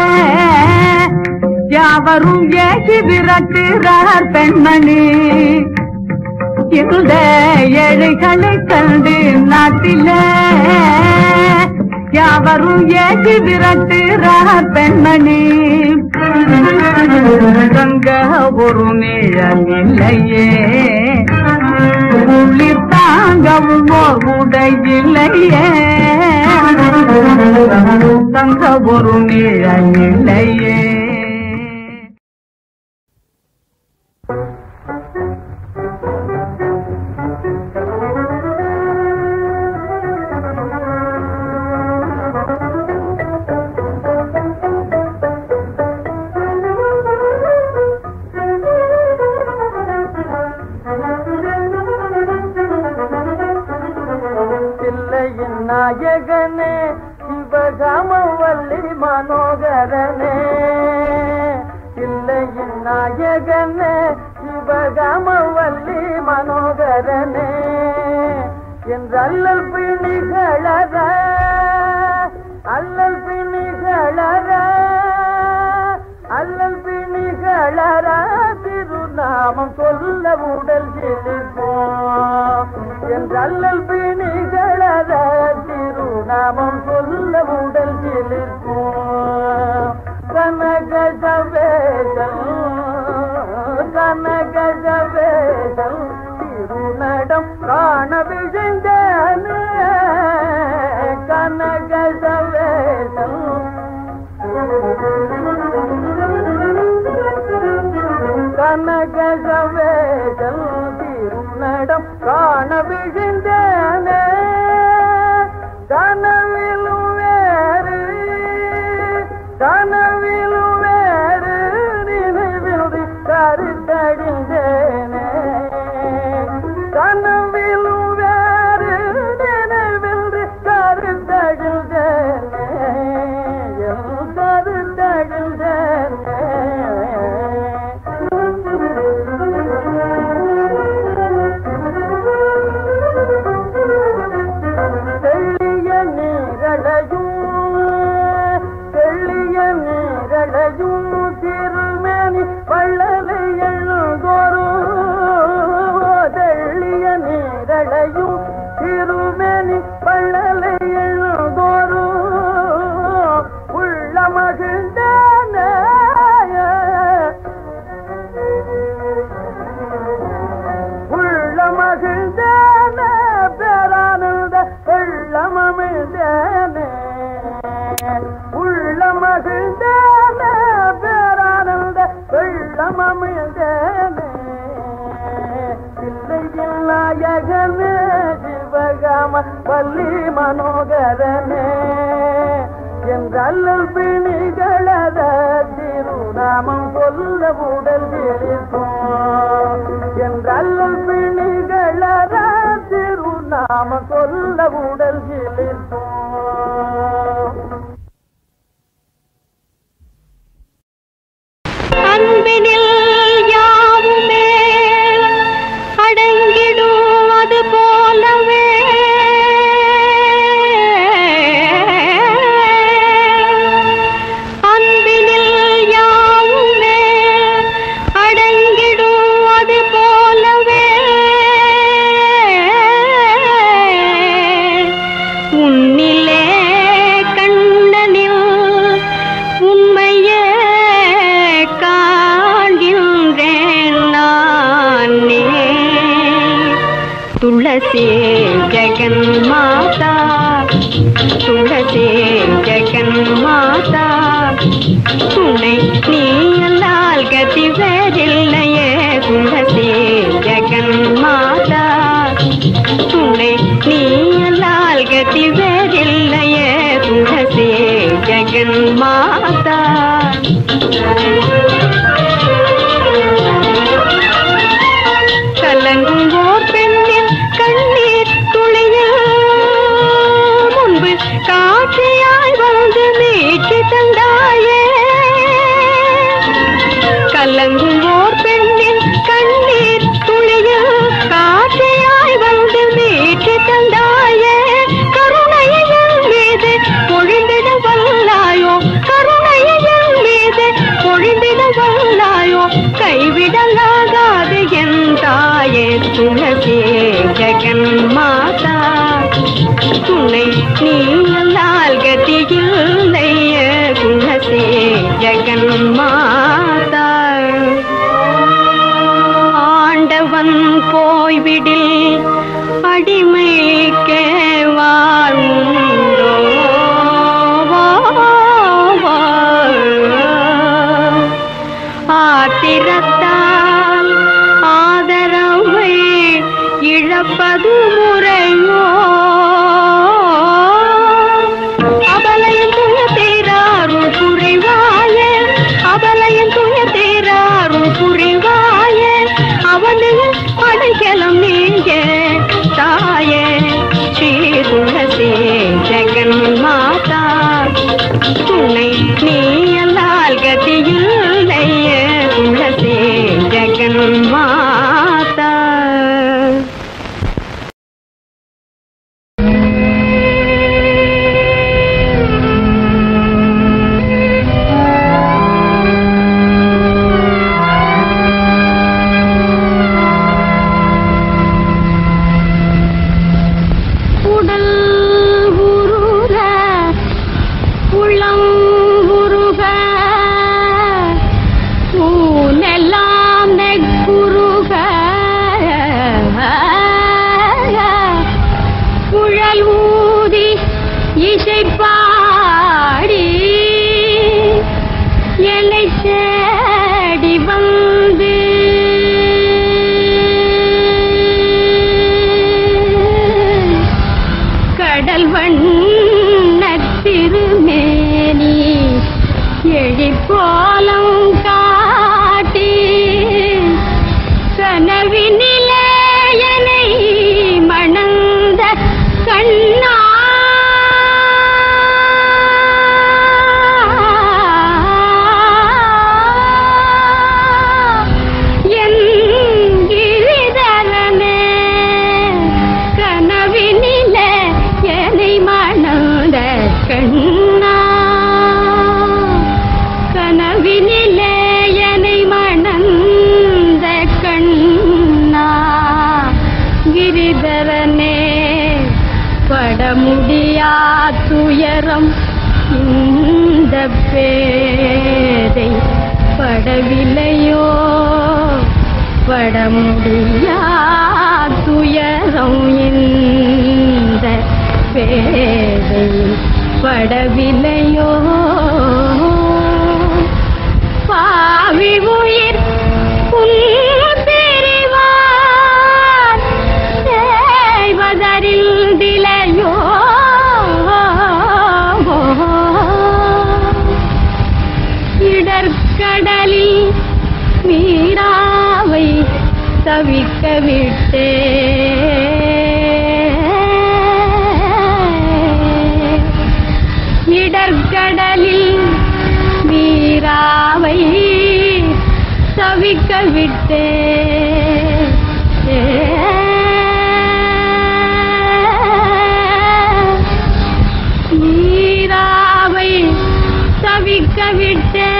யாவரும் ஏசி விரட்டுறார் பெண்மணி இந்த ஏழைகளை கண்டு நாட்டிலே யாவரும் ஏசி விரட்டுறார் பெண்மணி தங்க ஒரு நிழல் இல்லையே குளிர் தாங்கவும் ஓர் உடை இல்லையே தங்க ஒரு நிழல் இல்லையே பிள்ளையின் நாயகனே சிவகாமவல்லி மனோகரனே பிள்ளையின் நாயகனே சிவகாமவல்லி மனோகரனே என்றல்லல் பிணிகளற அல்லல் பிணிகளற அல்லல் பிணிகளற திருநாமம் சொல்ல உடல் செழிப்போம் என்றல்லல் பிணிகளற திருநாமம் சொல்ல உடல் செழிப்போம் கனகவேசல் கனகவேசல் திருநடம் காண விழுந்தனே கனகவேசல் கனவிலும் வேறு நினைவில் கருத்தடிந்தேனே கனவிலும் வேறு நினைவில் கருத்தடிந்தேனே என் கருத்தடிந்தேனே தெள்ளிய நீரடையும் தெள்ளிய நீரடையும் திருமேனி வள்ளலை எழுதோரு தெள்ளிய நீரடையும் திருமேனி வள்ளலை எழுதோரு உள்ள மகிழ்ந்தேனே உள்ள மகிழ்ந்தேனே பேரானந்த வெள்ளமமிழ்ந்தேனே உள்ள மகிழ்ந்தேனே பேரானந்த வெள்ளமமிழ்ந்தேனே இல்லையில் நாயகனே சிவகாம பள்ளி மனோகரனே என்றல்லல் பிணிகளத திருநாமம் சொல்ல உடல் இருக்கும் என்றல்லல் பிணிகளத திருநாமம் சொல்ல உடல் இருக்கும் அன்பினில் யாவுமே அடங்கிடும் அது போலவே அன்பினில் யாவுமே அடங்கிடும் அது போலவே உன்னிலே கண்ணனில் உண்மையே காண்கின்றேன் நானே துளசி ஜெகன் மாதா துளசி ஜெகன் மாதா துணை நீ அல்லால் கதி வேறில்லையே துளசி ஜெகன் மாதா துணை நீ அல்லால் கதி வேறில்லையே துளசி ஜெகன் மாதா கலங்கும் ஓர் பெண்ணின் கண்ணீர் துளியில் முன்பு காட்சியாய் வந்து மீட்சி தந்தாயே கலங்கும் ஓர் பெண்ணின் கண்ணீர் துளியில் காட்சியாய் வந்து மீட்சி தந்தாயே கருணையின் மீது பொழிந்திட வல்லாயோ கருணையின் மீது பொழிந்திட வல்லாயோ கைவிடலாகாது என் தாயே துளசி ஜெகன் மாதா துணை நீ அல்லால் கதியில்லையே துளசி ஜெகன் மாதா ஆண்டவன் போய்விடில் அடிமைக்கே வாழ்ந்தோ ஆத்திரத்தால் ஆதரவை இழப்பது முறையோ அபலையின் துய தீராருள் புரிவாயே அபலையின் துய தீராருள் புரிவாயே அவனையும் அடைக்கலம் நீங்க தாயே ஸ்ரீ துளசி ஜெகன் மாதா துணை நீ அல்லால் கதியில்லையே துளசி கோலம் காட்டி கனவினிலே என்னை மணந்த கண்ணா என் கிரிதரனே கனவினிலே என்னை மணந்த கண்ணா கனவினிலே என்னை மணந்த கண்ணா கிரிதரனே பட முடியா துயரம் இந்த பேதை படவில்லையோ பட முடியா துயரம் இந்த பேதை படவில்லையோ பாவி உயிர் உன் பிரிவார் செய்வதறில் திலையோ இடர்கடலில் மீராவை தவிக்க விட்டே இடர்கடலில் மீராவை தவிக்க விட்டே மீராவை தவிக்க விட்டே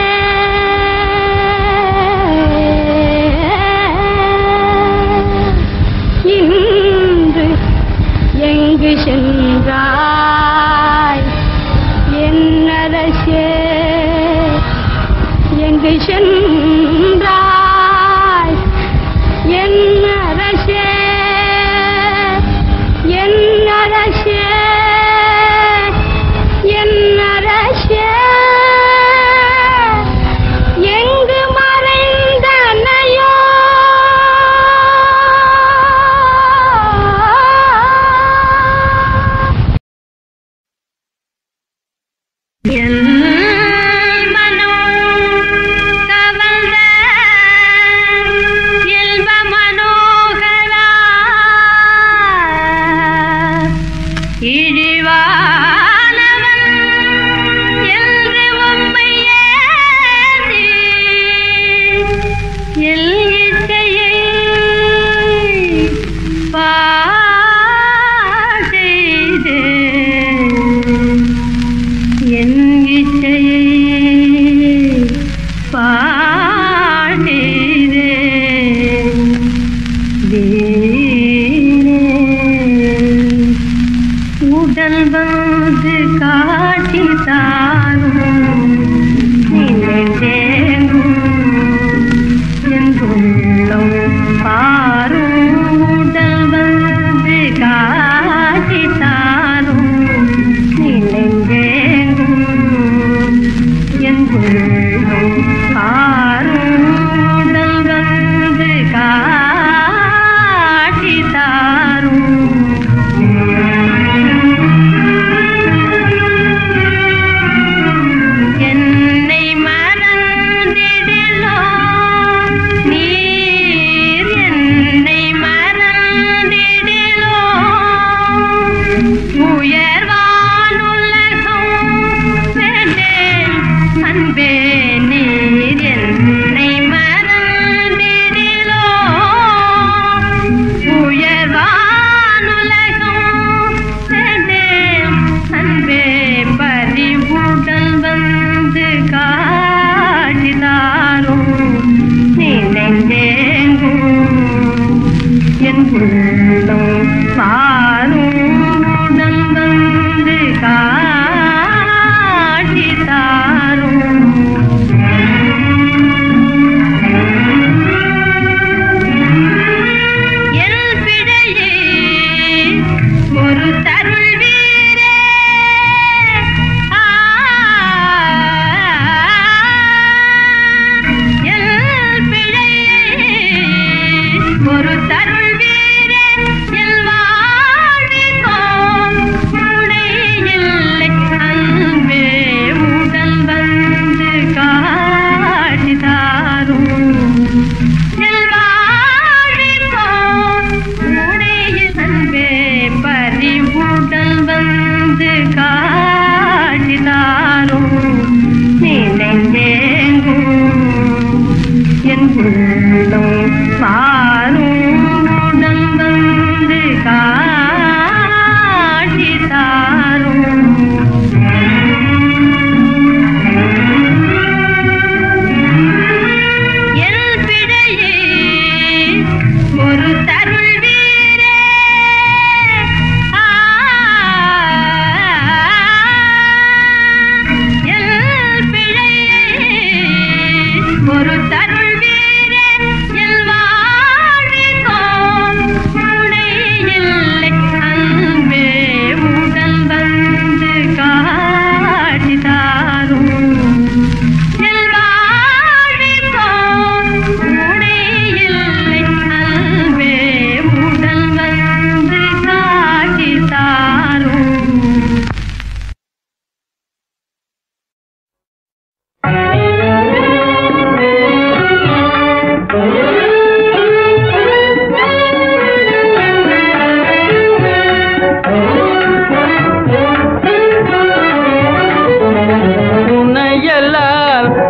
இன்று எங்கு சென்றாய் என்னரசே எங்கு சென்றாய் என்னரசே என்னரசே என்னரசே எங்கு மறைந்தனையோ என் மனம் கவர்ந்த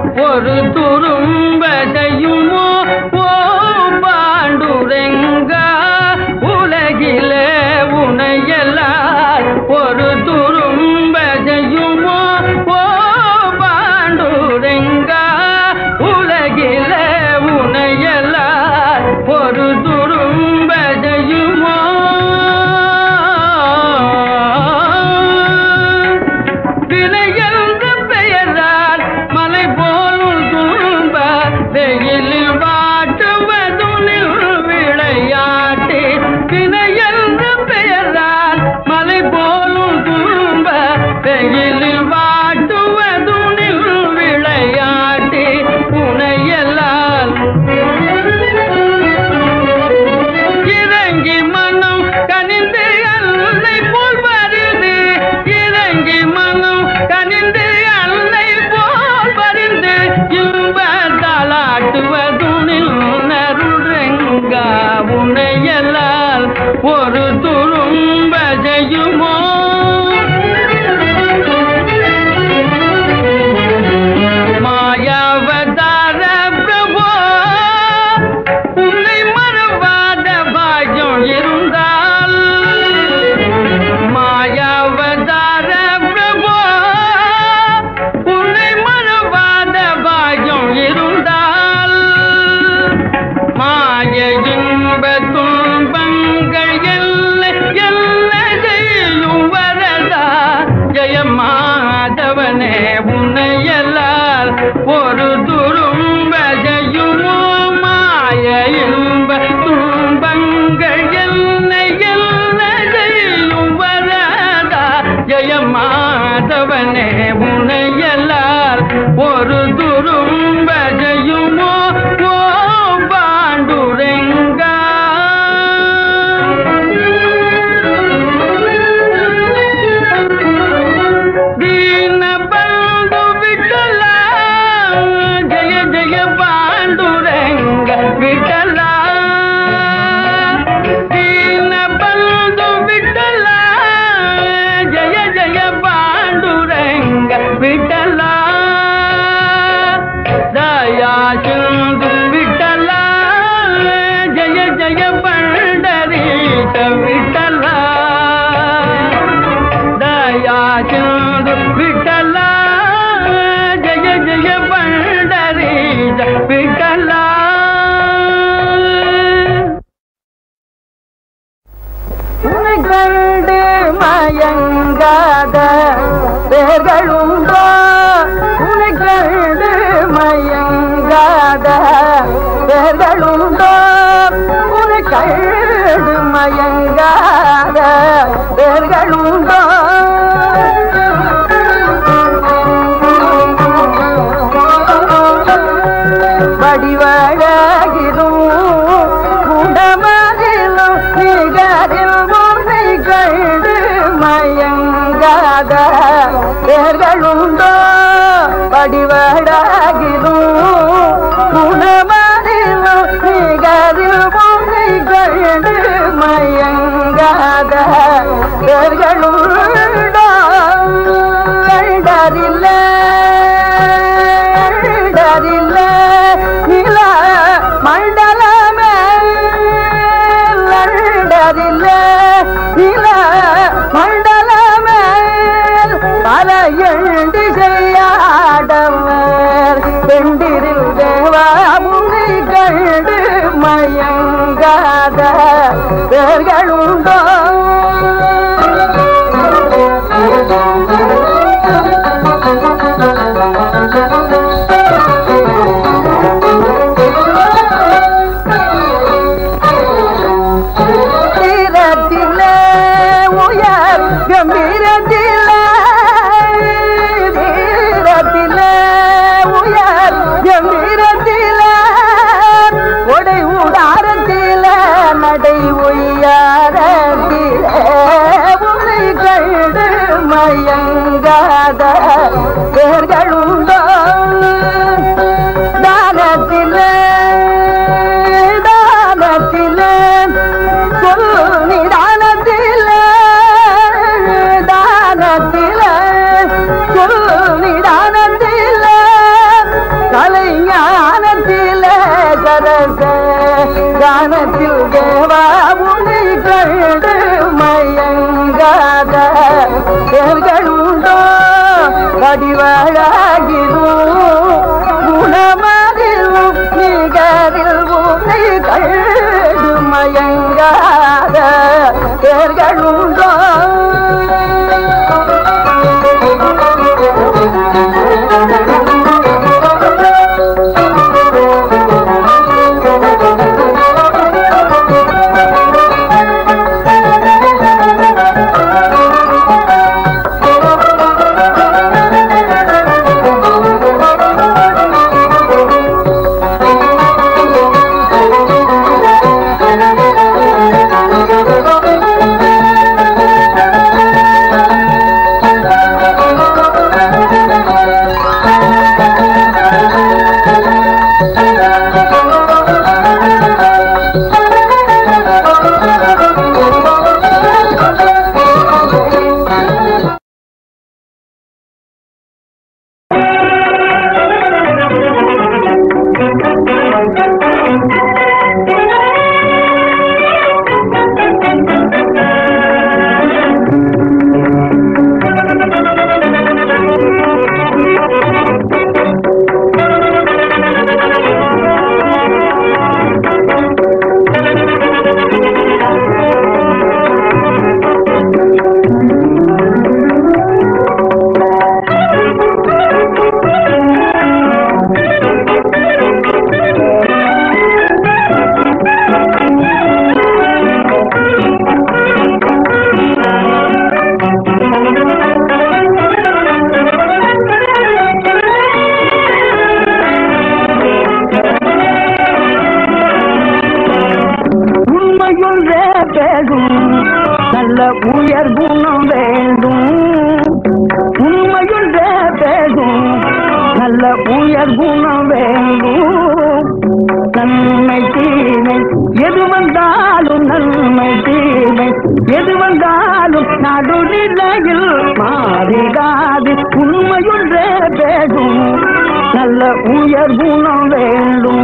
ஒரு துரும்ப செய்யுமோ ஓ பாண்டுரெங்கா உலகிலே உனையெல்லாம் ஒரு துரும்ப செய்யுமோ ஓ பாண்டுரெங்கா உலகிலே உனையெல்லாம் ஒரு துரும்ப செய்யுமோ வினை என்ற பெயரால் மலை போலும் துன்ப வெயிலில் வாட்டுவதும் விளையாட்டு வினை என்ற பெயரால் மலை போலும் துன்ப வெயிலில் வாட்டுவதும் விளையாட்டு உனையெல்லாம் இறங்கி மனம் கனிந்து அன்னை போல் வருது இறங்கி மனம் கனிந்து அன்னை போல் வருது இன்ப தாளாட்டுவதும் நருங்கா உனையல்லால் ஒரு துரும்ப செய்யுமோ மாயாவதார பிரபோ உன்னை மறவாத பாக்கியம் இருந்தால் மாயாவதார பிரபோ உன்னை மறவாத பாக்கியம் இருந்தால் மாய இன்ப துன்பங்கள் எல்லை எல்லை செய்யும் வரதா ஜெயமாதவனே உன்னையல்லால் ஒரு துரும்ப ஜெயுமோ மாய இன்ப துன்பங்கள் என்னை எல்லை செய்யும் வரதா ஜெயமாதவனே உன்னையல்லால் ஒரு துரும்ப ஜெயுமோ ஓ பாண்டுரெங்கா ದೀನ ಬಂಧು ವಿಠಲ ಜಯ ಜಯ ಪಾಂಡುರಂಗ ವಿಠಲ ದೀನ ಬಂಧು ವಿಠಲ ಜಯ ಜಯ ಪಾಂಡುರಂಗ ವಿಠಲ ದಯಾ ಸಿಂಧು ವಿಠಲ ಜಯ ಜಯ ಪಂಡರೀಶ ವಿಠಲ ದಯಾ ಚಂದು ವಿಠಲ ಜಯ ಜಯ ಪಂಡರೀಶ ವಿಠಲ கண்டு மயங்காத பேர்களுண்டோ உன்னை கண்டு மயங்காத பேர்களுண்டோ உன்னை கண்டு மயங்காத பேர்களுண்டோ வடிவழகிலும் குண்டமதிலும் நிகரில் முனை கண்டு மயங்காத பேர்களுண்டோ வடிவழகிலும் குணமதிலும் நிகரில் முனை கண்டு மயங்காத பேர்களுண்டோ கண்டறில்லை கண்டறில்லை நில மண்டலமே லண்டரில்லை நில மண்டலமே பல எண்டு செய்யாடவர் பெண்டிரில் தேவா முனை கண்டு மயங்காத பேர்களுண்டோ தீரத்திலே உயர் கம்பீரத்திலே தீரத்திலே உயர் கம்பீரத்திலே உடை உடாரத்திலே நடை உயரத்திலே வடிவழகிலும் குணமதிலும் நிகரில் உனை கண்டு மயங்காத பேர்களுண்டோ உண்மையுள்ளே பேடும் நல்ல உயர் குணம் வேண்டும் உண்மையுள்ளே பேடும் நல்ல உயர் குணம் வேண்டும் நன்மை தீமை எது வந்தாலும் நன்மை தீமை எது வந்தாலும் நடுநிலையில் மாறிடாது உண்மையுள்ளே பேடும் நல்ல உயர் குணம் வேண்டும்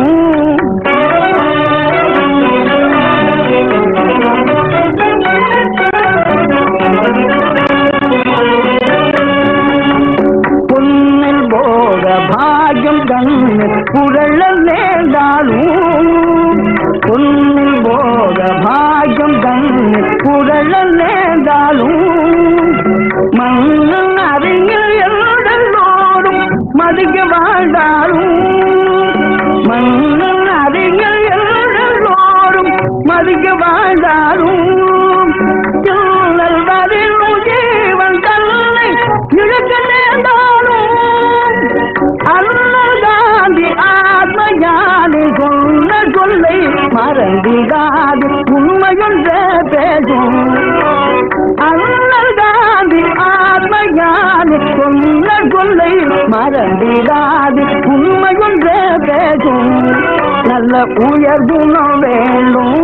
பொன்னில் போக பாகியம் கண்ணில் குரல் நேர்ந்தாலும் பொன்னில் போக பாகியம் கண்ணில் குரல் நேர்ந்தாலும் மன்னன் அறிஞர் எல்லோரும் மதிக்க வாழ்ந்தாலும் மன்னன் அறிஞர் எல்லோரும் மதிக்க வாழ்ந்தாலும் சொல்லல்வதில் ஜீவன் தன்னை இழக்க நேர்ந்தாலும் அண்ணல் காந்தி ஆத்மஞானி சொன்ன சொல்லை மறந்திடாது உண்மையொன்ற பேசும் அண்ணல் காந்தி ஆத்மஞானி சொன்ன சொல்லை மறந்திடாது உண்மையொன்ற பேசும் நல்ல உயர் குணம் வேண்டும்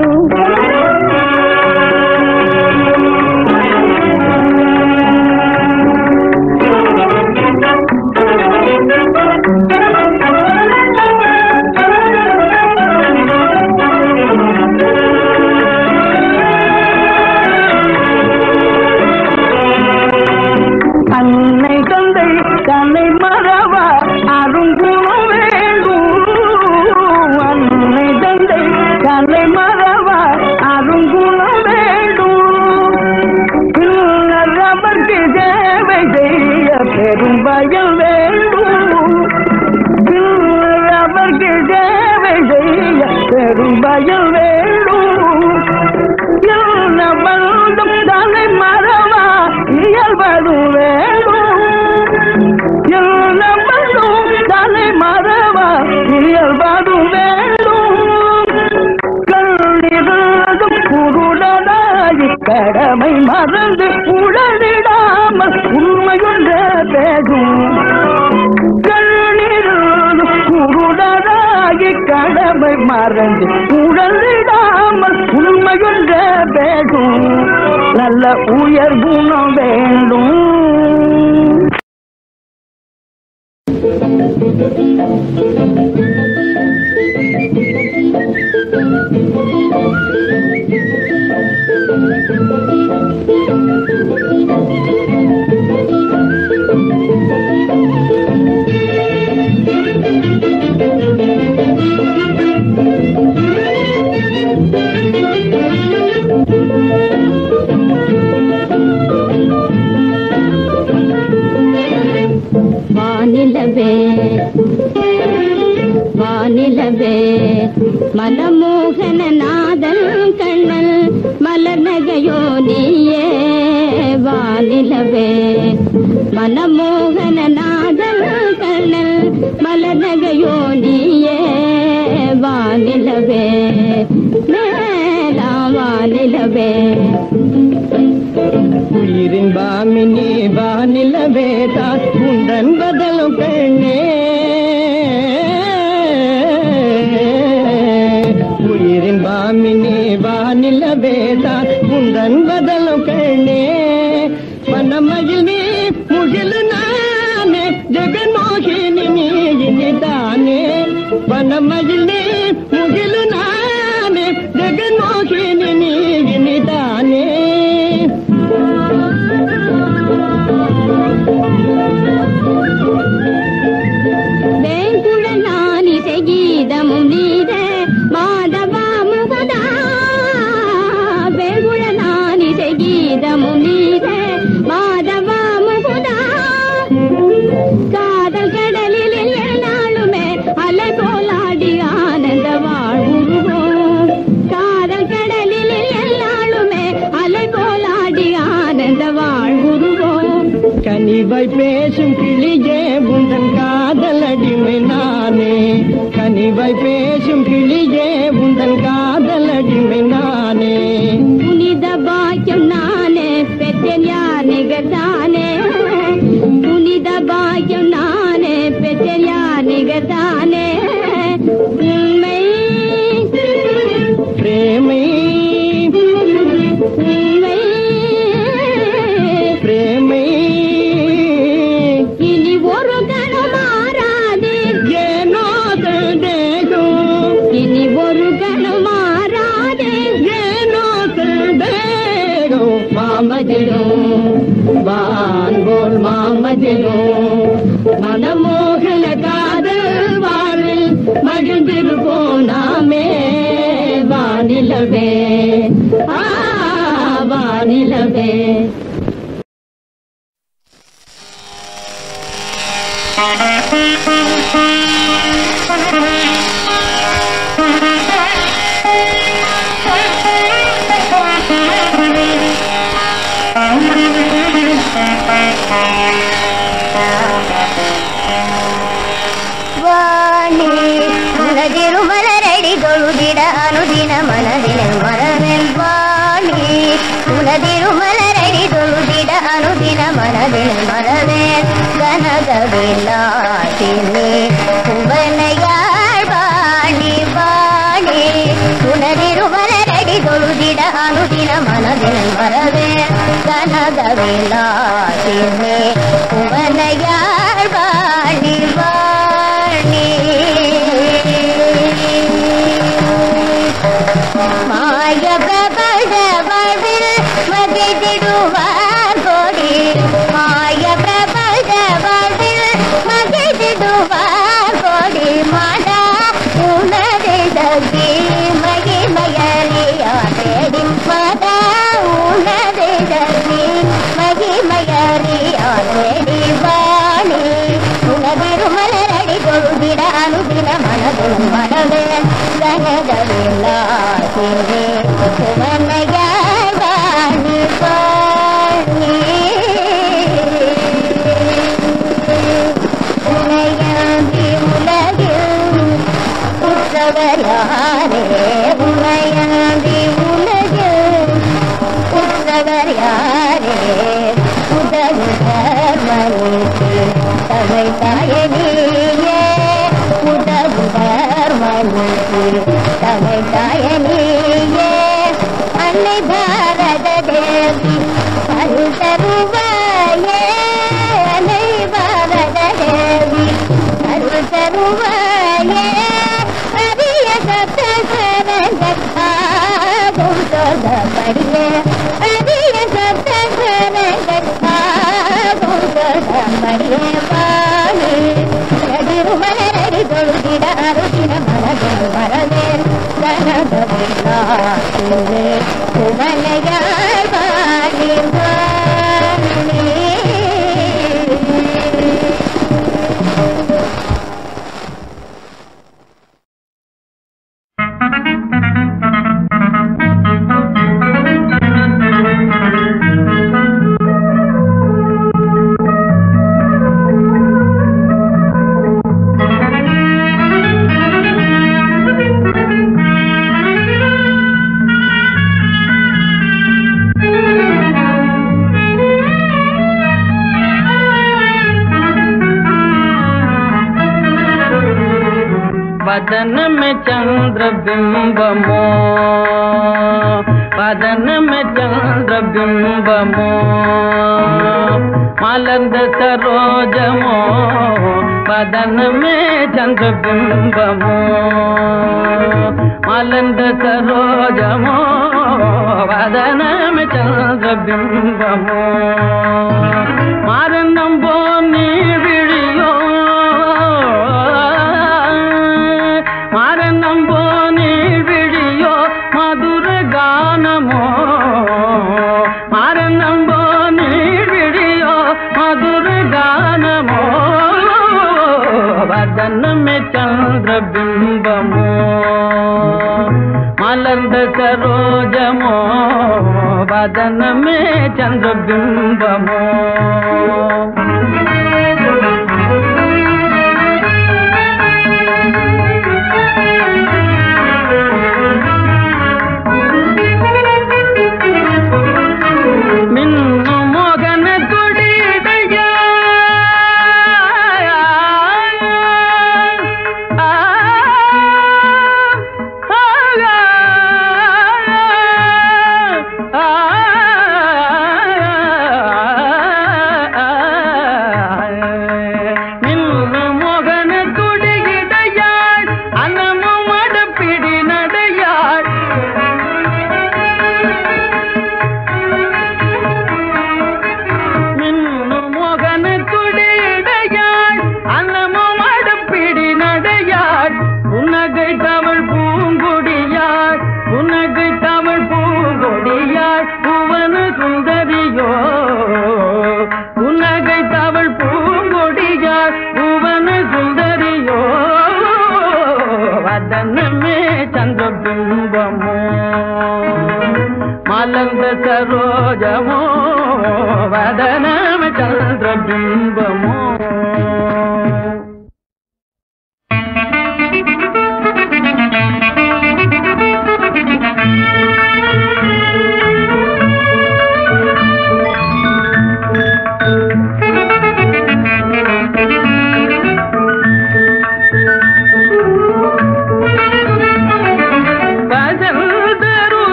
அன்னை தந்தை தன்னை மறவா அருங்குணம் வேண்டும் அன்னை தந்தை தன்னை மறவா அருங்குணம் வேண்டும் பின்னர் அவருக்கு சேவை செய்ய பெரும் பயம் வேண்டும் பின்னர் அவருக்கு சேவை செய்ய பெரும் பயம் வேண்டும் என்ன பந்தம் தலை மறவா இயல்பது வேண்டும் என்ன பந்தம் தலை மறவா இயல்பது வேண்டும் கண்ணிருந்தும் குருடனாகி கடமை மறந்து உடனிடாமல் உண்மையுள்ள பேசும் கண்ணிருந்தும் குருடனாகி கடமை மறந்து உடனிடாமல் உண்மையுள்ள பேசும் நல்ல உயர் குணம் வேண்டும் Thank you. மனமோகன நாதல் கண்ணல் மலர் நகையோ நீயே வானிலவே மனமோகன நாதல் கண்ணல் மலர் நகையோ நீயே வானிலவே மேலாம் வானிலவே உயிரின் பாமினி வானிலவே தான் உந்தன் பதலும் பெண்ணே உயிரின் பாமினி வானிலவே தான் உந்தன் பதலும் பெண்ணே மனமயில் நீ முகிலு நானே ஜெகன்மோகினி நீ இனிதானே வனமயில் நீ முகிலு நானே ஜெகன்மோகினி நீ இனிதானே வேங்குழலானிசை கீதமும் நீத மாதவா முகதா வேங்குழலானிசை கீதமும் நீத மாதவா முகுதா காதல் கடலில் என்னாலுமே அலை போலாடி ஆனந்த வாழ்வுருவோம் காதல் கடலில் எல்லாளுமே அலை போலாடி ஆனந்த வாழ்வுருவோம் கனிவை பேசும் கிளியே உந்தன் காதல் அடிமை நானே கனிவை பேசும் கிளியே உந்தன் காதல் அடிமை நானே புனித பாக்கியம் நானே பெற்றேன் யார் நிகழ்த்தானே புனித பாக்கியம் நானே பெற்றேன் யார் நிகழ்த்தானே உண்மை பிரேமை உண்மை பிரேமை இனி ஒரு கணம் மாறாது ஏனோ தேகம் இனி ஒரு கணம் மாறாது ஏனோ தேகம் மாமதிலும் வான்போல் மாமதிலும் மனமோகன காதல் வாழ்வில் மகிழ்ந்திருப்போம் நாமே வானிலவே ஆ வானிலவே வாணி உனதிருமலரடி தொழுதிட அனுதின மனதில் மரவெல் வாணி உனதிருமலரடி தொழுதிட அனுதின மனதில் மரவேல் கனகவில்லாசினி புவனையாள் வாணி வாணி உனதிருமலரடி தொழுதிட அனுதின மனதில் மரவேல் கனகவில்லாசினி புவனையாள் வாணி வாணி மாய பிரபல வாழ்வில் மகிழ்ந்திடுவார் கோடி மாய பிரபல வாழ்வில் மகிழ்ந்திடுவார் கோடி மாடா உனதை தகி மகிமயலியா தேடி மாதா உனதை தகி மகிமயலியா தேடி வாணி உனதிருமலரடி தொழுதிட அனுதின மனதிலும் மனவே கனகவில்லாசினே சுமனையாய் வாணி வாணி உனையாண்டி உலகில் உற்றவர் யாரே உனையாண்டி உலகில் உற்றவர் யாரே உதவுதர் மனுக்கு தமிழ் தாயனியே உதவுதர் மனுக்கு தமிழ் தாயனியே அன்னை பாரத தேவி அருள் தருவாயே அன்னை பாரத தேவி அருள் தருவாயே அரிய சப்த சரங்கள் ஆகும் சொல்படியே அரிய சப்த சரங்கள் ஆகும் சொல்படியே பாணி திருமலரடி தொழுதிட அருகின மனதில் மரவேல் கனகவில்லாசிலே சுமலையாய் வாணி வாணி Thank you. वदन में चंद्र बिंबमो वदन में चंद्र बिंबमो மலர்ந்த சரோஜமோ வதனமே சந்திரபிம்பமோ மலர்ந்த சரோஜமோ வதனமே சந்திரபிம்பமோ மரணம் போ நீ விழியோ மரணம் போ நீ விழியோ மதுர கானமோ மரணம் போ நீ விழியோ மதுர கானமோ வதனமே சந்திரபிம்பமோ மலர்ந்த சரோஜமோ வதனமே சந்திரபிம்பமோ மின்னு மோகன துடிதையா ஆ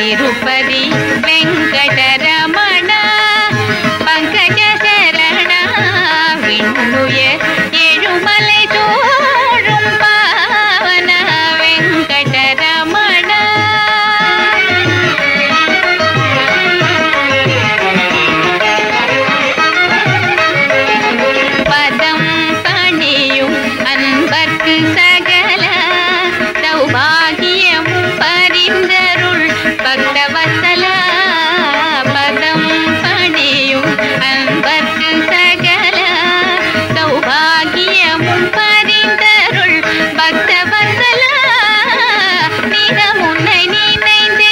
ತಿರುಪತಿ ವೆಂಕಟರಮಣ ಪಂಕಜ ಶರಣ ವಿಣ್ಣುಯ ಏಳುಮಲೆ ತೋರುಂ ಪಾವನ ವೆಂಕಟರಮಣ பதம் பணியும் அன்பர்க்கு சகல சௌபாகியமும் பரிந்தருள் பக்தவசல பதம் பணியும் அன்பர்க்கு சகல சௌபாகியமும் பரிந்தருள் பக்தவசல நிறமுன்னை நினைந்தே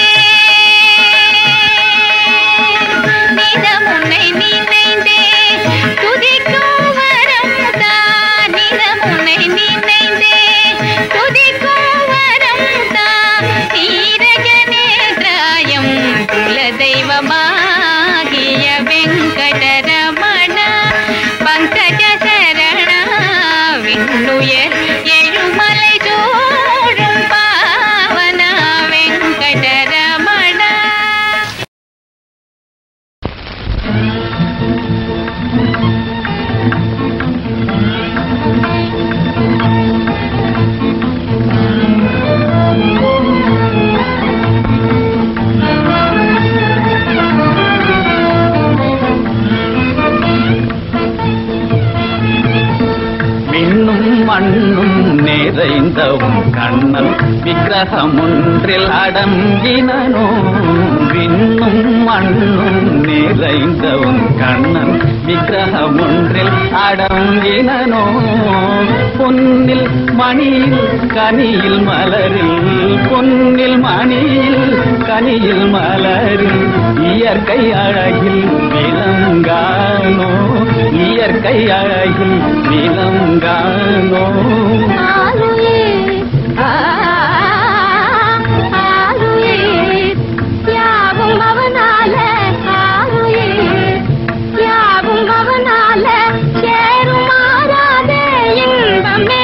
நிறமுன்னை நினைந்தே துதிக்கும் வரம் தான் நிறமுன்னை நினைந்தே துதிக்கும் வரம் தான் தீரக நேத்ராயம் குல தெய்வமாகிய வெங்கடரமண பங்கஜ சரண விண்ணுயர் எழுமலை சோழும் பாவன வெங்கடரமண விண்ணும் மண்ணும் நிறைந்தவும் கண்ணன் விக்கிரகம் ஒன்றில் அடங்கினனோ விண்ணும் மண்ணும் நிறைந்தவும் கண்ணன் விக்கிரகம் ஒன்றில் அடங்கினனோ பொன்னில் மணியில் கனியில் மலரில் பொன்னில் மணியில் கனியில் மலரில் இயற்கை அழகில் விலங்கானோ இயற்கை அழகில் விலங்கானோ யாவும் அவனால ஆறுயிர் யாவும் அவனால சேரும் மாறாத இன்பமே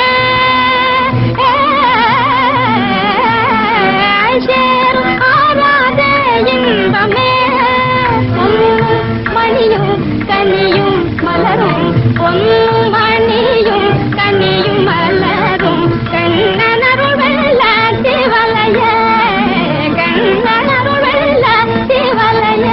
சேரும் மாறாத இன்பமே பொன்னும் மணியும் கனியும் மலரும் பொன்னும் மணியும் கனியும் மலரும் கண்ணனருள் வெள்ள சிவலைய கண்ணனருள் வெள்ள சிவலைய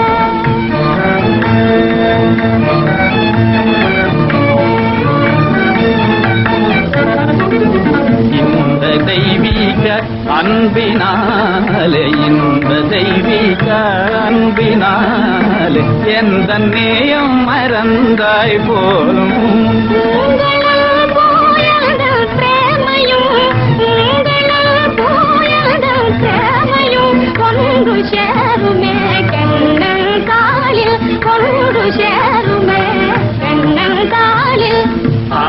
இந்த தெய்வீக அன்பினாலே இந்த தெய்வீக அன்பினாலே எந்த நேயம் மறந்தாய் போலும் உங்களல் போயதல் பிரேமையும் உங்களல் போயதல் பிரேமையும் ஒன்று சேருமே கண்ணன் காலில் ஒன்று சேருமே கண்ணன் காலில் ஆ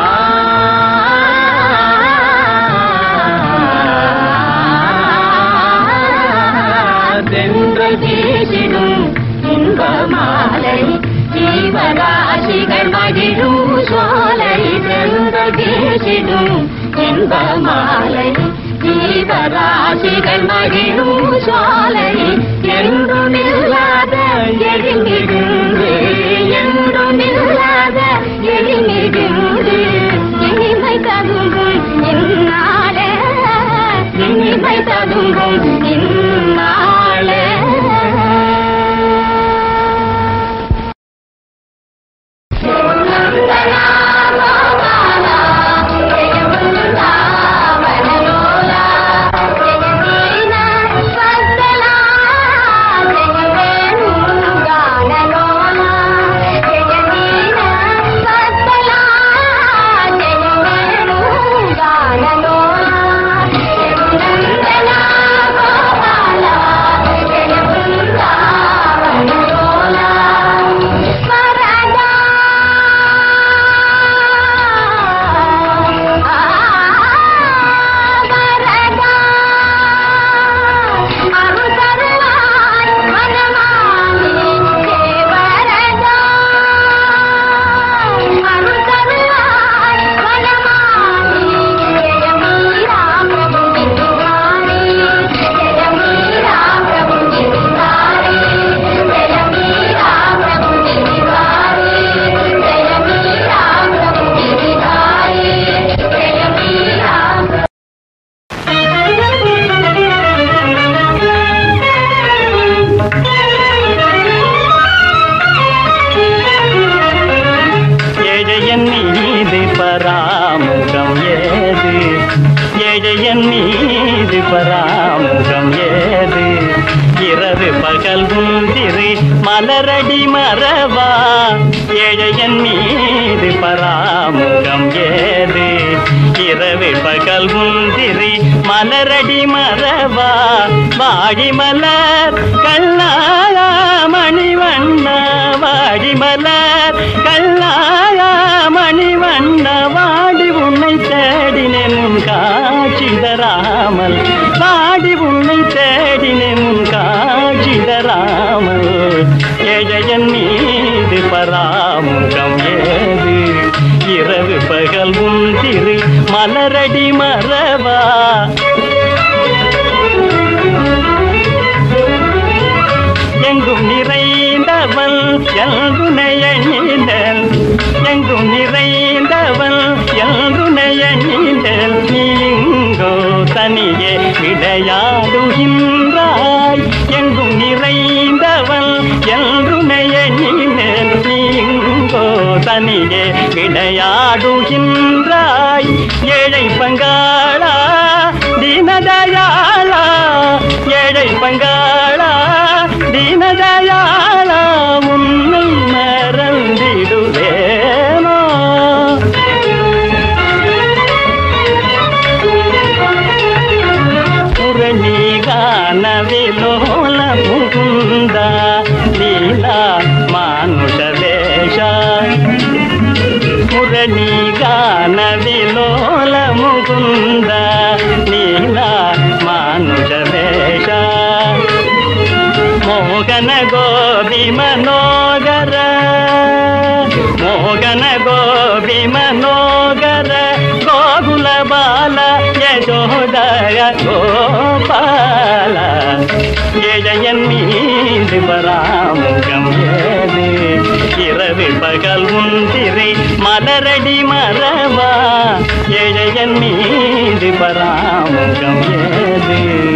தென்றல் வீசிடும் இன்ப மாலை ஜீவராசிகள் மகிழும் சோலை தென்றல் வீசிடும் இன்ப மாலை ஜீவராசிகள் மகிழும் சோலை என்றும் இல்லாத எழிமிகுந்து என்றும் இல்லாத எழிமிகுந்து இனிமை ததுங்கும் இந்நாளே இனிமை ததுங்கும் இந்நாளே மலரடி மறவா ஏழையன் மீது பராமுகம் ஏது இரவு பகல் முந்திரி மலரடி மறவா வாடி மலர் கல்லாயா மணிவண்ண வாடி மலர் கல்லாயா மணிவண்ண வாடி உன்னை தேடினேன் உன் காட்சி தராமல் வாடி உன்னை தேடினேன் உன் காட்சி தராமல் ஏழையன் மீது பராமுகம் ஏது இரவு பகல் உன் திரு மலரடி மறவா எங்கும் நிறைந்தவன் எங்குணையணிந்தல் எங்கும் நிறைந்தவன் எங்குணையணிந்தல் நீ இங்கோ தனியே விளையாடுகின்றாய் எங்கும் நிறைந்தவன் எங்குணையணிந்தல் நீ இங்கோ தனியே விளையாடுகின்றாய் ஏழை பங்காளா தீனதயாளா ஏழை பங்காளா தீனதயாளா உன்னை மறந்திடுவேனோ முரளி கானவிலோல முகுந்த லீலா மானுஷ வேஷ ಮುರಳಿ ಗಾನ ವಿಲೋಲ ಮುಕುಂದ ನೀಲ ಮಾನುಷ ವೇಷ ಮೋಗನ ಗೋಪಿ ಮನೋಗರ ಮೋಗನ ಗೋಪಿ ಮನೋಗರ ಗೋಗುಲ ಬಾಲ ಯಶೋದಯ ಗೋಪಾಲ ஜெயன் மீது பராமுகம் ஏது இரவு பகல் உந்திரை மலரடி மறவா ஏழையன் மீது பராமுகம் ஏது